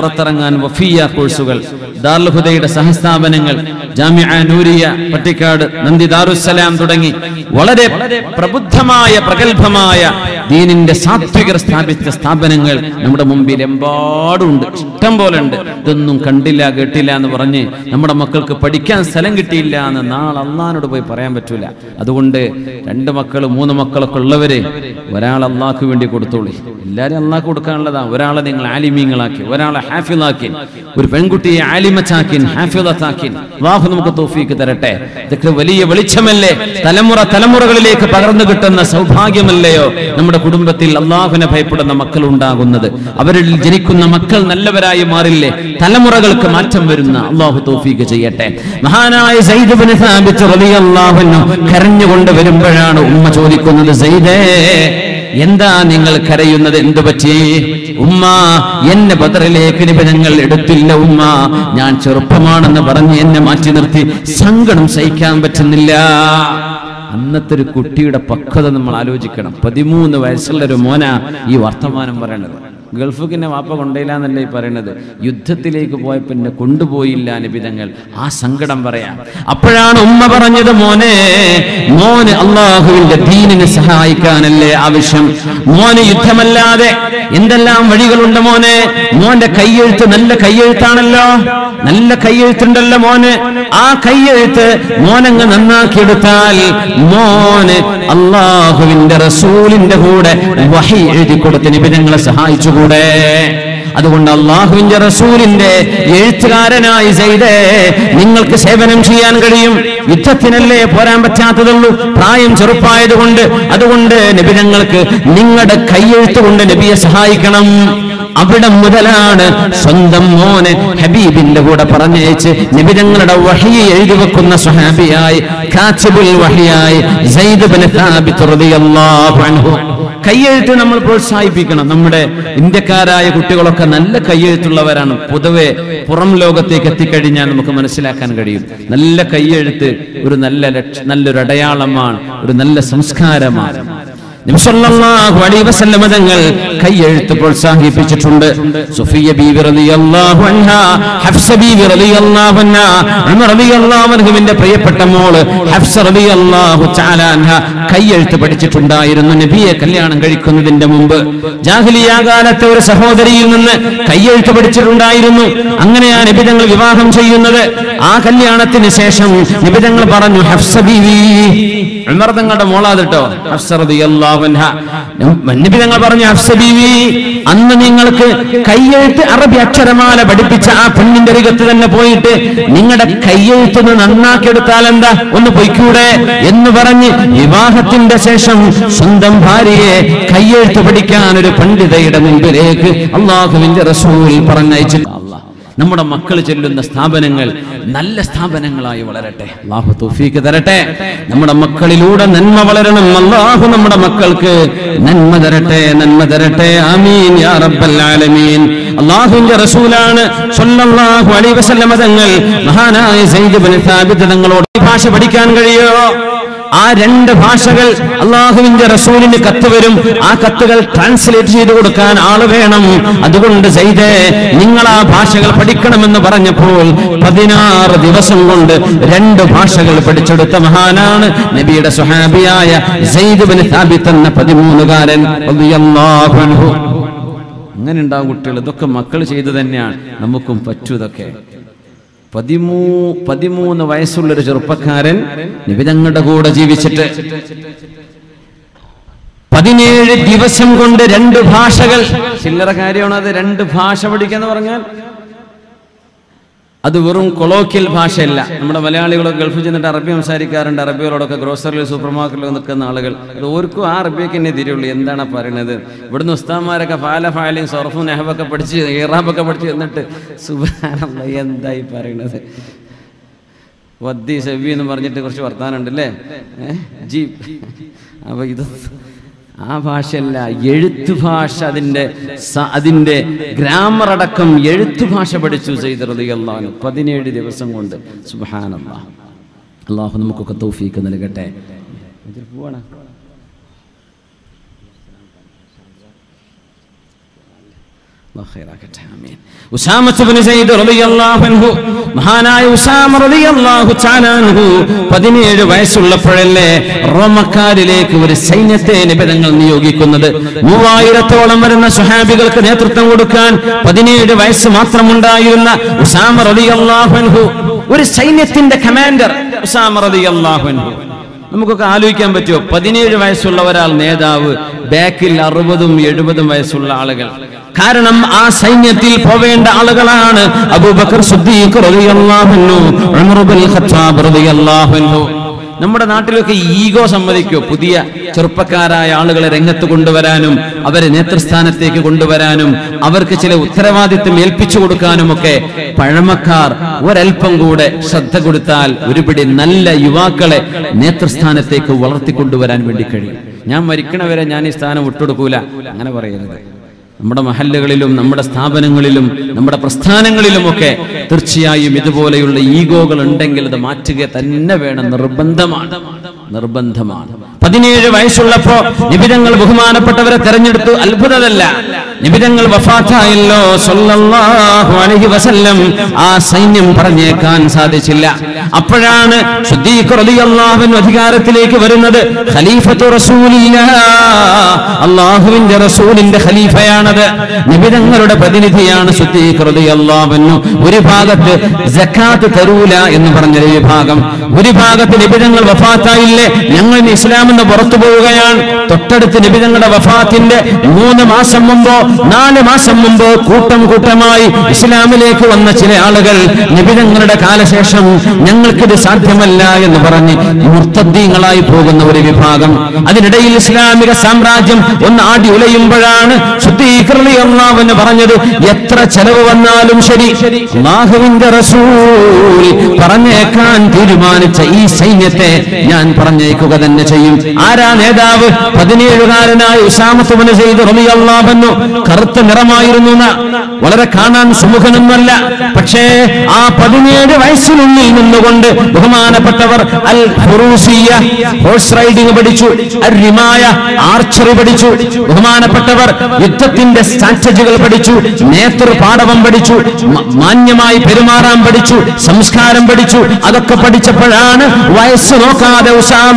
Speaker 2: പുറത്തിറങ്ങാൻ വഫിയ കോഴ്സുകൾ ദാറുൽ ഹുദയുടെ സഹസ്ഥാപനങ്ങൾ ജാമിഅ നൂരിയ പട്ടിക്കാട് നന്ദി ദാറുസലാം തുടങ്ങി വളരെ പ്രബുദ്ധമായ പ്രഗത്ഭമായ ദീനിന്റെ സാത്വികർ സ്ഥാപിച്ച സ്ഥാപനങ്ങൾ നമ്മുടെ മുമ്പിൽ എമ്പാടുണ്ട് ഇഷ്ടം പോലെ ഉണ്ട് ഇതൊന്നും കണ്ടില്ല കേട്ടില്ല എന്ന് പറഞ്ഞ് നമ്മുടെ മക്കൾക്ക് പഠിക്കാൻ സ്ഥലം കിട്ടിയില്ല എന്ന് നാളെ അള്ളഹാനോട് പോയി പറയാൻ പറ്റൂല അതുകൊണ്ട് രണ്ട് മക്കൾ മൂന്ന് മക്കളൊക്കെ ഉള്ളവര് ഒരാൾ അള്ളാഹ്ക്ക് വേണ്ടി കൊടുത്തോളി എല്ലാരും അള്ളാഹ് കൊടുക്കാനുള്ളതാ ഒരാളെ നിങ്ങൾ ആലിമീങ്ങളാക്കി ഒരാളെ ഹാഫിളാക്കി ഒരു പെൺകുട്ടിയെ ആലിമച്ചാക്കിൻ ഹാഫിളത്താക്കിൻ അള്ളാഹു നമുക്ക് തോഫീക്ക് തരട്ടെ ഇതൊക്കെ വലിയ വെളിച്ചമല്ലേ തലമുറ തലമുറകളിലേക്ക് പകർന്നു കിട്ടുന്ന സൗഭാഗ്യമല്ലയോ നമ്മുടെ കുടുംബത്തിൽ അള്ളാഹുവിനെ ഭയപ്പെടുന്ന മക്കൾ ഉണ്ടാകുന്നത് അവരിൽ ജനിക്കുന്ന മക്കൾ നല്ലവരായി മാറില്ലേ തലമുറകൾക്ക് മാറ്റം വരുന്ന അള്ളാഹു തോഫീക്ക് ചെയ്യട്ടെ മഹാനായ സയ്യിദ് ഇബ്നു സാബിത്ത് റളിയല്ലാഹു അൻഹു കരഞ്ഞുകൊണ്ട് വരുമ്പോഴാണ് ഉമ്മ ചോദിക്കുന്നത് സയ്യിദേ എന്താ നിങ്ങൾ കരയുന്നത് എന്തു പറ്റി ഉമ്മ എന്നെ ബദറിലേക്ക് നിബിധങ്ങൾ എടുത്തില്ല ഉമ്മ ഞാൻ ചെറുപ്പമാണെന്ന് പറഞ്ഞ് എന്നെ മാറ്റി നിർത്തി സങ്കടം സഹിക്കാൻ പറ്റുന്നില്ല അന്നത്തെ ഒരു കുട്ടിയുടെ പക്വത നമ്മൾ ആലോചിക്കണം പതിമൂന്ന് വയസ്സുള്ള ഒരു മോന ഈ വർത്തമാനം പറയണത് ഗൾഫിക്ക് എന്നെ വാപ്പ കൊണ്ടേല എന്നല്ലേ ഈ പറയണത് യുദ്ധത്തിലേക്ക് പോയപ്പോ എന്നെ കൊണ്ടുപോയില്ല നിബിധങ്ങൾ ആ സങ്കടം പറയാം അപ്പോഴാണ് ഉമ്മ പറഞ്ഞത് മോനെ മോന് അള്ളാഹുവിന്റെ ദീനിനെ സഹായിക്കാനല്ലേ ആവശ്യം മോന് യുദ്ധമല്ലാതെ എന്തെല്ലാം വഴികളുണ്ട് മോനെ മോന്റെ കയ്യെഴുത്ത് നല്ല കയ്യെഴുത്താണല്ലോ നല്ല കയ്യെഴുത്തുണ്ടല്ലോ മോന് ആ കയ്യെഴുത്ത് മോനങ്ങ് നന്നാക്കിയെടുത്താൽ മോന് അള്ളാഹുവിന്റെ റസൂലിന്റെ കൂടെ വഹി എഴുതി കൊടുത്ത് നിബിധങ്ങളെ സഹായിച്ചുകൂടെ അതുകൊണ്ട് അള്ളാഹുവിന്റെ റസൂലിന്റെ എഴുത്തുകാരനായി ചെയ്തേ നിങ്ങൾക്ക് സേവനം ചെയ്യാൻ കഴിയും യുദ്ധത്തിനല്ലേ പോരാൻ പറ്റാത്തതുള്ളൂ പ്രായം ചെറുപ്പായതുകൊണ്ട് അതുകൊണ്ട് നബിതങ്ങൾക്ക് നിങ്ങളുടെ കൈയെഴുത്ത് കൊണ്ട് നബിയെ സഹായിക്കണം അവിടെ മുതലാണ് സ്വന്തം മോനെ ഹബീബിന്റെ കൂടെ പറഞ്ഞയച്ച് നിബിതങ്ങളുടെ വഹിയെ എഴുതി വെക്കുന്ന സ്വഹാബിയായി കാച്ചിബുൽ വഹിയായി സൈദ് ബിൻ സാബിത്ത് റളിയല്ലാഹു അൻഹു കയ്യെഴുത്ത് നമ്മൾ പ്രോത്സാഹിപ്പിക്കണം നമ്മുടെ ഇന്ത്യക്കാരായ കുട്ടികളൊക്കെ നല്ല കയ്യെഴുത്തുള്ളവരാണ് പൊതുവെ പുറം ലോകത്തേക്ക് എത്തിക്കഴിഞ്ഞാൽ നമുക്ക് മനസ്സിലാക്കാൻ കഴിയും നല്ല കയ്യെഴുത്ത് ഒരു നല്ല ലക്ഷ നല്ലൊരു അടയാളമാണ് ഒരു നല്ല സംസ്കാരമാണ് നബിസല്ലല്ലാഹു അലൈഹി വസല്ലമ തങ്ങൾ കൈയെഴുത്ത് പ്രോത്സാഹിപ്പിച്ചിട്ടുണ്ട് സുഫിയ ബീവി റളിയല്ലാഹു അൻഹ ഹഫ്സ ബീവി റളിയല്ലാഹു അൻഹ ഉമർ റളിയല്ലാഹു അൻഹുവിന്റെ പ്രിയപ്പെട്ട മോള് ഹഫ്സ റളിയല്ലാഹു തആല അൻഹ കൈയെഴുത്ത് പഠിച്ചിട്ടുണ്ടായിരുന്നു നബിയെ കല്യാണം കഴിക്കുന്നതിന്റെ മുമ്പ് ജാഹിലിയ കാലത്തെ ഒരു സഹോദരിയിൽ നിന്ന് കൈയെഴുത്ത് പഠിച്ചിട്ടുണ്ടായിരുന്നു അങ്ങനെയാണ് നബിതങ്ങൾ വിവാഹം ചെയ്യുന്നത് ആ കല്യാണത്തിന് ശേഷം നബിതങ്ങൾ പറഞ്ഞു ഹഫ്സ ബീവി ഉമർ തങ്ങളുടെ മോളാതിട്ടോ ഹഫ്സ റളിയല്ലാഹു അൻഹ നബി തങ്ങൾ പറഞ്ഞു ഹഫ്സ ബീവി അന്ന് നിങ്ങൾക്ക് കയ്യെഴുത്ത് അറബി അക്ഷരമാല പഠിപ്പിച്ച ആ പെണ്ണിന്റെ അരികത്ത് തന്നെ പോയിട്ട് നിങ്ങളുടെ കയ്യെഴുത്ത് നന്നാക്കിയെടുത്താൽ എന്താ ഒന്ന് പൊയ്ക്കൂടെ എന്ന് പറഞ്ഞ് വിവാഹത്തിന്റെ ശേഷം സ്വന്തം ഭാര്യയെ കയ്യെഴുത്ത് പഠിക്കാൻ ഒരു പണ്ഡിതയുടെ മുമ്പിലേക്ക് അള്ളാഹുവിന്റെ റസൂൽ പറഞ്ഞയച്ചു നമ്മുടെ മക്കൾ ചെല്ലുന്ന സ്ഥാപനങ്ങൾ നല്ല സ്ഥാപനങ്ങളായി വളരട്ടെ അള്ളാഹു തൗഫീക്ക് തരട്ടെ നമ്മുടെ മക്കളിലൂടെ നന്മ വളരണം അള്ളാഹു നമ്മുടെ മക്കൾക്ക് നന്മ തരട്ടെ നന്മ തരട്ടെ ആമീൻ യാ റബ്ബൽ ആലമീൻ അള്ളാഹുവിന്റെ റസൂലാണ് സ്വല്ലല്ലാഹു അലൈഹി വസല്ലമ തങ്ങൾ മഹാനായ സയ്യിദ് ഇബ്നു സാബിത്ത് തങ്ങളോട് ഈ ഭാഷ പഠിക്കാൻ കഴിയോ ആ രണ്ട് ഭാഷകൾ അള്ളാഹുവിന്റെ റസൂലിന് കത്ത് വരും ആ കത്തുകൾ ട്രാൻസ്ലേറ്റ് ചെയ്തു കൊടുക്കാൻ ആള് വേണം അതുകൊണ്ട് ചെയ്തേ നിങ്ങൾ ആ ഭാഷകൾ പഠിക്കണമെന്ന് പറഞ്ഞപ്പോൾ പതിനാറ് ദിവസം കൊണ്ട് രണ്ട് ഭാഷകൾ പഠിച്ചെടുത്ത മഹാനാണ് നബിയുടെ സുഹാബിയായ സെയ്ദ് ബിൻ സാബിത്ത് എന്ന പതിമൂന്നുകാരൻ റളിയല്ലാഹു അൻഹു. അങ്ങനെ ഉണ്ടാവും കുട്ടികൾ ഇതൊക്കെ മക്കൾ ചെയ്തു തന്നെയാണ് നമുക്കും പറ്റൂ ഇതൊക്കെ പതിമൂ പതിമൂന്ന് വയസ്സുള്ളൊരു ചെറുപ്പക്കാരൻ നിബിതങ്ങളുടെ കൂടെ ജീവിച്ചിട്ട് പതിനേഴ് ദിവസം കൊണ്ട് രണ്ട് ഭാഷകൾ ചില്ലറ കാര്യമാണ് അത് രണ്ട് ഭാഷ പഠിക്കാന്ന് പറഞ്ഞാൽ അത് വെറും കൊളോക്കിയൽ ഭാഷയല്ല നമ്മുടെ മലയാളികളൊക്കെ ഗൾഫിൽ ചെന്നിട്ട് അറബി സംസാരിക്കാറുണ്ട് അറബികളോടൊക്കെ ഗ്രോസറിൽ സൂപ്പർ മാർക്കറ്റിലൊക്കെ നിൽക്കുന്ന ആളുകൾ അത് ഓർക്കും ആ അറബിയൊക്കെ എന്നെ തിരിയുള്ളൂ എന്താണ് പറയുന്നത് ഇവിടുന്ന് ഉസ്താന്മാരൊക്കെ ഫാല ഫാലയും സൊറഫും നെഹബൊക്കെ പഠിച്ച് ഇറാബൊക്കെ പഠിച്ച് എന്നിട്ട് സുബാനല്ല എന്തായി പറയണത് വദ്ദി സെവി എന്ന് പറഞ്ഞിട്ട് കുറച്ച് വർത്താനുണ്ട് അല്ലേ ജീപ് അപ്പൊ ഇത് ആ ഭാഷയല്ല എഴുത്തു ഭാഷ അതിന്റെ സ- അതിന്റെ ഗ്രാമർ അടക്കം എഴുത്തു ഭാഷ പഠിച്ചു ചെയ്ത് അള്ളാഹു പതിനേഴ് ദിവസം കൊണ്ട് സുബാനല്ലാ അള്ളാഹു നമുക്കൊക്കെ തൗഫീക്ക് നൽകട്ടെ ഇതിൽ പോവാണ് അല്ലാഹു ഖൈറാക്കട്ടെ. ആമീൻ. ഉസാമത്ത് ഇബ്നു സയ്യിദ് റളിയല്ലാഹു അൻഹു മഹാനായ ഉസാമ റളിയല്ലാഹു തആല അൻഹു 17 വയസ്സുള്ളപ്പോഴല്ലേ റോമക്കാരിലേക്ക് ഒരു സൈന്യത്തെ നിബിധങ്ങൾ നിയോഗിക്കുന്നത് മൂവായിരത്തോളം വരുന്ന സുഹാബികൾക്ക് നേതൃത്വം കൊടുക്കാൻ പതിനേഴ് വയസ്സ് മാത്രമുണ്ടായിരുന്ന ഉസാമ റളിയല്ലാഹു അൻഹു ഒരു സൈന്യത്തിന്റെ കമാൻഡർ ഉസാമ റളിയല്ലാഹു അൻഹു നമുക്കൊക്കെ ആലോചിക്കാൻ പറ്റുമോ പതിനേഴ് വയസ്സുള്ള ഒരാൾ നേതാവ് ബാക്കിൽ അറുപതും എഴുപതും വയസ്സുള്ള ആളുകൾ കാരണം ആ സൈന്യത്തിൽ പോവേണ്ട ആളുകളാണ് അബൂബക്കർ സിദ്ദീഖ് റളിയല്ലാഹു അൻഹു ഉമർ ഇബ്നുൽ ഖത്താബ് റളിയല്ലാഹു അൻഹു നമ്മുടെ നാട്ടിലൊക്കെ ഈഗോ സമ്മതിക്കോ പുതിയ ചെറുപ്പക്കാരായ ആളുകളെ രംഗത്ത് കൊണ്ടുവരാനും അവരെ നേതൃസ്ഥാനത്തേക്ക് കൊണ്ടുവരാനും അവർക്ക് ചില ഉത്തരവാദിത്വം ഏൽപ്പിച്ചു കൊടുക്കാനും ഒക്കെ പഴമക്കാർ ഒരൽപ്പം കൂടെ ശ്രദ്ധ കൊടുത്താൽ ഒരുപിടി നല്ല യുവാക്കളെ നേതൃസ്ഥാനത്തേക്ക് വളർത്തിക്കൊണ്ടുവരാൻ വേണ്ടി കഴിയും ഞാൻ മരിക്കണവരെ ഞാൻ ഈ സ്ഥാനം വിട്ടുകൊടുക്കൂല അങ്ങനെ പറയരുത് നമ്മുടെ മഹല്ലുകളിലും നമ്മുടെ സ്ഥാപനങ്ങളിലും നമ്മുടെ പ്രസ്ഥാനങ്ങളിലുമൊക്കെ തീർച്ചയായും ഇതുപോലെയുള്ള ഈഗോകൾ ഉണ്ടെങ്കിൽ അത് മാറ്റുക തന്നെ വേണം നിർബന്ധമാണ് നിർബന്ധമാണ് പതിനേഴ് വയസ്സുള്ളപ്പോ നിബിധങ്ങൾ ബഹുമാനപ്പെട്ടവരെ തെരഞ്ഞെടുത്തു അത്ഭുതമല്ല നിബിധങ്ങൾ വഫാത്തായല്ലോ സല്ലല്ലാഹു അലൈഹി വസല്ലം ആ സൈന്യം പറഞ്ഞേക്കാൻ സാധിച്ചില്ല അപ്പോഴാണ് സിദ്ദീഖ് റളിയല്ലാഹു അൻഹു അധികാരത്തിലേക്ക് വരുന്നത് ഖലീഫത്തു റസൂലില്ലാഹ് അള്ളാഹുവിന്റെ റസൂലിന്റെ ഖലീഫയാണത് നിബിധങ്ങളുടെ പ്രതിനിധിയാണ് സിദ്ദീഖ് റളിയല്ലാഹു അൻഹു ഒരു ഭാഗത്ത് സക്കാത്ത് തരൂല എന്ന് പറഞ്ഞൊരു വിഭാഗം ഒരു ഭാഗത്ത് നിബിധങ്ങൾ വഫാത്തായില്ലേ ഞങ്ങൾ ഇനി ഇസ്ലാം എന്ന് പുറത്തു പോവുകയാണ് തൊട്ടടുത്ത് നിബിധങ്ങളുടെ വഫാത്തിന്റെ മൂന്ന് മാസം മുമ്പോ നാല് മാസം മുമ്പോ കൂട്ടം കൂട്ടമായി ഇസ്ലാമിലേക്ക് വന്ന ചില ആളുകൾ നിബിധങ്ങളുടെ കാലശേഷം ഞങ്ങൾക്കിത് സാധ്യമല്ല എന്ന് പറഞ്ഞ് മുർത്തദ്ദീങ്ങളായി പോകുന്ന ഒരു വിഭാഗം അതിനിടയിൽ ഇസ്ലാമിക സാമ്രാജ്യം ഒന്ന് ആടി ഉലയുമ്പോഴാണ് എന്ന് പറഞ്ഞത് എത്ര ചെലവ് വന്നാലും ശരി അല്ലാഹുവിന്റെ റസൂൽ പറഞ്ഞേക്കാൻ തീരുമാനിച്ച ഈ സൈന്യത്തെ ഞാൻ പറഞ്ഞേക്കുക തന്നെ ചെയ്യും ആരാ നേതാവ് പതിനേഴുകാരനായ ഉസാമത്തുബന് ചെയ്ത് റബിയല്ലാബന്നു കറുത്ത നിറമായിരുന്നു ന. വളരെ കാണാൻ സുമുഖനൊന്നല്ല പക്ഷേ ആ പതിനേഴ് വയസ്സിനുള്ളിൽ നിന്നുകൊണ്ട് ബഹുമാനപ്പെട്ടവർ അൽ ഫുറൂസിയ ഹോഴ്സ് റൈഡിംഗ് പഠിച്ചു അൽ റിമായ ആർച്ചറി പഠിച്ചു ബഹുമാനപ്പെട്ടവർ യുദ്ധത്തിന്റെ സ്ട്രാറ്റജികൾ പഠിച്ചു നേതൃപാഠവം പഠിച്ചു മ- മാന്യമായി പെരുമാറാൻ പഠിച്ചു സംസ്കാരം പഠിച്ചു അതൊക്കെ പഠിച്ചപ്പോഴാണ് വയസ്സ് നോക്കാതെ ഉസാമ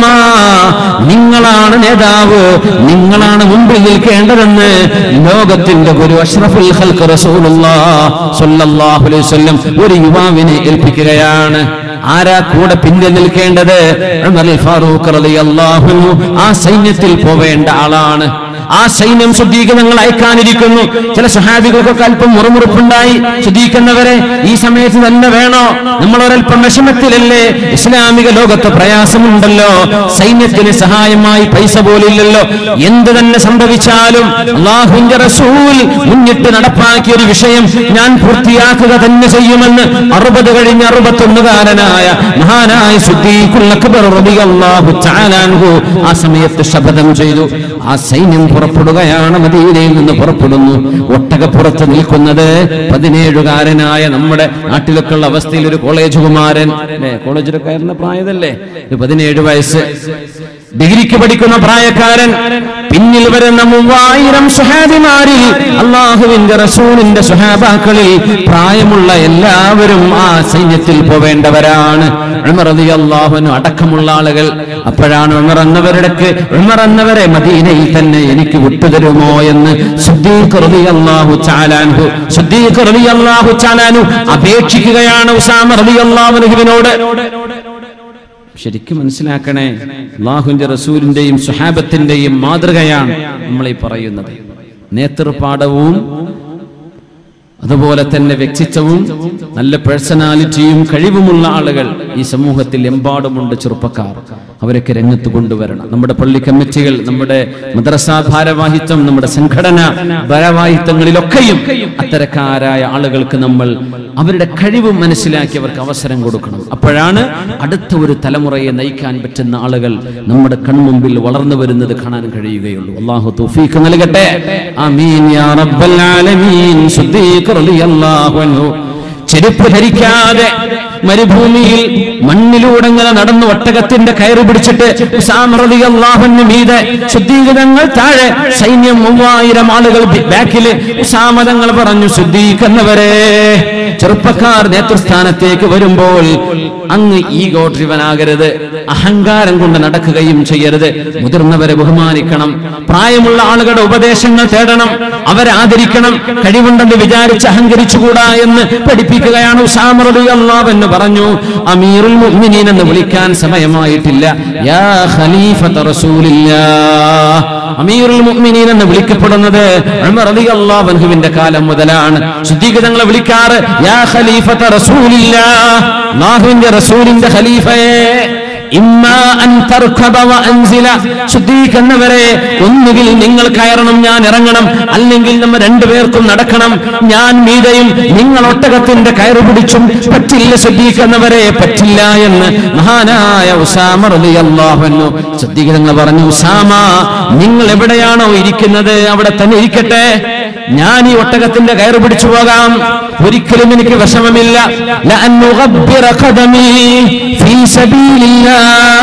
Speaker 2: നിങ്ങളാണ് നേതാവ് നിങ്ങളാണ് മുമ്പിൽ നിൽക്കേണ്ടതെന്ന് ലോകത്തിന്റെ ഗുരു അഷ്റഫുൽ ഖൽഖ് റസൂലുള്ളാഹ് സ്വല്ലല്ലാഹു അലൈഹി വസല്ലം ഒരു യുവാവിനെ ഏൽപ്പിക്കുകയാണ് ആരാ കൂടെ പിന്നിൽ നിൽക്കേണ്ടത് ഉമർ ഫാറൂഖ് റളിയല്ലാഹു അൻഹു ആ സൈന്യത്തിൽ പോവേണ്ട ആളാണ് ആ സൈന്യം ശുദ്ധീകരണങ്ങൾ അയക്കാനിരിക്കുന്നു ചില സഹാബികൾക്കൊക്കെ അല്പം മുറുമുറുപ്പുണ്ടായി ശുദ്ധീകരിക്കുന്നവരെ ഈ സമയത്ത് തന്നെ വേണോ നമ്മൾ ഒരല്പം വിഷമത്തിലല്ലേ ഇസ്ലാമിക ലോകത്ത് പ്രയാസമുണ്ടല്ലോ സൈന്യത്തിന് സഹായമായി പൈസ പോലില്ലല്ലോ എന്ത് തന്നെ സംഭവിച്ചാലും അള്ളാഹുവിന്റെ റസൂൽ മുന്നിട്ട് നടപ്പാക്കിയ ഒരു വിഷയം ഞാൻ പൂർത്തിയാക്കുക തന്നെ ചെയ്യുമെന്ന് അറുപത് കഴിഞ്ഞ അറുപത്തൊന്നുകാരനായ മഹാനായ സുദ്ദീഖുൽ അക്ബർ റളിയല്ലാഹു തആല അൻഹു ആ സമയത്ത് ശപഥം ചെയ്തു ആ സൈന്യം പുറപ്പെടുകയാണ് മദീനയിൽ നിന്ന് പുറപ്പെടുന്നു ഒട്ടകപ്പുറത്ത് നിൽക്കുന്നത് പതിനേഴുകാരനായ നമ്മുടെ നാട്ടിലൊക്കെ ഉള്ള അവസ്ഥയിൽ ഒരു കോളേജ് കുമാരൻ അല്ലേ കോളേജിലൊക്കെ ആയിരുന്ന പ്രായതല്ലേ ഒരു പതിനേഴ് വയസ്സ് ഡിഗ്രിക്ക് പഠിക്കുന്ന പ്രായക്കാരൻ പിന്നിൽ വരുന്ന മൂവായിരം സുഹാബിമാരിൽ അള്ളാഹുവിന്റെ റസൂലിന്റെ സുഹാബാക്കളിൽ പ്രായമുള്ള എല്ലാവരും ആ സൈന്യത്തിൽ പോവേണ്ടവരാണ് ഉമർ റളിയല്ലാഹുവിന് അടക്കമുള്ള ആളുകൾ അപ്പോഴാണ് ഉമർ എന്നവരുടെ ഉമർ എന്നവരെ മദീനയിൽ തന്നെ എനിക്ക് വിട്ടുതരുമോ എന്ന് സിദ്ദീഖ് റളിയല്ലാഹു തആലാൻഹു സിദ്ദീഖ് റളിയല്ലാഹു തആലാനു അപേക്ഷിക്കുകയാണ് ഉസാമ റളിയല്ലാഹുവിനോട് ശരിക്കും മനസ്സിലാക്കണേ അള്ളാഹുവിന്റെ റസൂലിന്റെയും സുഹാബത്തിന്റെയും മാതൃകയാണ് നമ്മൾ ഈ പറയുന്നത് നേതൃപാഠവും അതുപോലെ തന്നെ വ്യക്തിത്വവും നല്ല പേഴ്സണാലിറ്റിയും കഴിവുമുള്ള ആളുകൾ ഈ സമൂഹത്തിൽ എമ്പാടുമുണ്ട് ചെറുപ്പക്കാർ അവരൊക്കെ രംഗത്ത് കൊണ്ടുവരണം നമ്മുടെ പള്ളി കമ്മിറ്റികൾ നമ്മുടെ മദ്രസ ഭാരവാഹിത്വം നമ്മുടെ സംഘടന ഭാരവാഹിത്വങ്ങളിലൊക്കെയും അത്തരക്കാരായ ആളുകൾക്ക് നമ്മൾ അവരുടെ കഴിവ് മനസ്സിലാക്കി അവർക്ക് അവസരം കൊടുക്കണം അപ്പോഴാണ് അടുത്ത ഒരു തലമുറയെ നയിക്കാൻ പറ്റുന്ന ആളുകൾ നമ്മുടെ കൺമുമ്പിൽ വളർന്നു വരുന്നത് കാണാൻ കഴിയുകയുള്ളൂ അള്ളാഹു തൗഫീഖ് നൽകട്ടെ ആമീൻ യാ റബ്ബൽ ആലമീൻ സിദ്ദീഖ് റളിയല്ലാഹു അൻഹു
Speaker 1: ചെരുപ്പ് ധരിക്കാതെ മരുഭൂമിയിൽ മണ്ണിലൂടെ ഇങ്ങനെ നടന്ന് ഒട്ടകത്തിന്റെ കയറ് പിടിച്ചിട്ട് ഉസാമ റളിയല്ലാഹുവിന് മീതെ ശുദ്ധീകരണങ്ങൾ താഴെ സൈന്യം മൂവായിരം ആളുകൾ ബി- ബാക്കില് ഉസാമതങ്ങൾ പറഞ്ഞു ശുദ്ധീകരിക്കുന്നവരെ ചെറുപ്പക്കാർ നേതൃസ്ഥാനത്തേക്ക് വരുമ്പോൾ അങ്ങ് ഈഗോ ഡ്രിവനാകരുത് അഹങ്കാരം കൊണ്ട് നടക്കുകയും ചെയ്യരുത് മുതിർന്നവരെ ബഹുമാനിക്കണം പ്രായമുള്ള ആളുകളുടെ ഉപദേശങ്ങൾ തേടണം അവരെ ആദരിക്കണം കഴിവുണ്ടെന്ന് വിചാരിച്ച് അഹങ്കരിച്ചുകൂടാ എന്ന് പഠിപ്പിക്കുകയാണ് ഉസാമറലി അള്ളാവെന്ന് പറഞ്ഞു അമീറുൽ മുഅ്മിനീൻ എന്ന് വിളിക്കാൻ സമയമായിട്ടില്ല യാ ഖലീഫത റസൂലില്ലാ അമീറുൽ മുഅ്മിനീൻ എന്ന് വിളിക്കപ്പെടുന്നത് ഉമർ റളിയല്ലാഹു അൻഹുവിന്റെ കാലം മുതലാണ് ശുദ്ധീകരണങ്ങളെ വിളിക്കാറ് യാ ഖലീഫത റസൂലില്ലാ അല്ലാഹുവിന്റെ റസൂലിന്റെ ഖലീഫയെ ഇമ്മാ അൻ തർക്കബ വ അൻസില ശുദ്ധീകരിക്കുന്നവരെ ഒന്നുകിൽ നിങ്ങൾ കയറണം ഞാൻ ഇറങ്ങണം അല്ലെങ്കിൽ നമ്മ രണ്ടുപേർക്കും നടക്കണം ഞാൻ മീതയും നിങ്ങൾ ഒട്ടകത്തിന്റെ കയറ് പിടിച്ചും പറ്റില്ല ശുദ്ധീകരിക്കുന്നവരെ പറ്റില്ല എന്ന് മഹാനായ ഉസാമ റളിയല്ലാഹു അൻഹു ശുദ്ധീകരണങ്ങൾ പറഞ്ഞു ഉസാമ നിങ്ങൾ എവിടെയാണോ ഇരിക്കുന്നത് അവിടെ തന്നെ ഇരിക്കട്ടെ ഞാൻ ഈ ഒട്ടകത്തിന്റെ കയറ് പിടിച്ചു പോകാം ഒരിക്കലും എനിക്ക് വിഷമമില്ല ലഅൻ ഉഗബ്ബിറ ഖദമി ഫീ സബീലില്ലാ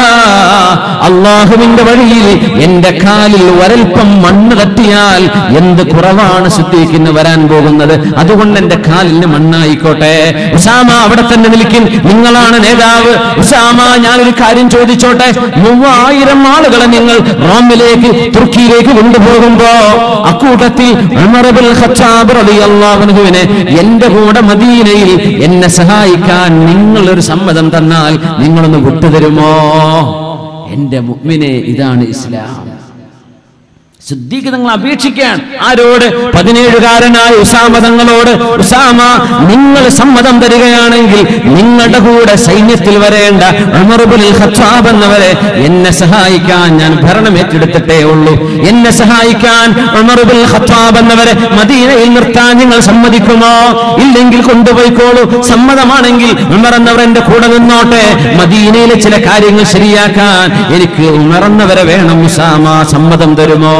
Speaker 1: അള്ളാഹുവിന്റെ വഴിയിൽ എന്റെ കാലിൽ ഒരൽപ്പം മണ്ണ് തട്ടിയാൽ എന്ത് കുറവാണ് ശുദ്ധീകരിക്കുന്ന വരാൻ പോകുന്നത് അതുകൊണ്ട് എന്റെ കാലിന് മണ്ണായിക്കോട്ടെ ഉസാമ അവിടെ തന്നെ നിൽക്കും നിങ്ങളാണ് നേതാവ് ഉസാമ ഞാനൊരു കാര്യം ചോദിച്ചോട്ടെ മൂവായിരം ആളുകളെ നിങ്ങൾ റോമിലേക്ക് തുർക്കിയിലേക്ക് കൊണ്ടുപോകുമ്പോ അക്കൂട്ടത്തിൽ ഉമറുൽ ഖത്താബ് റളിയല്ലാഹു അൻഹുവിനെ എന്റെ കൂടെ മദീനയിൽ എന്നെ സഹായിക്കാൻ നിങ്ങൾ ഒരു സമ്മതം തന്നാൽ നിങ്ങളൊന്ന് വിട്ടുതരുമോ എന്റെ മുഅ്മിനെ ഇതാണ് ഇസ്ലാം സിദ്ദീഖ് നിങ്ങൾ അപേക്ഷിക്കാൻ ആരോട് പതിനേഴുകാരനായ ഉസാമ തങ്ങളോട് ഉസാമ നിങ്ങൾ സമ്മതം തരികയാണെങ്കിൽ നിങ്ങളുടെ കൂടെ സൈന്യത്തിൽ വരേണ്ട ഉമറുബുൽ ഖത്താബ് എന്നവരെ എന്നെ സഹായിക്കാൻ ഞാൻ ഭരണം ഏറ്റെടുത്തിട്ടേ ഉള്ളൂ എന്നെ സഹായിക്കാൻ ഉമറുബുൽ ഖത്താബ് എന്നവരെ മദീനയിൽ നിർത്താൻ നിങ്ങൾ സമ്മതിക്കുമോ ഇല്ലെങ്കിൽ കൊണ്ടുപോയിക്കോളൂ സമ്മതമാണെങ്കിൽ ഉമർ എന്നവർ എന്റെ കൂടെ നിന്നോട്ടെ മദീനയിലെ ചില കാര്യങ്ങൾ ശരിയാക്കാൻ എനിക്ക് ഉമർ എന്നവരെ വേണം ഉസാമ സമ്മതം തരുമോ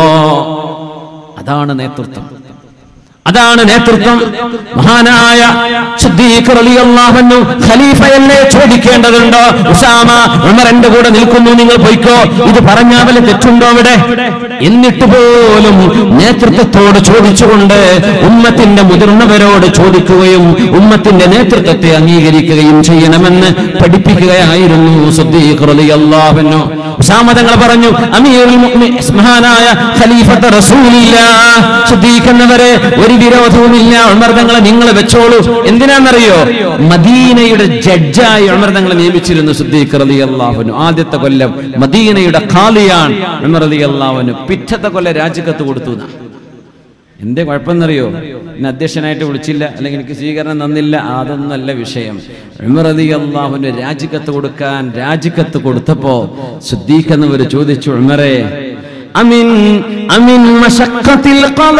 Speaker 1: അതാണ് നേതൃത്വം അതാണ് നേതൃത്വം മഹാനായ സിദ്ദീഖ് റളിയല്ലാഹു അൻഹു ഖലീഫയല്ലേ ചോദിക്കേണ്ടതുണ്ടോ ഉസാമ ഉമർ എന്റെ കൂടെ നിൽക്കുന്നു നിങ്ങൾ പോയിക്കോ ഇത് പറഞ്ഞാൽ വല്ല തെറ്റുണ്ടോ അവിടെ എന്നിട്ട് പോലും നേതൃത്വത്തോട് ചോദിച്ചുകൊണ്ട് ഉമ്മത്തിന്റെ മുതിർന്നവരോട് ചോദിക്കുകയും ഉമ്മത്തിന്റെ നേതൃത്വത്തെ അംഗീകരിക്കുകയും ചെയ്യണമെന്ന് പഠിപ്പിക്കുകയായിരുന്നു സിദ്ദീഖ് റളിയല്ലാഹു അൻഹു ഉസാമ തങ്ങൾ പറഞ്ഞു അമീറുൽ മുഅ്മിൻ മഹാനായ ഖലീഫത്ത് റസൂലില്ലാ സിദ്ദീഖ് എന്നവരെ ഒരു വിരോധവുമില്ല ഉമർ തങ്ങളെ നിങ്ങൾ വെച്ചോളൂ എന്തിനാണെന്നറിയോ മദീനയുടെ ജഡ്ജായി ഉമർ തങ്ങളെ നിയമിച്ചിരുന്നു സിദ്ദീഖ് റളിയല്ലാഹുവിന് ആദ്യത്തെ കൊല്ലം മദീനയുടെ ഖാലിയാണ് ഉമർ റളിയല്ലാഹുവിന് പിറ്റത്തെ കൊല്ലം രാജിക്കത്ത് കൊടുത്തു എന്നാ. എന്തേ കുഴപ്പമെന്നറിയോ എന്നെ അധ്യക്ഷനായിട്ട് വിളിച്ചില്ല അല്ലെങ്കിൽ എനിക്ക് സ്വീകരണം തന്നില്ല അതൊന്നല്ല വിഷയം ഉമർ റളിയല്ലാഹുവിന് രാജിക്കത്ത് കൊടുക്കാൻ രാജിക്കത്ത് കൊടുത്തപ്പോ സിദ്ദീഖ് എന്നവർ ചോദിച്ചു ഉമറെ അമിൻ അമിൻ മശഖത്തിൽ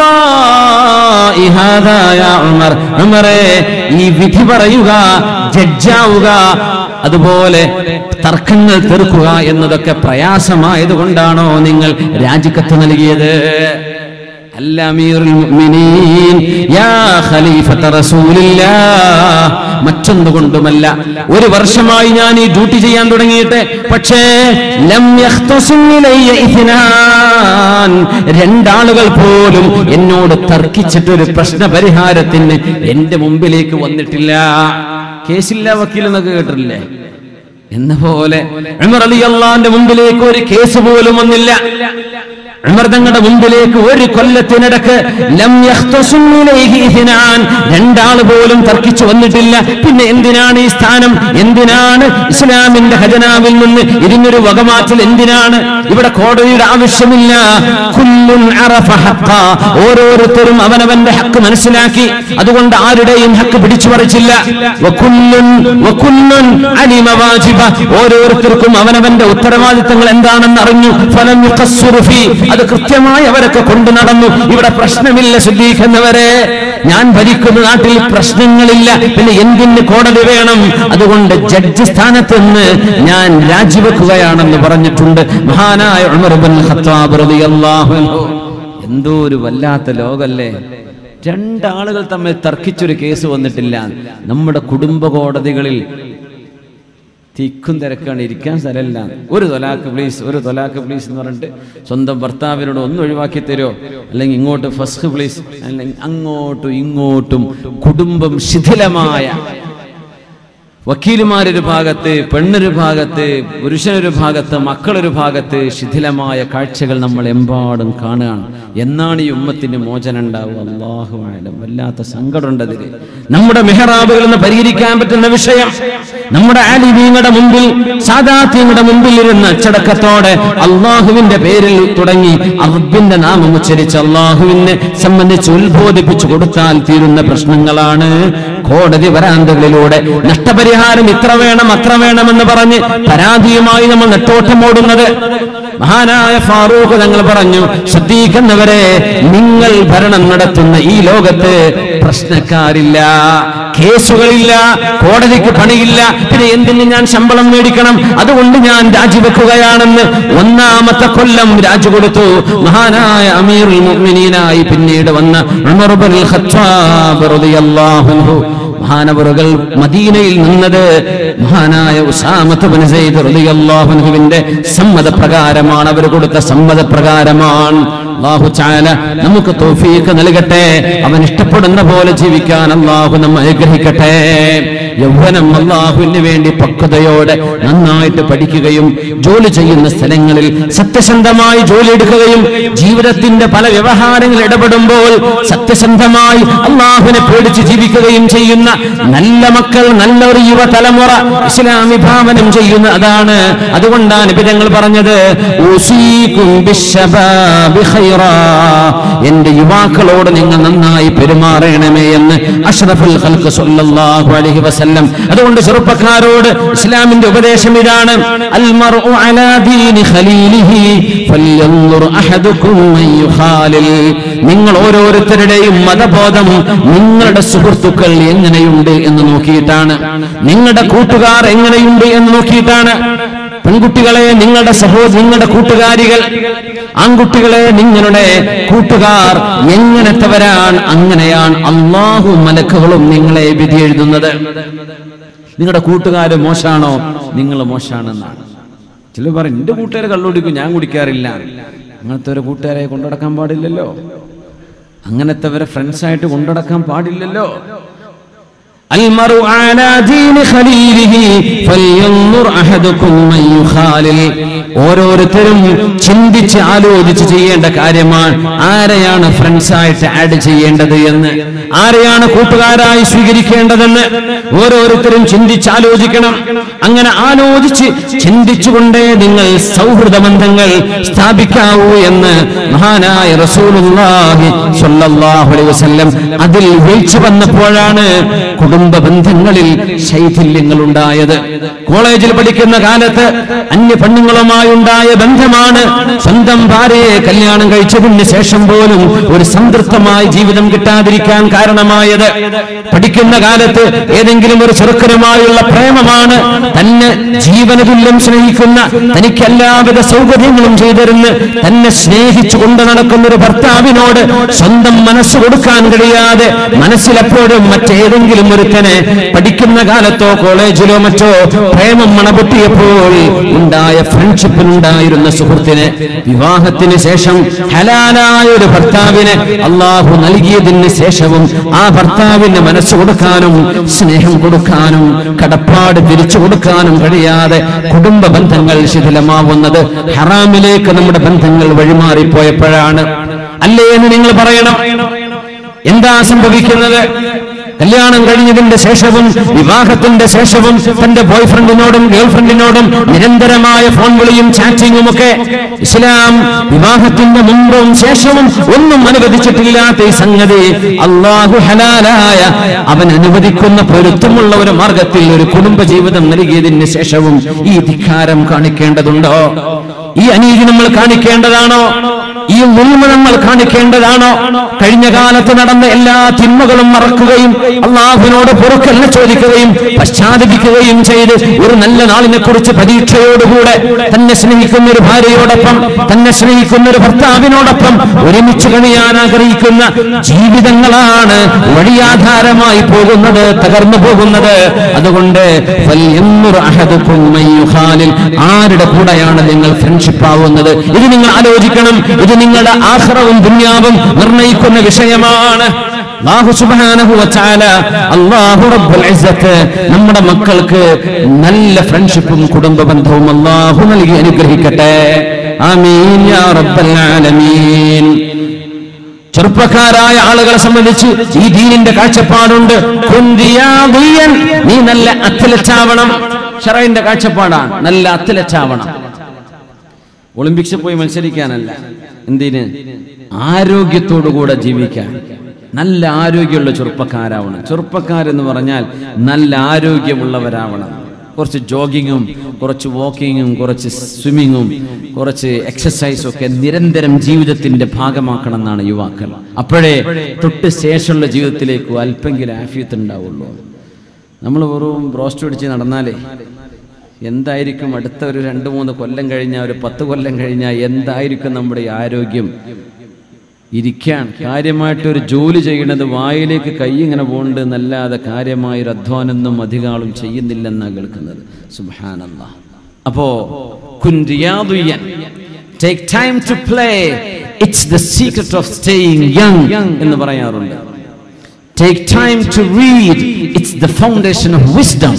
Speaker 1: ഖളാഇ ഹാദാ യാ ഉമർ ഉമറെ ഈ വിധി പറയുക ജഡ്ജാവുക അതുപോലെ തർക്കങ്ങൾ തീർക്കുക എന്നതൊക്കെ പ്രയാസമായതുകൊണ്ടാണോ നിങ്ങൾ രാജിക്കത്ത് നൽകിയത് അല്ല അമീറുൽ മുഅ്മിനീൻ യാ ഖലീഫത റസൂലില്ലാ മറ്റൊന്നുകൊണ്ടുമല്ല ഒരു വർഷമായി ഞാൻ ഈ ഡ്യൂട്ടി ചെയ്യാൻ തുടങ്ങിയിട്ട് പക്ഷേ ലം യഖ്തസിം ഇലയ്യ ഇത്നാൻ രണ്ടാളുകൾ പോലും എന്നോട് തർക്കിച്ചിട്ട് ഒരു പ്രശ്ന പരിഹാരത്തിന് എന്റെ മുമ്പിലേക്ക് വന്നിട്ടില്ല കേസില്ല വക്കീൽ എന്നൊക്കെ കേട്ടിട്ടില്ലേ എന്ന പോലെ ഉമർ റളിയല്ലാഹുവിന്റെ മുമ്പിലേക്ക് ഒരു കേസ് പോലും വന്നില്ല ഉമർ തങ്ങളുടെ മുമ്പിലേക്ക് ഒരു കൊല്ലത്തിനിടക്ക് ലം യഖ്തസും ഇലൈഹി ഇത്നാൻ രണ്ടാള് പോലും തർക്കിച്ചു വന്നിട്ടില്ല പിന്നെ എന്തിനാണ് ഈ സ്ഥാനം എന്തിനാണ് ഇസ്ലാമിന്റെ ഖജനാവിൽ നിന്ന് ഇതിനൊരു വകമാറ്റൽ എന്തിനാണ് ഇവിടെ കോടതിയുടെ ആവശ്യമില്ല കുല്ലുൻ അറഫ ഹഖ. ഓരോരുത്തരും അവനവന്റെ ഹക്ക് മനസ്സിലാക്കി അതുകൊണ്ട് ആരുടെയും ഹക്ക് പിടിച്ചു പറിച്ചില്ല വകുല്ലുൻ വകുല്ലുൻ അലിമ വാജിബ. ഓരോരുത്തർക്കും അവനവന്റെ ഉത്തരവാദിത്തങ്ങൾ എന്താണെന്ന് അറിഞ്ഞു ഫലം യുഖസ്സിറു ഫീ. അത് കൃത്യമായി അവരൊക്കെ കൊണ്ടു നടന്നു ഇവിടെ പ്രശ്നമില്ല ശുദ്ധീകരിക്കുന്നവരെ ഞാൻ ഭരിക്കുന്ന നാട്ടിൽ പ്രശ്നങ്ങളില്ല പിന്നെ എന്തിന് കോടതി വേണം അതുകൊണ്ട് ജഡ്ജ് സ്ഥാനത്ത് നിന്ന് ഞാൻ രാജിവെക്കുകയാണെന്ന് പറഞ്ഞിട്ടുണ്ട് മഹാനായ ഉമർ ഇബ്നുൽ ഖത്താബ് റളിയല്ലാഹു അൻഹു എന്തോ ഒരു വല്ലാത്ത ലോകല്ലേ
Speaker 2: രണ്ടാളുകൾ തമ്മിൽ തർക്കിച്ചൊരു കേസ് വന്നിട്ടില്ല നമ്മുടെ കുടുംബ കോടതികളിൽ തിക്കും തിരക്കാണ് ഇരിക്കാൻ സ്ഥലമില്ല ഒരു തൊലാക്ക് പ്ലീസ് ഒരു തൊലാക്ക് പ്ലീസ് എന്ന് പറഞ്ഞിട്ട് സ്വന്തം ഭർത്താവിനോട് ഒന്ന് ഒഴിവാക്കി തരുമോ അല്ലെങ്കിൽ ഇങ്ങോട്ട് ഫസ്റ്റ് പ്ലീസ് അല്ലെങ്കിൽ അങ്ങോട്ടും ഇങ്ങോട്ടും കുടുംബം ശിഥിലമായ വക്കീലുമാരൊരു ഭാഗത്ത് പെണ്ണൊരു ഭാഗത്ത് പുരുഷനൊരു ഭാഗത്ത് മക്കളൊരു ഭാഗത്ത് ശിഥിലമായ കാഴ്ചകൾ നമ്മൾ എമ്പാടും കാണുകയാണ് എന്നാണ് ഈ ഉമ്മത്തിന് മോചനം ഉണ്ടാവുക അള്ളാഹു ആയാലും വല്ലാത്ത സങ്കടമുണ്ട് അതില്
Speaker 1: നമ്മുടെ മെഹറാബുകൾ എന്ന് പരിഹരിക്കാൻ പറ്റുന്ന വിഷയം നമ്മുടെ ആലിമീങ്ങളുടെ മുമ്പിൽ സാദാത്യങ്ങളുടെ മുമ്പിൽ ഇരുന്ന് അച്ചടക്കത്തോടെ അള്ളാഹുവിന്റെ പേരിൽ തുടങ്ങി അറബിന്റെ നാമം ഉച്ചരിച്ച് അള്ളാഹുവിനെ സംബന്ധിച്ച് ഉത്ബോധിപ്പിച്ചു കൊടുത്താൽ തീരുന്ന പ്രശ്നങ്ങളാണ് കോടതി വരാന്തകളിലൂടെ നഷ്ടപരിഹാരം ഇത്ര വേണം അത്ര വേണമെന്ന് പറഞ്ഞ് പരാതിയുമായി നമ്മൾ നെട്ടോട്ടമോടുന്നത് മഹാനായ ഫാറൂഖ് തങ്ങൾ പറഞ്ഞു ശ്രദ്ധിക്കുന്നവരെ നിങ്ങൾ ഭരണം നടത്തുന്ന ഈ ലോകത്ത് പ്രശ്നക്കാരില്ല കേസുകളില്ല കോടതിക്ക് പണിയില്ല പിന്നെ എന്തിന് ഞാൻ ശമ്പളം മേടിക്കണം അതുകൊണ്ട് ഞാൻ രാജിവെക്കുകയാണെന്ന് ഒന്നാമത്തെ കൊല്ലം രാജി കൊടുത്തു മഹാനായ അമീറുൽ മുഅ്മിനീനായി പിന്നീട് വന്ന ഉമർ ബിൻ ഖത്താബ് റളിയല്ലാഹു അൻഹു മഹാനവറുകൾ മദീനയിൽ നിന്നത് മഹാനായ ഉസാമത്ത് ബിൻ സെയ്ദ് റളിയല്ലാഹു അൻഹുവിന്റെ സമ്മതപ്രകാരമാണ് അവർ കൊടുത്ത സമ്മതപ്രകാരമാണ് അല്ലാഹു ചാല നമുക്ക് തൗഫീഖ് നൽകട്ടെ അവൻ ഇഷ്ടപ്പെടുന്ന പോലെ ജീവിക്കാൻ അല്ലാഹു നമ്മെ അനുഗ്രഹിക്കട്ടെ യൗവനം അള്ളാഹുവിന് വേണ്ടി പക്വതയോടെ നന്നായിട്ട് പഠിക്കുകയും ജോലി ചെയ്യുന്ന സ്ഥലങ്ങളിൽ സത്യസന്ധമായി ജോലി എടുക്കുകയും ജീവിതത്തിന്റെ പല വ്യവഹാരങ്ങൾ ഇടപെടുമ്പോൾ സത്യസന്ധമായി അള്ളാഹുവിനെ പേടിച്ച് ജീവിക്കുകയും ചെയ്യുന്ന നല്ല മക്കൾ നല്ല ഒരു യുവതലമുറ ഇസ്ലാം വിഭാവനം ചെയ്യുന്ന അതാണ് അതുകൊണ്ടാണ് ഇപ്പിതങ്ങൾ പറഞ്ഞത് "ഊസീകും ബിശ്ശബാബി ഖൈറാ." എന്റെ യുവാക്കളോട് നിങ്ങൾ നന്നായി പെരുമാറണമേ എന്ന് അഷ്റഫുൽ ഖൽഖ് സല്ലല്ലാഹു അലൈഹി വസല്ലം അതുകൊണ്ട് ചെറുപ്പക്കാരോട് ഇസ്ലാമിന്റെ ഉപദേശം ഇതാണ് അൽ മർഉ അലാ ദീനി ഖലീലിഹി ഫൽയൻദുർ അഹദുകും മൻ യുഖാലിൽ നിങ്ങൾ ഓരോരുത്തരുടെയും മതബോധം നിങ്ങളുടെ സുഹൃത്തുക്കൾ എങ്ങനെയുണ്ട് എന്ന് നോക്കിയിട്ടാണ് നിങ്ങളുടെ കൂട്ടുകാർ എങ്ങനെയുണ്ട് എന്ന് നോക്കിയിട്ടാണ് പെൺകുട്ടികളെ നിങ്ങളുടെ സഹോ നിങ്ങളുടെ കൂട്ടുകാരികൾ ആൺകുട്ടികളെ നിങ്ങളുടെ കൂട്ടുകാർ എങ്ങനത്തെവരാണ് അങ്ങനെയാണ് അള്ളാഹു മലക്കുകളും നിങ്ങളെ വിധി എഴുതുന്നത് നിങ്ങളുടെ കൂട്ടുകാര് മോശാണോ നിങ്ങൾ മോശാണെന്നാണ് ചിലർ പറയും എന്റെ കൂട്ടുകാരെ കള്ളുടിക്കും ഞാൻ കുടിക്കാറില്ല അങ്ങനത്തെ ഒരു കൂട്ടുകാരെ കൊണ്ടുനടക്കാൻ പാടില്ലല്ലോ അങ്ങനത്തെവരെ ഫ്രണ്ട്സായിട്ട് കൊണ്ടുനടക്കാൻ പാടില്ലല്ലോ المرء على دين خليله فلينظر أحدكم من يخالل ഓരോരുത്തരും ചിന്തിച്ച് ആലോചിച്ച് ചെയ്യേണ്ട കാര്യമാണ് ആരെയാണ് ഫ്രണ്ട്സ് ആയിട്ട് ആഡ് ചെയ്യേണ്ടത് എന്ന് ആരെയാണ് കൂട്ടുകാരായി സ്വീകരിക്കേണ്ടതെന്ന് ഓരോരുത്തരും ചിന്തിച്ച് ആലോചിക്കണം അങ്ങനെ ആലോചിച്ച് ചിന്തിച്ചുകൊണ്ടേ നിങ്ങൾ സൗഹൃദ ബന്ധങ്ങൾ സ്ഥാപിക്കാവൂ എന്ന് മഹാനായ റസൂലുള്ളാഹി സ്വല്ലല്ലാഹു അലൈഹി വസല്ലം അതിൽ വീഴ്ച വന്നപ്പോഴാണ് കുടുംബ ബന്ധങ്ങളിൽ ശൈഥില്യങ്ങൾ ഉണ്ടായത് കോളേജിൽ പഠിക്കുന്ന കാലത്ത് അന്യ പെണ്ണുങ്ങളുമായി ഉണ്ടായ ബന്ധമാണ് സ്വന്തം ഭാര്യയെ കല്യാണം കഴിച്ചതിന് ശേഷം പോലും ഒരു സംതൃപ്തമായ ജീവിതം കിട്ടാതിരിക്കാൻ കാരണമായത് പഠിക്കുന്ന കാലത്ത് ഏതെങ്കിലും ഒരു ചെറുക്കനുമായുള്ള പ്രേമമാണ് തന്നെ ജീവനതുല്യം സ്നേഹിക്കുന്ന തനിക്ക് എല്ലാവിധ സൗകര്യങ്ങളും ചെയ്തിരുന്ന് തന്നെ സ്നേഹിച്ചു കൊണ്ട് നടക്കുന്ന ഒരു ഭർത്താവിനോട് സ്വന്തം മനസ്സ് കൊടുക്കാൻ കഴിയാതെ മനസ്സിലെപ്പോഴും മറ്റേതെങ്കിലും ഒരുത്തനെ പഠിക്കുന്ന കാലത്തോ കോളേജിലോ മറ്റോ പ്രേമം മണപൊട്ടിയപ്പോൾ ഉണ്ടായ ഫ്രണ്ട്ഷിപ്പിനുണ്ടായിരുന്ന സുഹൃത്തിനെ വിവാഹത്തിന് ശേഷം ഹലാലായ ഒരു ഭർത്താവിനെ അള്ളാഹു നൽകിയതിന് ശേഷവും ആ ഭർത്താവിന് മനസ്സ് കൊടുക്കാനും സ്നേഹം കൊടുക്കാനും കടപ്പാട് തിരിച്ചു കൊടുക്കാനും കഴിയാതെ കുടുംബ ബന്ധങ്ങൾ ശിഥിലമാവുന്നത് ഹറാമിലേക്ക് നമ്മുടെ ബന്ധങ്ങൾ വഴിമാറിപ്പോയപ്പോഴാണ് അല്ലേ എന്ന് നിങ്ങൾ പറയണം എന്താ സംഭവിക്കുന്നത് കല്യാണം കഴിഞ്ഞതിന്റെ ശേഷവും വിവാഹത്തിന്റെ ശേഷവും തന്റെ ബോയ് ഫ്രണ്ടിനോടും ഗേൾ ഫ്രണ്ടിനോടും നിരന്തരമായ ഫോൺ വിളിയും ചാറ്റിങ്ങും ഒക്കെ ഇസ്ലാം വിവാഹത്തിന്റെ മുമ്പും ശേഷവും ഒന്നും അനുവദിച്ചിട്ടില്ലാത്ത ഈ സംഗതി അള്ളാഹു ഹലാലായ അവൻ അനുവദിക്കുന്ന പൊരുത്തമുള്ള ഒരു മാർഗത്തിൽ ഒരു കുടുംബ ജീവിതം നൽകിയതിന് ശേഷവും ഈ ധിക്കാരം കാണിക്കേണ്ടതുണ്ടോ ഈ അനീതി നമ്മൾ കാണിക്കേണ്ടതാണോ ഈ ഉൾമ നമ്മൾ കാണിക്കേണ്ടതാണോ കഴിഞ്ഞ കാലത്ത് നടന്ന എല്ലാ തിന്മകളും മറക്കുകയും അള്ളാഹുവിനോട് പൊറുക്കലിനെ ചോദിക്കുകയും പശ്ചാത്തപിക്കുകയും ചെയ്ത് ഒരു നല്ല നാളിനെ കുറിച്ച് പ്രതീക്ഷയോടുകൂടെ തന്നെ സ്നേഹിക്കുന്ന ഒരു ഭാര്യയോടൊപ്പം തന്നെ സ്നേഹിക്കുന്ന ഒരു ഭർത്താവിനോടൊപ്പം ഒരുമിച്ച് കഴിയാൻ ആഗ്രഹിക്കുന്ന ജീവിതങ്ങളാണ് വഴിയാധാരമായി പോകുന്നത് തകർന്നു പോകുന്നത് അതുകൊണ്ട് ഫൽയൻദുർ അഹദുക്കും മൻ യുഖാലിൽ. ആരുടെ കൂടെയാണ് നിങ്ങൾ ഫ്രണ്ട്ഷിപ്പ് ആവുന്നത് ഇത് നിങ്ങൾ ആലോചിക്കണം ഇത് നിങ്ങളുടെ ആഹ്റവും ദുന്യാവും നിർണയിക്കുന്ന വിഷയമാണ് അല്ലാഹു സുബ്ഹാനഹു വ തആല അല്ലാഹു റബ്ബുൽ ഇസ്സത്ത് നമ്മുടെ മക്കൾക്ക് നല്ല ഫ്രണ്ട്ഷിപ്പും കുടുംബ ബന്ധവും അല്ലാഹു നൽകി അനുഗ്രഹിക്കട്ടെ ആമീൻ യാ റബ്ബൽ ആലമീൻ ചെറുപ്പക്കാരായ ആളുകളെ സംബന്ധിച്ച് ഈ ദീനിന്റെ കാഴ്ചപ്പാടുണ്ട് കുന്തിയാദിയൻ, നീ നല്ല അത്ലറ്റ് ആവണം ഷറൈന്റെ കാഴ്ചപ്പാടാണ് നല്ല അത്ലറ്റ് ആവണം ഒളിമ്പിക്സിൽ പോയി മത്സരിക്കാനല്ല എന്തിന് ആരോഗ്യത്തോടുകൂടെ ജീവിക്കാൻ നല്ല ആരോഗ്യമുള്ള ചെറുപ്പക്കാരാവണം ചെറുപ്പക്കാരെന്ന് പറഞ്ഞാൽ നല്ല ആരോഗ്യമുള്ളവരാവണം കുറച്ച് ജോഗിങ്ങും കുറച്ച് വാക്കിങ്ങും കുറച്ച് സ്വിമ്മിങ്ങും കുറച്ച് എക്സസൈസും ഒക്കെ നിരന്തരം ജീവിതത്തിന്റെ ഭാഗമാക്കണം എന്നാണ് യുവാക്കൾ അപ്പോഴേ തൊട്ട് ശേഷമുള്ള ജീവിതത്തിലേക്ക് അല്പെങ്കിലും ആഫിയത്ത് ഉണ്ടാവുള്ളൂ നമ്മൾ വെറും ബ്രോസ്റ്റ് പിടിച്ച് നടന്നാലേ എന്തായിരിക്കും അടുത്ത ഒരു രണ്ട് മൂന്ന് കൊല്ലം കഴിഞ്ഞാൽ ഒരു പത്ത് കൊല്ലം കഴിഞ്ഞാൽ എന്തായിരിക്കും നമ്മുടെ ഈ ആരോഗ്യം ഇരിക്കാൻ കാര്യമായിട്ട് ഒരു ജോലി ചെയ്യണത് വായിലേക്ക് കൈ ഇങ്ങനെ പോകുന്നുണ്ട് എന്നല്ലാതെ കാര്യമായൊരു അധ്വാനൊന്നും അധികാളും ചെയ്യുന്നില്ലെന്നാണ് കേൾക്കുന്നത് സുബാനല്ല അപ്പോ കുൻറിയാതുയ്യൻ take time to play it's the secret of staying young എന്ന് പറയാറുണ്ട് take time to read it's the foundation of wisdom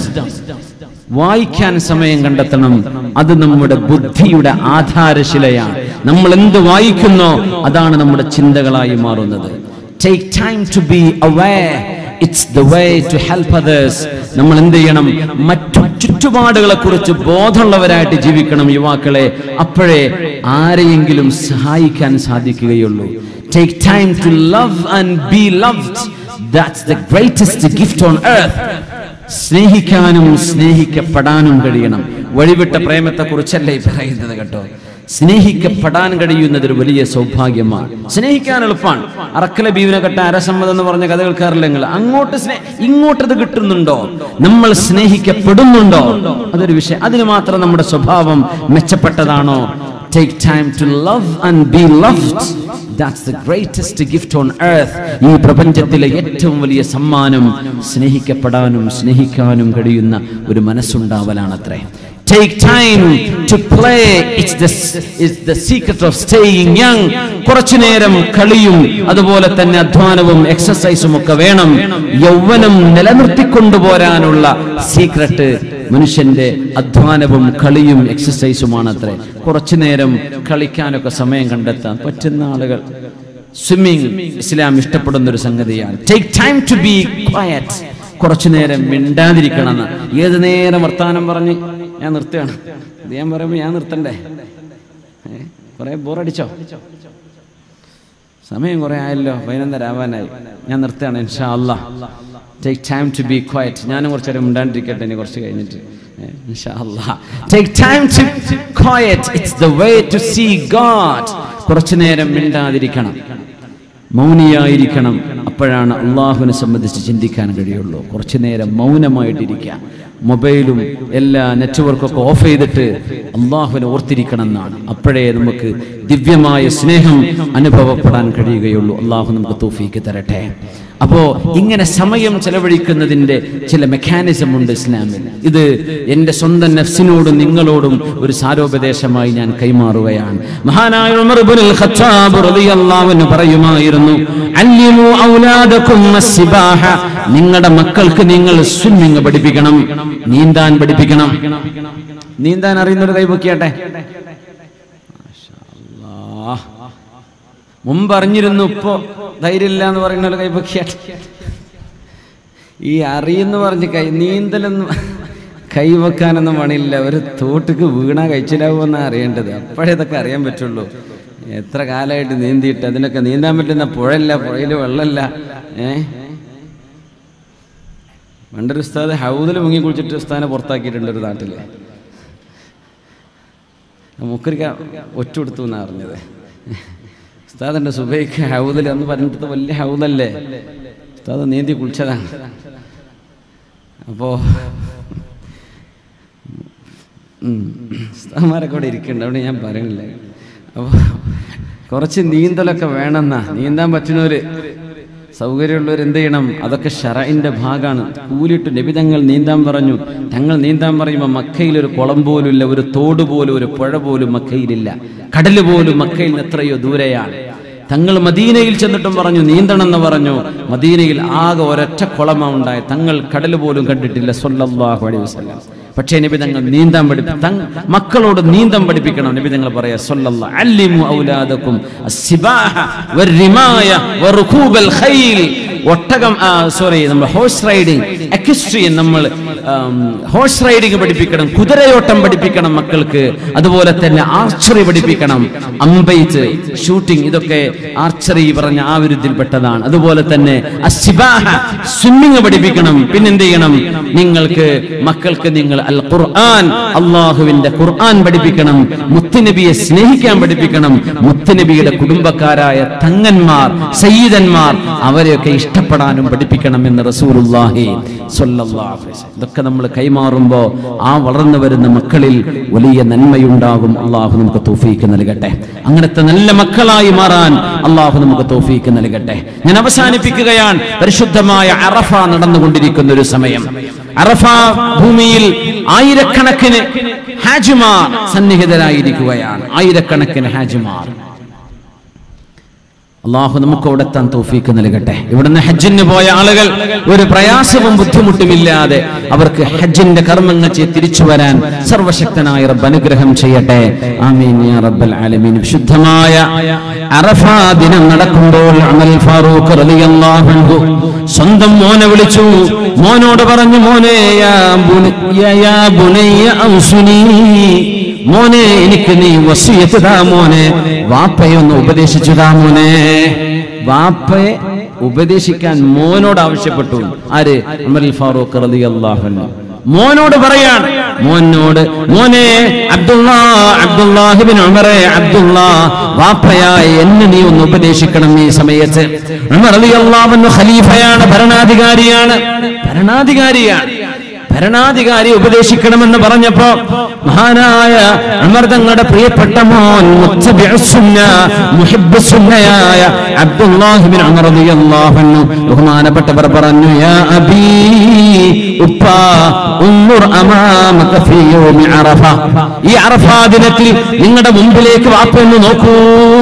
Speaker 1: വായിക്കാൻ സമയം കണ്ടെത്തണം അത് നമ്മുടെ ബുദ്ധിയുടെ ആധാരശിലയാണ് നമ്മൾ എന്ത് വായിക്കുന്നോ അതാണ് നമ്മുടെ ചിന്തകളായി മാറുന്നത് take time to be aware it's the way to help others നമ്മൾ എന്ത് ചെയ്യണം മറ്റു ചുറ്റുപാടുകളെ കുറിച്ച് ബോധമുള്ളവരായിട്ട് ജീവിക്കണം യുവാക്കളെ അപ്പോഴേ ആരെയെങ്കിലും സഹായിക്കാൻ സാധിക്കുകയുള്ളൂ take time to love and be loved that's the greatest gift on earth സ്നേഹിക്കാനും സ്നേഹിക്കപ്പെടാനും കഴിയണം വഴിവിട്ട പ്രേമത്തെ കുറിച്ചല്ല ഈ പറയുന്നത് കേട്ടോ സ്നേഹിക്കപ്പെടാൻ കഴിയുന്നത് ഒരു വലിയ സൗഭാഗ്യമാണ് സ്നേഹിക്കാൻ എളുപ്പമാണ് അറക്കല ബീവിനെ കെട്ട അരസമ്മതം എന്ന് പറഞ്ഞ കഥ കേൾക്കാറില്ല നിങ്ങൾ അങ്ങോട്ട് സ്നേ ഇങ്ങോട്ടത് കിട്ടുന്നുണ്ടോ നമ്മൾ സ്നേഹിക്കപ്പെടുന്നുണ്ടോ അതൊരു വിഷയം അതിന് മാത്രം നമ്മുടെ സ്വഭാവം മെച്ചപ്പെട്ടതാണോ take time to love and be loved that's the greatest gift on earth ഈ പ്രപഞ്ചത്തിലെ ഏറ്റവും വലിയ സമ്മാനം സ്നേഹിക്കപ്പെടാനും സ്നേഹിക്കാനും കഴിയുന്ന ഒരു മനസ്സുണ്ടാവലാണത്രേ take time to play it's the it's the secret of staying young കുറച്ചു നേരം കളിയും അതുപോലെ തന്നെ അധ്വാനവും എക്സസൈസും ഒക്കെ വേണം യൗവനം നിലനിർത്തിക്കൊണ്ടുപോരാനുള്ള സീക്രട്ട് മനുഷ്യന്റെ അധ്വാനവും കളിയും എക്സസൈസുമാണ് അത്രേ കുറച്ചു നേരം കളിക്കാനൊക്കെ സമയം കണ്ടെത്താൻ പറ്റുന്ന ആളുകൾ സ്വിമ്മിങ് ഇസ്ലാം ഇഷ്ടപ്പെടുന്ന ഒരു സംഗതിയാണ് take time to be quiet കുറച്ചു നേരം മിണ്ടാതിരിക്കണം ഏത് നേരം വർത്താനം പറഞ്ഞ് ഞാൻ നിർത്തുകയാണ് ഇത് ഞാൻ പറയുമ്പോൾ ഞാൻ നിർത്തണ്ടേ ഏ? കുറെ ബോറടിച്ചോ സമയം കുറെ ആയല്ലോ പതിനൊന്നരാവാനായി ഞാൻ നിർത്തുകയാണ് ഇൻഷാ അല്ലാ take time to be quiet ഞാനും കുറച്ച് നേരം മിണ്ടാണ്ടിരിക്കട്ടെ ഇനി കുറച്ച് കഴിഞ്ഞിട്ട് ഏ, ഇൻഷാ അല്ലാ take time to quiet it's the way to see God കുറച്ചു നേരം മിണ്ടാതിരിക്കണം മൗനിയായിരിക്കണം അപ്പോഴാണ് അള്ളാഹുവിനെ സംബന്ധിച്ച് ചിന്തിക്കാൻ കഴിയുള്ളൂ കുറച്ചു നേരം മൗനമായിട്ടിരിക്കുക മൊബൈലും എല്ലാ നെറ്റ്വർക്കൊക്കെ ഓഫ് ചെയ്തിട്ട് അള്ളാഹുവിനെ ഓർത്തിരിക്കണം എന്നാണ് അപ്പോഴേ നമുക്ക് ദിവ്യമായ സ്നേഹം അനുഭവപ്പെടാൻ കഴിയുകയുള്ളൂ അള്ളാഹു നമുക്ക് തൗഫീക്ക് തരട്ടെ അപ്പോ ഇങ്ങനെ സമയം ചെലവഴിക്കുന്നതിന്റെ ചില മെക്കാനിസം ഉണ്ട് ഇസ്ലാമിൽ ഇത് എൻ്റെ സ്വന്തം നഫ്സിനോടും നിങ്ങളോടും ഒരു സാരോപദേശമായി ഞാൻ കൈമാറുകയാണ് മഹാനായ ഉമർ ഇബ്നുൽ ഖത്താബ് റളിയല്ലാഹു അൻഹു പറയുമായിരുന്നു അല്ലിമു ഔലാദകും അസ്സിബാഹ നിങ്ങളുടെ മക്കൾക്ക് നിങ്ങൾ സ്വിമ്മിങ് പഠിപ്പിക്കണം നീന്താൻ പഠിപ്പിക്കണം നീന്താൻ അറിയുന്നൊരു കൈ പൊക്കിയാട്ടെ മാഷാ അല്ലാഹ്. മുമ്പ് അറിഞ്ഞിരുന്നു ഇപ്പോ ധൈര്യമില്ല എന്ന് പറയുന്ന ഒരു കൈപൊക്കിയാട്ടെ ഈ അറിയെന്ന് പറഞ്ഞ് കൈ നീന്തലൊന്നും കൈവെക്കാനൊന്നും പണിയില്ല ഒരു തോട്ടിക്ക് വീണ കഴിച്ചിലാവുമെന്നാ അറിയേണ്ടത് അപ്പോഴേ ഇതൊക്കെ അറിയാൻ പറ്റുള്ളൂ എത്ര കാലമായിട്ട് നീന്തിയിട്ട് അതിനൊക്കെ നീന്താൻ പറ്റുന്ന പുഴയില്ല പുഴയിൽ വെള്ളമില്ല ഏ പണ്ടൊരു ഉസ്താദ് ഹൗദിൽ മുങ്ങി കുളിച്ചിട്ട് ഉസ്താദിനെ പുറത്താക്കിയിട്ടുണ്ട് ഒരു നാട്ടില് മുക്കരിക്ക ഒറ്റ കൊടുത്തു എന്നാ അറിഞ്ഞത്
Speaker 2: ഉസ്താദിന്റെ സുബൈക്ക് ഹൗദിൽ എന്ന് പറഞ്ഞിട്ട് വലിയ ഹൗദല്ലേ ഉസ്താദ് നീന്തി കുളിച്ചതാണ് അപ്പോ ഉം, ഉസ്താദ്മാരൊക്കെ അവിടെ ഇരിക്കുന്നുണ്ട് അവിടെ ഞാൻ പറയണില്ല അപ്പോൾ കുറച്ച് നീന്തലൊക്കെ വേണമെന്നാ നീന്താൻ പറ്റുന്നവര് സൗകര്യമുള്ളവർ എന്ത് ചെയ്യണം അതൊക്കെ ഷറയിന്റെ ഭാഗമാണ് കൂലിട്ട് നബി തങ്ങൾ നീന്താൻ പറഞ്ഞു തങ്ങൾ നീന്താൻ പറയുമ്പോൾ മക്കയിൽ ഒരു കുളം പോലും ഇല്ല ഒരു തോട് പോലും ഒരു പുഴ പോലും മക്കയിലില്ല കടൽ പോലും മക്കയിൽ നിന്ന് എത്രയോ ദൂരെയാണ് തങ്ങൾ മദീനയിൽ ചെന്നിട്ടും പറഞ്ഞു നീന്തണം എന്ന് പറഞ്ഞു മദീനയിൽ ആകെ ഒരൊറ്റ കുളമാണ് ഉണ്ടായത് തങ്ങൾ കടൽ പോലും കണ്ടിട്ടില്ല സല്ലല്ലാഹു അലൈഹി വസല്ലം പക്ഷേ നബി തങ്ങൾ നീന്താൻ പഠിപ്പി തങ് മക്കളോട് നീന്തം പഠിപ്പിക്കണം നബി തങ്ങൾ പറയാ സല്ലല്ലാഹു അല്ലിമു ഔലാദക്കും അസ്സിബാഹ വറിമായ വറുകൂബൽ ഖൈൽ ഒട്ടകം സോറി നമ്മൾ ഹോഴ്സ് റൈഡിങ് എക്സ്ട്രീൻ നമ്മൾ ഹോഴ്സ് റൈഡിങ് പഠിപ്പിക്കണം കുതിരയോട്ടം പഠിപ്പിക്കണം മക്കൾക്ക് അതുപോലെ തന്നെ ആർച്ചറി പഠിപ്പിക്കണം അമ്പെയ്ത്ത് ഷൂട്ടിംഗ് ഇതൊക്കെ ആർച്ചറി പറഞ്ഞ ആ വിരുദ്ധിൽപ്പെട്ടതാണ് അതുപോലെ തന്നെ അസ്സിബാഹ സ്വിമ്മിങ് പഠിപ്പിക്കണം പിന്നെന്ത് ചെയ്യണം നിങ്ങൾക്ക് മക്കൾക്ക് നിങ്ങൾ അൽ ഖുർആൻ അള്ളാഹുവിന്റെ ഖുർആൻ പഠിപ്പിക്കണം മുത്തുനബിയെ സ്നേഹിക്കാൻ പഠിപ്പിക്കണം മുത്തുനബിയുടെ കുടുംബക്കാരായ തങ്ങന്മാർ സയ്യിദന്മാർ അവരെയൊക്കെ ഇഷ്ടപ്പെടാനും പഠിപ്പിക്കണം എന്ന് റസൂലുള്ളാഹി സ്വല്ലല്ലാഹു അലൈഹി വസല്ലം. ഇതൊക്കെ നമ്മൾ കൈമാറുമ്പോ ആ വളർന്നു വരുന്ന മക്കളിൽ വലിയ നന്മയുണ്ടാകും അള്ളാഹു നമുക്ക് തോഫീക്ക് നൽകട്ടെ അങ്ങനത്തെ നല്ല മക്കളായി മാറാൻ അള്ളാഹു നമുക്ക് തോഫീക്ക് നൽകട്ടെ ഞാൻ അവസാനിപ്പിക്കുകയാണ് പരിശുദ്ധമായ അറഫ നടന്നുകൊണ്ടിരിക്കുന്ന ഒരു സമയം അറഫ ഭൂമിയിൽ ആയിരക്കണക്കിന് ഹാജിമാർ സന്നിഹിതരായിരിക്കുകയാണ് ആയിരക്കണക്കിന് ഹാജിമാർ അള്ളാഹു നമുക്ക് അവിടെ എത്താൻ തോഫീക്ക് നൽകട്ടെ ഇവിടുന്ന് ഹജ്ജിന് പോയ ആളുകൾ ഒരു പ്രയാസവും ബുദ്ധിമുട്ടുമില്ലാതെ അവർക്ക് ഹജ്ജിന്റെ കർമ്മങ്ങൾ ചെയ്ത് തിരിച്ചു വരാൻ സർവശക്തനായ റബ്ബ് അനുഗ്രഹം ചെയ്യട്ടെ ആമീൻ യാ റബ്ബൽ ആലമീൻ വിശുദ്ധമായ അറഫ ദിനം നടക്കുമ്പോൾ അമൽ ഫാറൂഖ് റളിയല്ലാഹു അൻഹു സ്വന്തം മോനെ വിളിച്ചു മോനോട് പറഞ്ഞു മോനെ യാ ബുനയ്യ യാ ബുനയ്യ ഔസുനീ മോനെ എനിക്ക് നീ വസിയത്ത് താ മോനെ വാപ്പയൊന്ന് ഉപദേശിച്ചു താ മോനെ വാപ്പയെ ഉപദേശിക്കാൻ മോനോട് ആവശ്യപ്പെട്ടു ആര് അമൽ ഫാറൂഖ് റളിയല്ലാഹു അൻഹു മോനോട് പറയാൻ മോനോട് മോനെ അബ്ദുല്ലാ അബ്ദുല്ലാഹിബിൻ ഉമറെ അബ്ദുല്ലാ വാപ്പയായ എന്നെ നീ ഒന്ന് ഉപദേശിക്കണം ഈ സമയത്ത് ഉമർ റളിയല്ലാഹു അൻഹു ഖലീഫയാണ് ഭരണാധികാരിയാണ് ഭരണാധികാരിയാണ് ഭരണാധികാരി ഉപദേശിക്കണമെന്ന് പറഞ്ഞപ്പോ മഹാനായ ഉമർ തങ്ങളുടെ പ്രിയപ്പെട്ട മോൻ മുത്തബിഉസ്സുന്ന, മുഹിബ്ബുസ്സുന്നയായ അബ്ദുല്ലാഹിബ്ൻ ഉമർ റളിയല്ലാഹു അൻഹു ബഹുമാനപ്പെട്ടവർ പറഞ്ഞു യാ അബീ ഉപ്പാ ഉൻദുർ അമാമക ഫീ യൗമി അറഫ ഈ അറഫ ദിനത്തിൽ നിങ്ങളുടെ മുമ്പിലേക്ക് വാപ്പൊന്ന് നോക്കൂ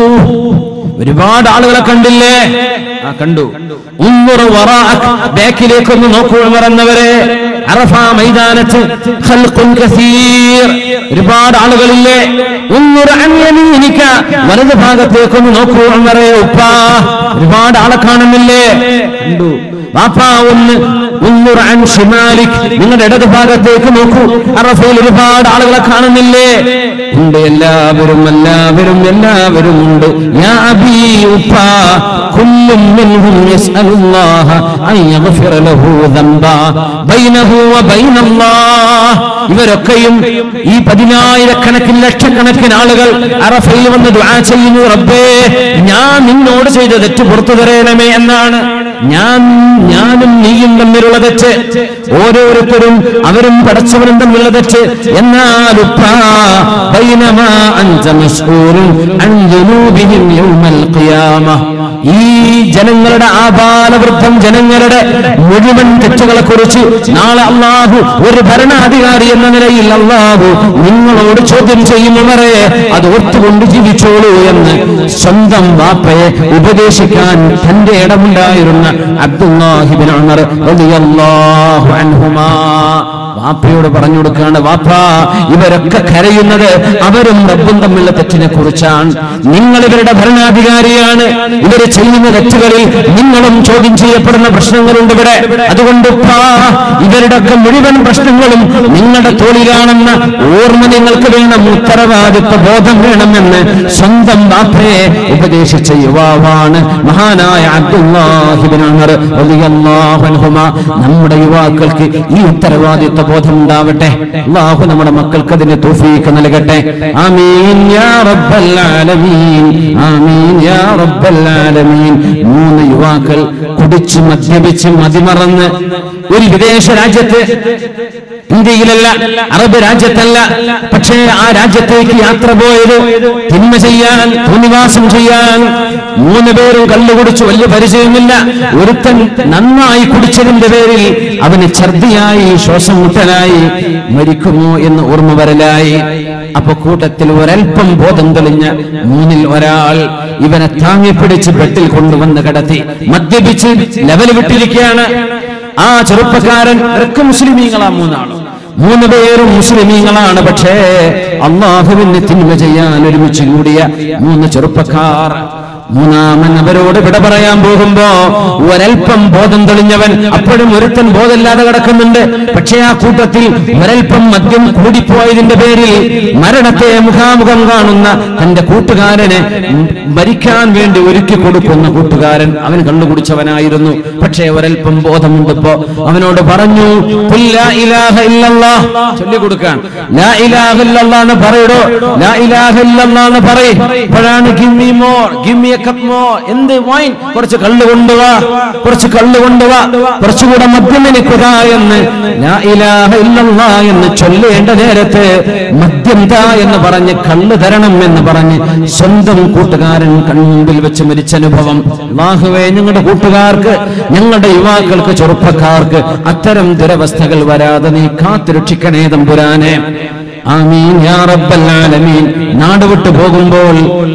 Speaker 2: ഒരുപാട് ആളുകളെ കണ്ടില്ലേ ആ കണ്ടു ഉൻദുർ വറാഅക് ബാക്കിലേക്കൊന്ന് നോക്കൂ മറന്നവരെ അറഫ മൈതാനത്ത് ഖൽഖുൻ കസീർ ഒരുപാട് ആളുകളില്ലേ ഉൻദുർ അൻ യമീനിക വലത് ഭാഗത്തേക്കൊന്ന് നോക്കൂ അമറേ ഉപ്പ ഒരുപാട് ആളെ കാണുന്നില്ലേ കണ്ടു വാപ്പാ ഒന്ന് ഉൻദുർ അൻ ഷിമാലിക് നിങ്ങളുടെ ഇടത് ഭാഗത്തേക്ക് നോക്കൂ അറഫയിൽ ഒരുപാട് ആളുകളെ കാണുന്നില്ലേ ഉണ്ട് എല്ലാവരും എല്ലാവരും എല്ലാവരും ഉണ്ട് യാ അബീ ഉപ്പ കുല്ലും മിൻഹും യസ്അലുല്ലാഹ അൻ യഗ്ഫിറ ലഹു ദംബാ ബൈനഹു വബൈന അല്ലാഹ് ഇവരൊക്കെയും ഈ പതിനായിരക്കണക്കിന് ലക്ഷക്കണക്കിന് ആളുകൾ അറഫയിൽ വന്ന് ദുആ ചെയ്യുന്നു റബ്ബേ ഞാൻ നിന്നോട് ചെയ്ത തെറ്റ് പുറത്തു തരേണമേ എന്നാണ് ഞാൻ ഞാനും നീയും തമ്മിലുള്ള തെറ്റ് ഓരോരുത്തരും അവരും പടച്ചവനും തമ്മിലുള്ള തെറ്റ് എന്നാൽ ഉപ്പാ ബൈനമാ അൻത മസ്ഊലുൻ അൻ ദുനൂബിഹിം യൗമൽ ഖിയാമ ഈ ജനങ്ങളുടെ ആബാലവൃദ്ധം ജനങ്ങളുടെ മുഴുവൻ തെറ്റുകളെ കുറിച്ച് നാളെ അള്ളാഹു ഒരു ഭരണാധികാരി എന്ന നിലയിൽ അള്ളാഹു നിങ്ങളോട് ചോദ്യം ചെയ്യുന്നവരെ അത് ഓർത്തുകൊണ്ട് ജീവിച്ചോളൂ എന്ന് സ്വന്തം വാപ്പയെ ഉപദേശിക്കാൻ തന്റെ ഇടമുണ്ടായിരുന്ന അബ്ദുല്ലാഹിബിൻ ഉമർ റളിയല്ലാഹു അൻഹുമാ വാപ്പയോട് പറഞ്ഞു കൊടുക്കാണ് വാപ്പ ഇവരൊക്കെ കരയുന്നത് അവരും റബ്ബും തമ്മിലുള്ള തെറ്റിനെ കുറിച്ചാണ് നിങ്ങൾ ഇവരുടെ ഭരണാധികാരിയാണ് ഇവർ ചെയ്യുന്ന തെറ്റുകളിൽ നിങ്ങളും ചോദ്യം ചെയ്യപ്പെടുന്ന പ്രശ്നങ്ങളുണ്ട് ഇവിടെ അതുകൊണ്ട് ഉപ്പാ, ഇവരുടെ ഒക്കെ മുഴുവൻ പ്രശ്നങ്ങളും നിങ്ങളുടെ തോളിലാണെന്ന ഓർമ്മ നിങ്ങൾക്ക് വേണം ഉത്തരവാദിത്വ ബോധം വേണമെന്ന് സ്വന്തം വാപ്പയെ ഉപദേശിച്ച യുവാവാണ് മഹാനായ അബ്ദുല്ലാഹിബിൻ ഉമർ റളിയല്ലാഹു അൻഹുമ നമ്മുടെ യുവാക്കൾക്ക് ഈ ഉത്തരവാദിത്വ
Speaker 1: ബോധം ഉണ്ടാവട്ടെ അള്ളാഹു നമ്മുടെ മക്കൾക്ക് അതിന് തൗഫീഖ് നൽകട്ടെ ആമീൻ യാ റബ്ബൽ ആലമീൻ ആമീൻ യാ റബ്ബൽ ആലമീൻ മൂന്ന് യുവാക്കൾ കുടിച്ച് മദ്യപിച്ച് മതിമറന്ന് ഒരു വിദേശ രാജ്യത്ത് ഇന്ത്യയിലല്ല അറബ് രാജ്യത്തല്ല പക്ഷേ ആ രാജ്യത്തേക്ക് യാത്ര പോയത് തിന്മ ചെയ്യാൻ ഭൂനിവാസം ചെയ്യാൻ മൂന്ന് പേരും കള്ളു കുടിച്ചു വലിയ പരിചയമില്ല ഒരുത്തൻ നന്നായി കുടിച്ചതിന്റെ പേരിൽ അവന് ഛർദിയായി ശ്വാസം മുട്ടലായി മരിക്കുമോ എന്ന് ഓർമ്മ വരലായി അപ്പൊ കൂട്ടത്തിൽ ഒരൽപ്പം ബോധം തെളിഞ്ഞ മൂന്നിൽ ഒരാൾ ഇവനെ താങ്ങിപ്പിടിച്ച് ബെഡിൽ കൊണ്ടുവന്ന് കിടത്തി മദ്യപിച്ച് ലെവൽ വിട്ടിരിക്കുകയാണ് ആ ചെറുപ്പക്കാരൻ ഇവരൊക്കെ മുസ്ലിമീങ്ങളാ മൂന്നാളും മൂന്ന് പേരും മുസ്ലിമീങ്ങളാണ് പക്ഷേ അള്ളാഹുവിന് തിന്മ ചെയ്യാൻ ഒരുമിച്ച് കൂടിയ മൂന്ന് ചെറുപ്പക്കാർ മൂന്നാമൻ അവരോട് വിട പറയാൻ പോകുമ്പോ ഒരൽപ്പം ബോധം തെളിഞ്ഞവൻ അപ്പോഴും ഒരുത്തൻ ബോധമില്ലാതെ കിടക്കുന്നുണ്ട് പക്ഷേ ആ കൂട്ടത്തിൽ ഒരൽപ്പം മദ്യം കൂടിപ്പോയതിന്റെ പേരിൽ മരണത്തെ മുഖാമുഖം കാണുന്ന തന്റെ കൂട്ടുകാരനെ മരിക്കാൻ വേണ്ടി ഒരുക്കി കൊടുക്കുന്ന കൂട്ടുകാരൻ അവൻ കണ്ടുകുടിച്ചവനായിരുന്നു പക്ഷേ ഒരൽപ്പം ബോധമുണ്ടപ്പോ അവനോട് പറഞ്ഞു "ഖുൽ ലാ ഇലാഹ ഇല്ലല്ലാഹ്" ചൊല്ലിക്കൊടുക്കാൻ ലാ ഇലാഹ ഇല്ലല്ലാഹ് എന്ന് പറയടോ ലാ ഇലാഹ ഇല്ലല്ലാഹ് എന്ന് പറയ് അപ്പോഴാണ് gimme more gimme cup more എന്ത് വൈൻ കുറച്ച് കള്ള് കൊണ്ടുവാ കുറച്ച് കള്ള് കൊണ്ടുവാ കുറച്ചുകൂടെ മദ്യം എനിക്കുതാ എന്ന് ലാ ഇലാഹ ഇല്ലല്ലാഹ് എന്ന് ചൊല്ലേണ്ട നേരത്ത് മദ്യം താ എന്ന് പറഞ്ഞ് കള്ള് തരണം എന്ന് പറഞ്ഞ് സ്വന്തം കൂട്ടുകാരൻ കൺമുമ്പിൽ വെച്ച് മരിച്ച അനുഭവം അള്ളാഹുവേ ഞങ്ങളുടെ കൂട്ടുകാർക്ക് ഞങ്ങളുടെ യുവാക്കൾക്ക് ചെറുപ്പക്കാർക്ക് അത്തരം ദുരവസ്ഥകൾ വരാതെ നീ കാത്തുരക്ഷിക്കണേ തമ്പുരാനെ ആമീൻ യാ റബ്ബൽ ആലമീൻ നാട് വിട്ടു പോകുമ്പോൾ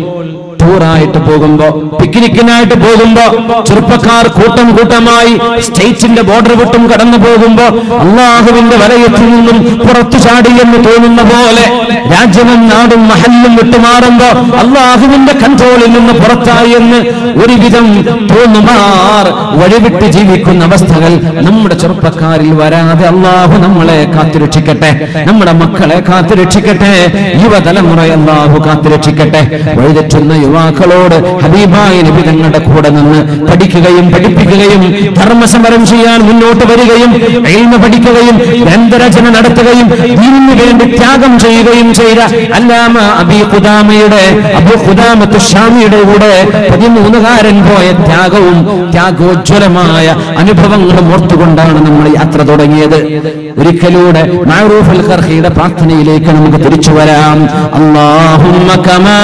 Speaker 1: ടൂറായിട്ട് പോകുമ്പോ പിക്നിക്കിനായിട്ട് പോകുമ്പോ ചെറുപ്പക്കാർ കൂട്ടം കൂട്ടമായി സ്റ്റേറ്റിന്റെ ബോർഡർ വിട്ടും കടന്നു പോകുമ്പോ അള്ളാഹുവിന്റെ വലയത്തിൽ നിന്നും പുറത്തു ചാടി എന്ന് തോന്നുന്ന പോലെ രാജ്യവും നാടും മഹല്ലും വിട്ടുമാറുമ്പോ അള്ളാഹുവിന്റെ കൺട്രോളിൽ നിന്ന് പുറത്തായി എന്ന് ഒരുവിധം തോന്നുമാർ വഴിവിട്ട് ജീവിക്കുന്ന അവസ്ഥകൾ നമ്മുടെ ചെറുപ്പക്കാരിൽ വരാതെ അള്ളാഹു നമ്മളെ കാത്തുരക്ഷിക്കട്ടെ നമ്മുടെ മക്കളെ കാത്തുരക്ഷിക്കട്ടെ യുവതലമുറ അള്ളാഹു കാത്തുരക്ഷിക്കട്ടെ വഴിതെറ്റുന്ന യുവാക്കളോട് ഹബീബായ നബി തങ്ങളുടെ കൂടെ നിന്ന് പഠിക്കുകയും പഠിപ്പിക്കുകയും ധർമ്മസമരം ചെയ്യാൻ മുന്നോട്ട് വരികയും എൽമ പഠിക്കുകയും ഗ്രന്ഥരചന നടത്തുകയും ഇതിനു വേണ്ടി ത്യാഗം ചെയ്യുകയും ചെയ്ത അല്ലാമ അബി ഖുദാമയുടെ അബു ഖുദാമത്ത് ഷാമിയുടെ കൂടെ പതിമൂന്നുകാരൻ പോയ ത്യാഗവും ത്യാഗോജ്വലമായ അനുഭവങ്ങളും ഓർത്തുകൊണ്ടാണ് നമ്മൾ യാത്ര തുടങ്ങിയത് ഒരിക്കലൂടെ മഅറൂഫ് അൽ ഖർഹിയുടെ പ്രാർത്ഥനയിലേക്ക് നമുക്ക് തിരിച്ചു വരാം അല്ലാഹുമ്മ കമാ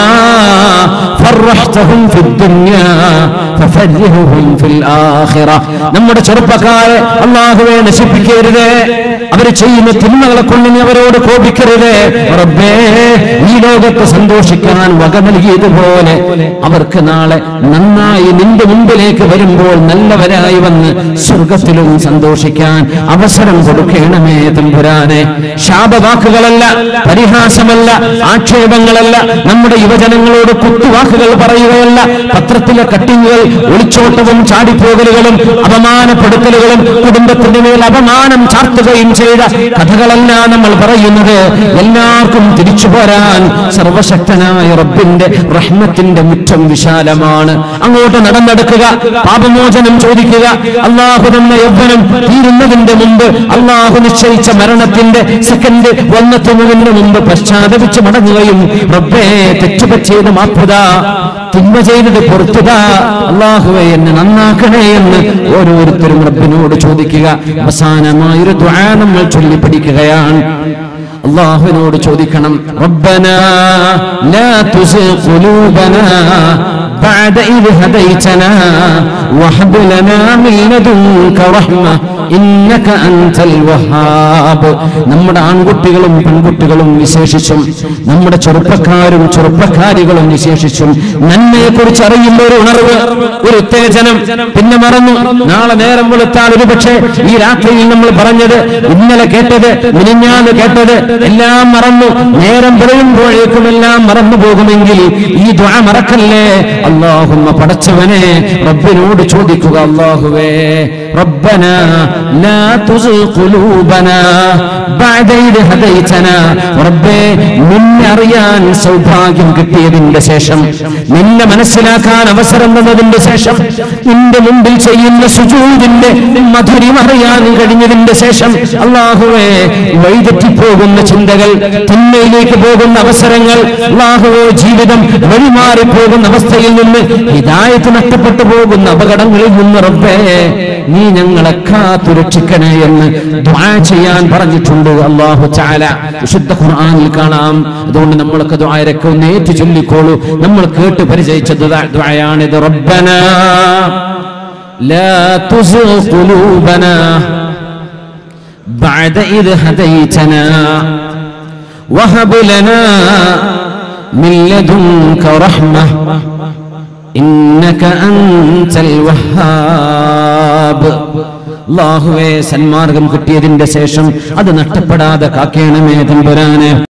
Speaker 1: ഫർറഹ്തഹും ഫിദ്ദുനിയാ ഫഫർരിഹും ഫിൽ ആഖിറ നമ്മുടെ ചെറുപ്പക്കാരെ അല്ലാഹുവേ നശിപ്പിക്കരുത് അവർ ചെയ്യുന്ന തിന്മകളെ കൊണ്ട് നീ അവരോട് കോപിക്കരുത് റബ്ബേ ഈ ലോകത്ത് സന്തോഷിക്കാൻ വക നൽകിയതുപോലെ അവർക്ക് നാളെ നന്നായി നിന്റെ മുമ്പിലേക്ക് വരുമ്പോൾ നല്ലവരായി വന്ന് സ്വർഗത്തിലും സന്തോഷിക്കാൻ അവസരം കൊടുക്കണമേ തമ്പുരാനെ ശാപവാക്കുകളല്ല പരിഹാസമല്ല ആക്ഷേപങ്ങളല്ല നമ്മുടെ യുവജനങ്ങളോട് കുത്തുവാക്കുകൾ പറയുകയല്ല പത്രത്തിലെ കട്ടിങ്ങുകൾ ഒളിച്ചോട്ടവും ചാടിപ്പോകലുകളും അപമാനപ്പെടുത്തലുകളും കുടുംബത്തിന്റെ മേൽ അപമാനം ചാർത്തുകയും ചെയ്ത കഥകളല്ല നമ്മൾ പറയുന്നത് എല്ലാവർക്കും തിരിച്ചു പോരാൻ സർവശക്തനായ റബ്ബിന്റെ റഹ്മത്തിന്റെ മുറ്റം വിശാലമാണ് അങ്ങോട്ട് നടന്നെടുക്കുക പാപമോചനം ചോദിക്കുക അള്ളാഹു തന്ന യൗവനം തീരുന്നതിന്റെ മുമ്പ് അള്ളാഹു നിശ്ചയിച്ച മരണത്തിന്റെ സെക്കൻഡ് വന്നെത്തുന്നതിന് മുമ്പ് പശ്ചാത്തപിച്ച് മടങ്ങുകയും റബ്ബേ തെറ്റുപറ്റിയത് മാപ്പുത തിന്മ ചെയ്തത് പൊറുത്തുക അള്ളാഹുവെ എന്നെ നന്നാക്കണേ എന്ന് ഓരോരുത്തരും റബ്ബിനോട് ചോദിക്കുക അവസാനമായൊരു ദ്വാ നമ്മൾ ചൊല്ലി പഠിക്കുകയാണ് അള്ളാഹുവിനോട് ചോദിക്കണം റബ്ബന ലാ തുസിഗ് ഖുലൂബന بعد إذ هديتنا وهب لنا من لدنك رحمة إنك أنت الوهاب നമ്മുടെ ആൺകുട്ടികളും പെൺകുട്ടികളും വിശേഷിച്ചും നമ്മുടെ ചെറുപ്പക്കാരും ചെറുപ്പക്കാരികളും വിശേഷിച്ചും നന്മയെ കുറിച്ച് അറിയുന്ന ഒരു ഉണർവ് ഒരു ഉത്തേജനം പിന്നെ മറന്നു നാളെ നേരം വെളുത്താൽ ഒരു പക്ഷേ ഈ രാത്രിയിൽ നമ്മൾ പറഞ്ഞത് ഇന്നലെ കേട്ടത് മിനിഞ്ഞാന്ന് കേട്ടത് എല്ലാം മറന്നു നേരം പറയുമ്പോഴേക്കും എല്ലാം മറന്നു പോകുമെങ്കിൽ ഈ ദ്വാ മറക്കല്ലേ അള്ളാഹുമ്മ പടച്ചവനെ റബ്ബിനോട് ചോദിക്കുക അള്ളാഹുവേ റബ്ബന ലാ തുസിഗ് ഖുലൂബനാ ബഅദ ഇദ് ഹദൈതനാ റബ്ബേ നിന്നെ അറിയാൻ സൗഭാഗ്യം കിട്ടിയതിന്റെ ശേഷം നിന്നെ മനസ്സിലാക്കാൻ അവസരം തന്നതിന്റെ ശേഷം നിന്റെ മുമ്പിൽ ചെയ്യുന്ന സുജൂദിന്റെ മധുരം അറിയാൻ കഴിഞ്ഞതിന്റെ ശേഷം അള്ളാഹുവേ വഴിതെറ്റിപ്പോകുന്ന ചിന്തകൾ തിന്മയിലേക്ക് പോകുന്ന അവസരങ്ങൾ അള്ളാഹുവേ ജീവിതം വഴിമാറി പോകുന്ന അവസ്ഥയിൽ നിന്ന് ഹിദായത്ത് നഷ്ടപ്പെട്ടു പോകുന്ന അപകടങ്ങളിൽ നിന്ന് റബ്ബേ നീ ഞങ്ങളെ കാത്തു രക്ഷിക്കണേ എന്ന് ദ്വാ ചെയ്യാൻ പറഞ്ഞിട്ടുണ്ട് അള്ളാഹു ചാല വിശുദ്ധ ഖുർആനിൽ കാണാം അതുകൊണ്ട് നമ്മളൊക്കെ ദ്വാരൊക്കെ ഒന്ന് ഏറ്റു ചൊല്ലിക്കോളൂ നമ്മൾ കേട്ട് പരിചയിച്ച ദുആ- ദ്വായാണിത് റബ്ബന لا تزغ قلوبنا بعد إذ هديتنا وهب لنا من لدنك رحمة إنك أنت الوهاب അള്ളാഹുവെ സന്മാർഗം കിട്ടിയതിന്റെ ശേഷം അത് നഷ്ടപ്പെടാതെ കാക്കേണമേ തമ്പുരാന്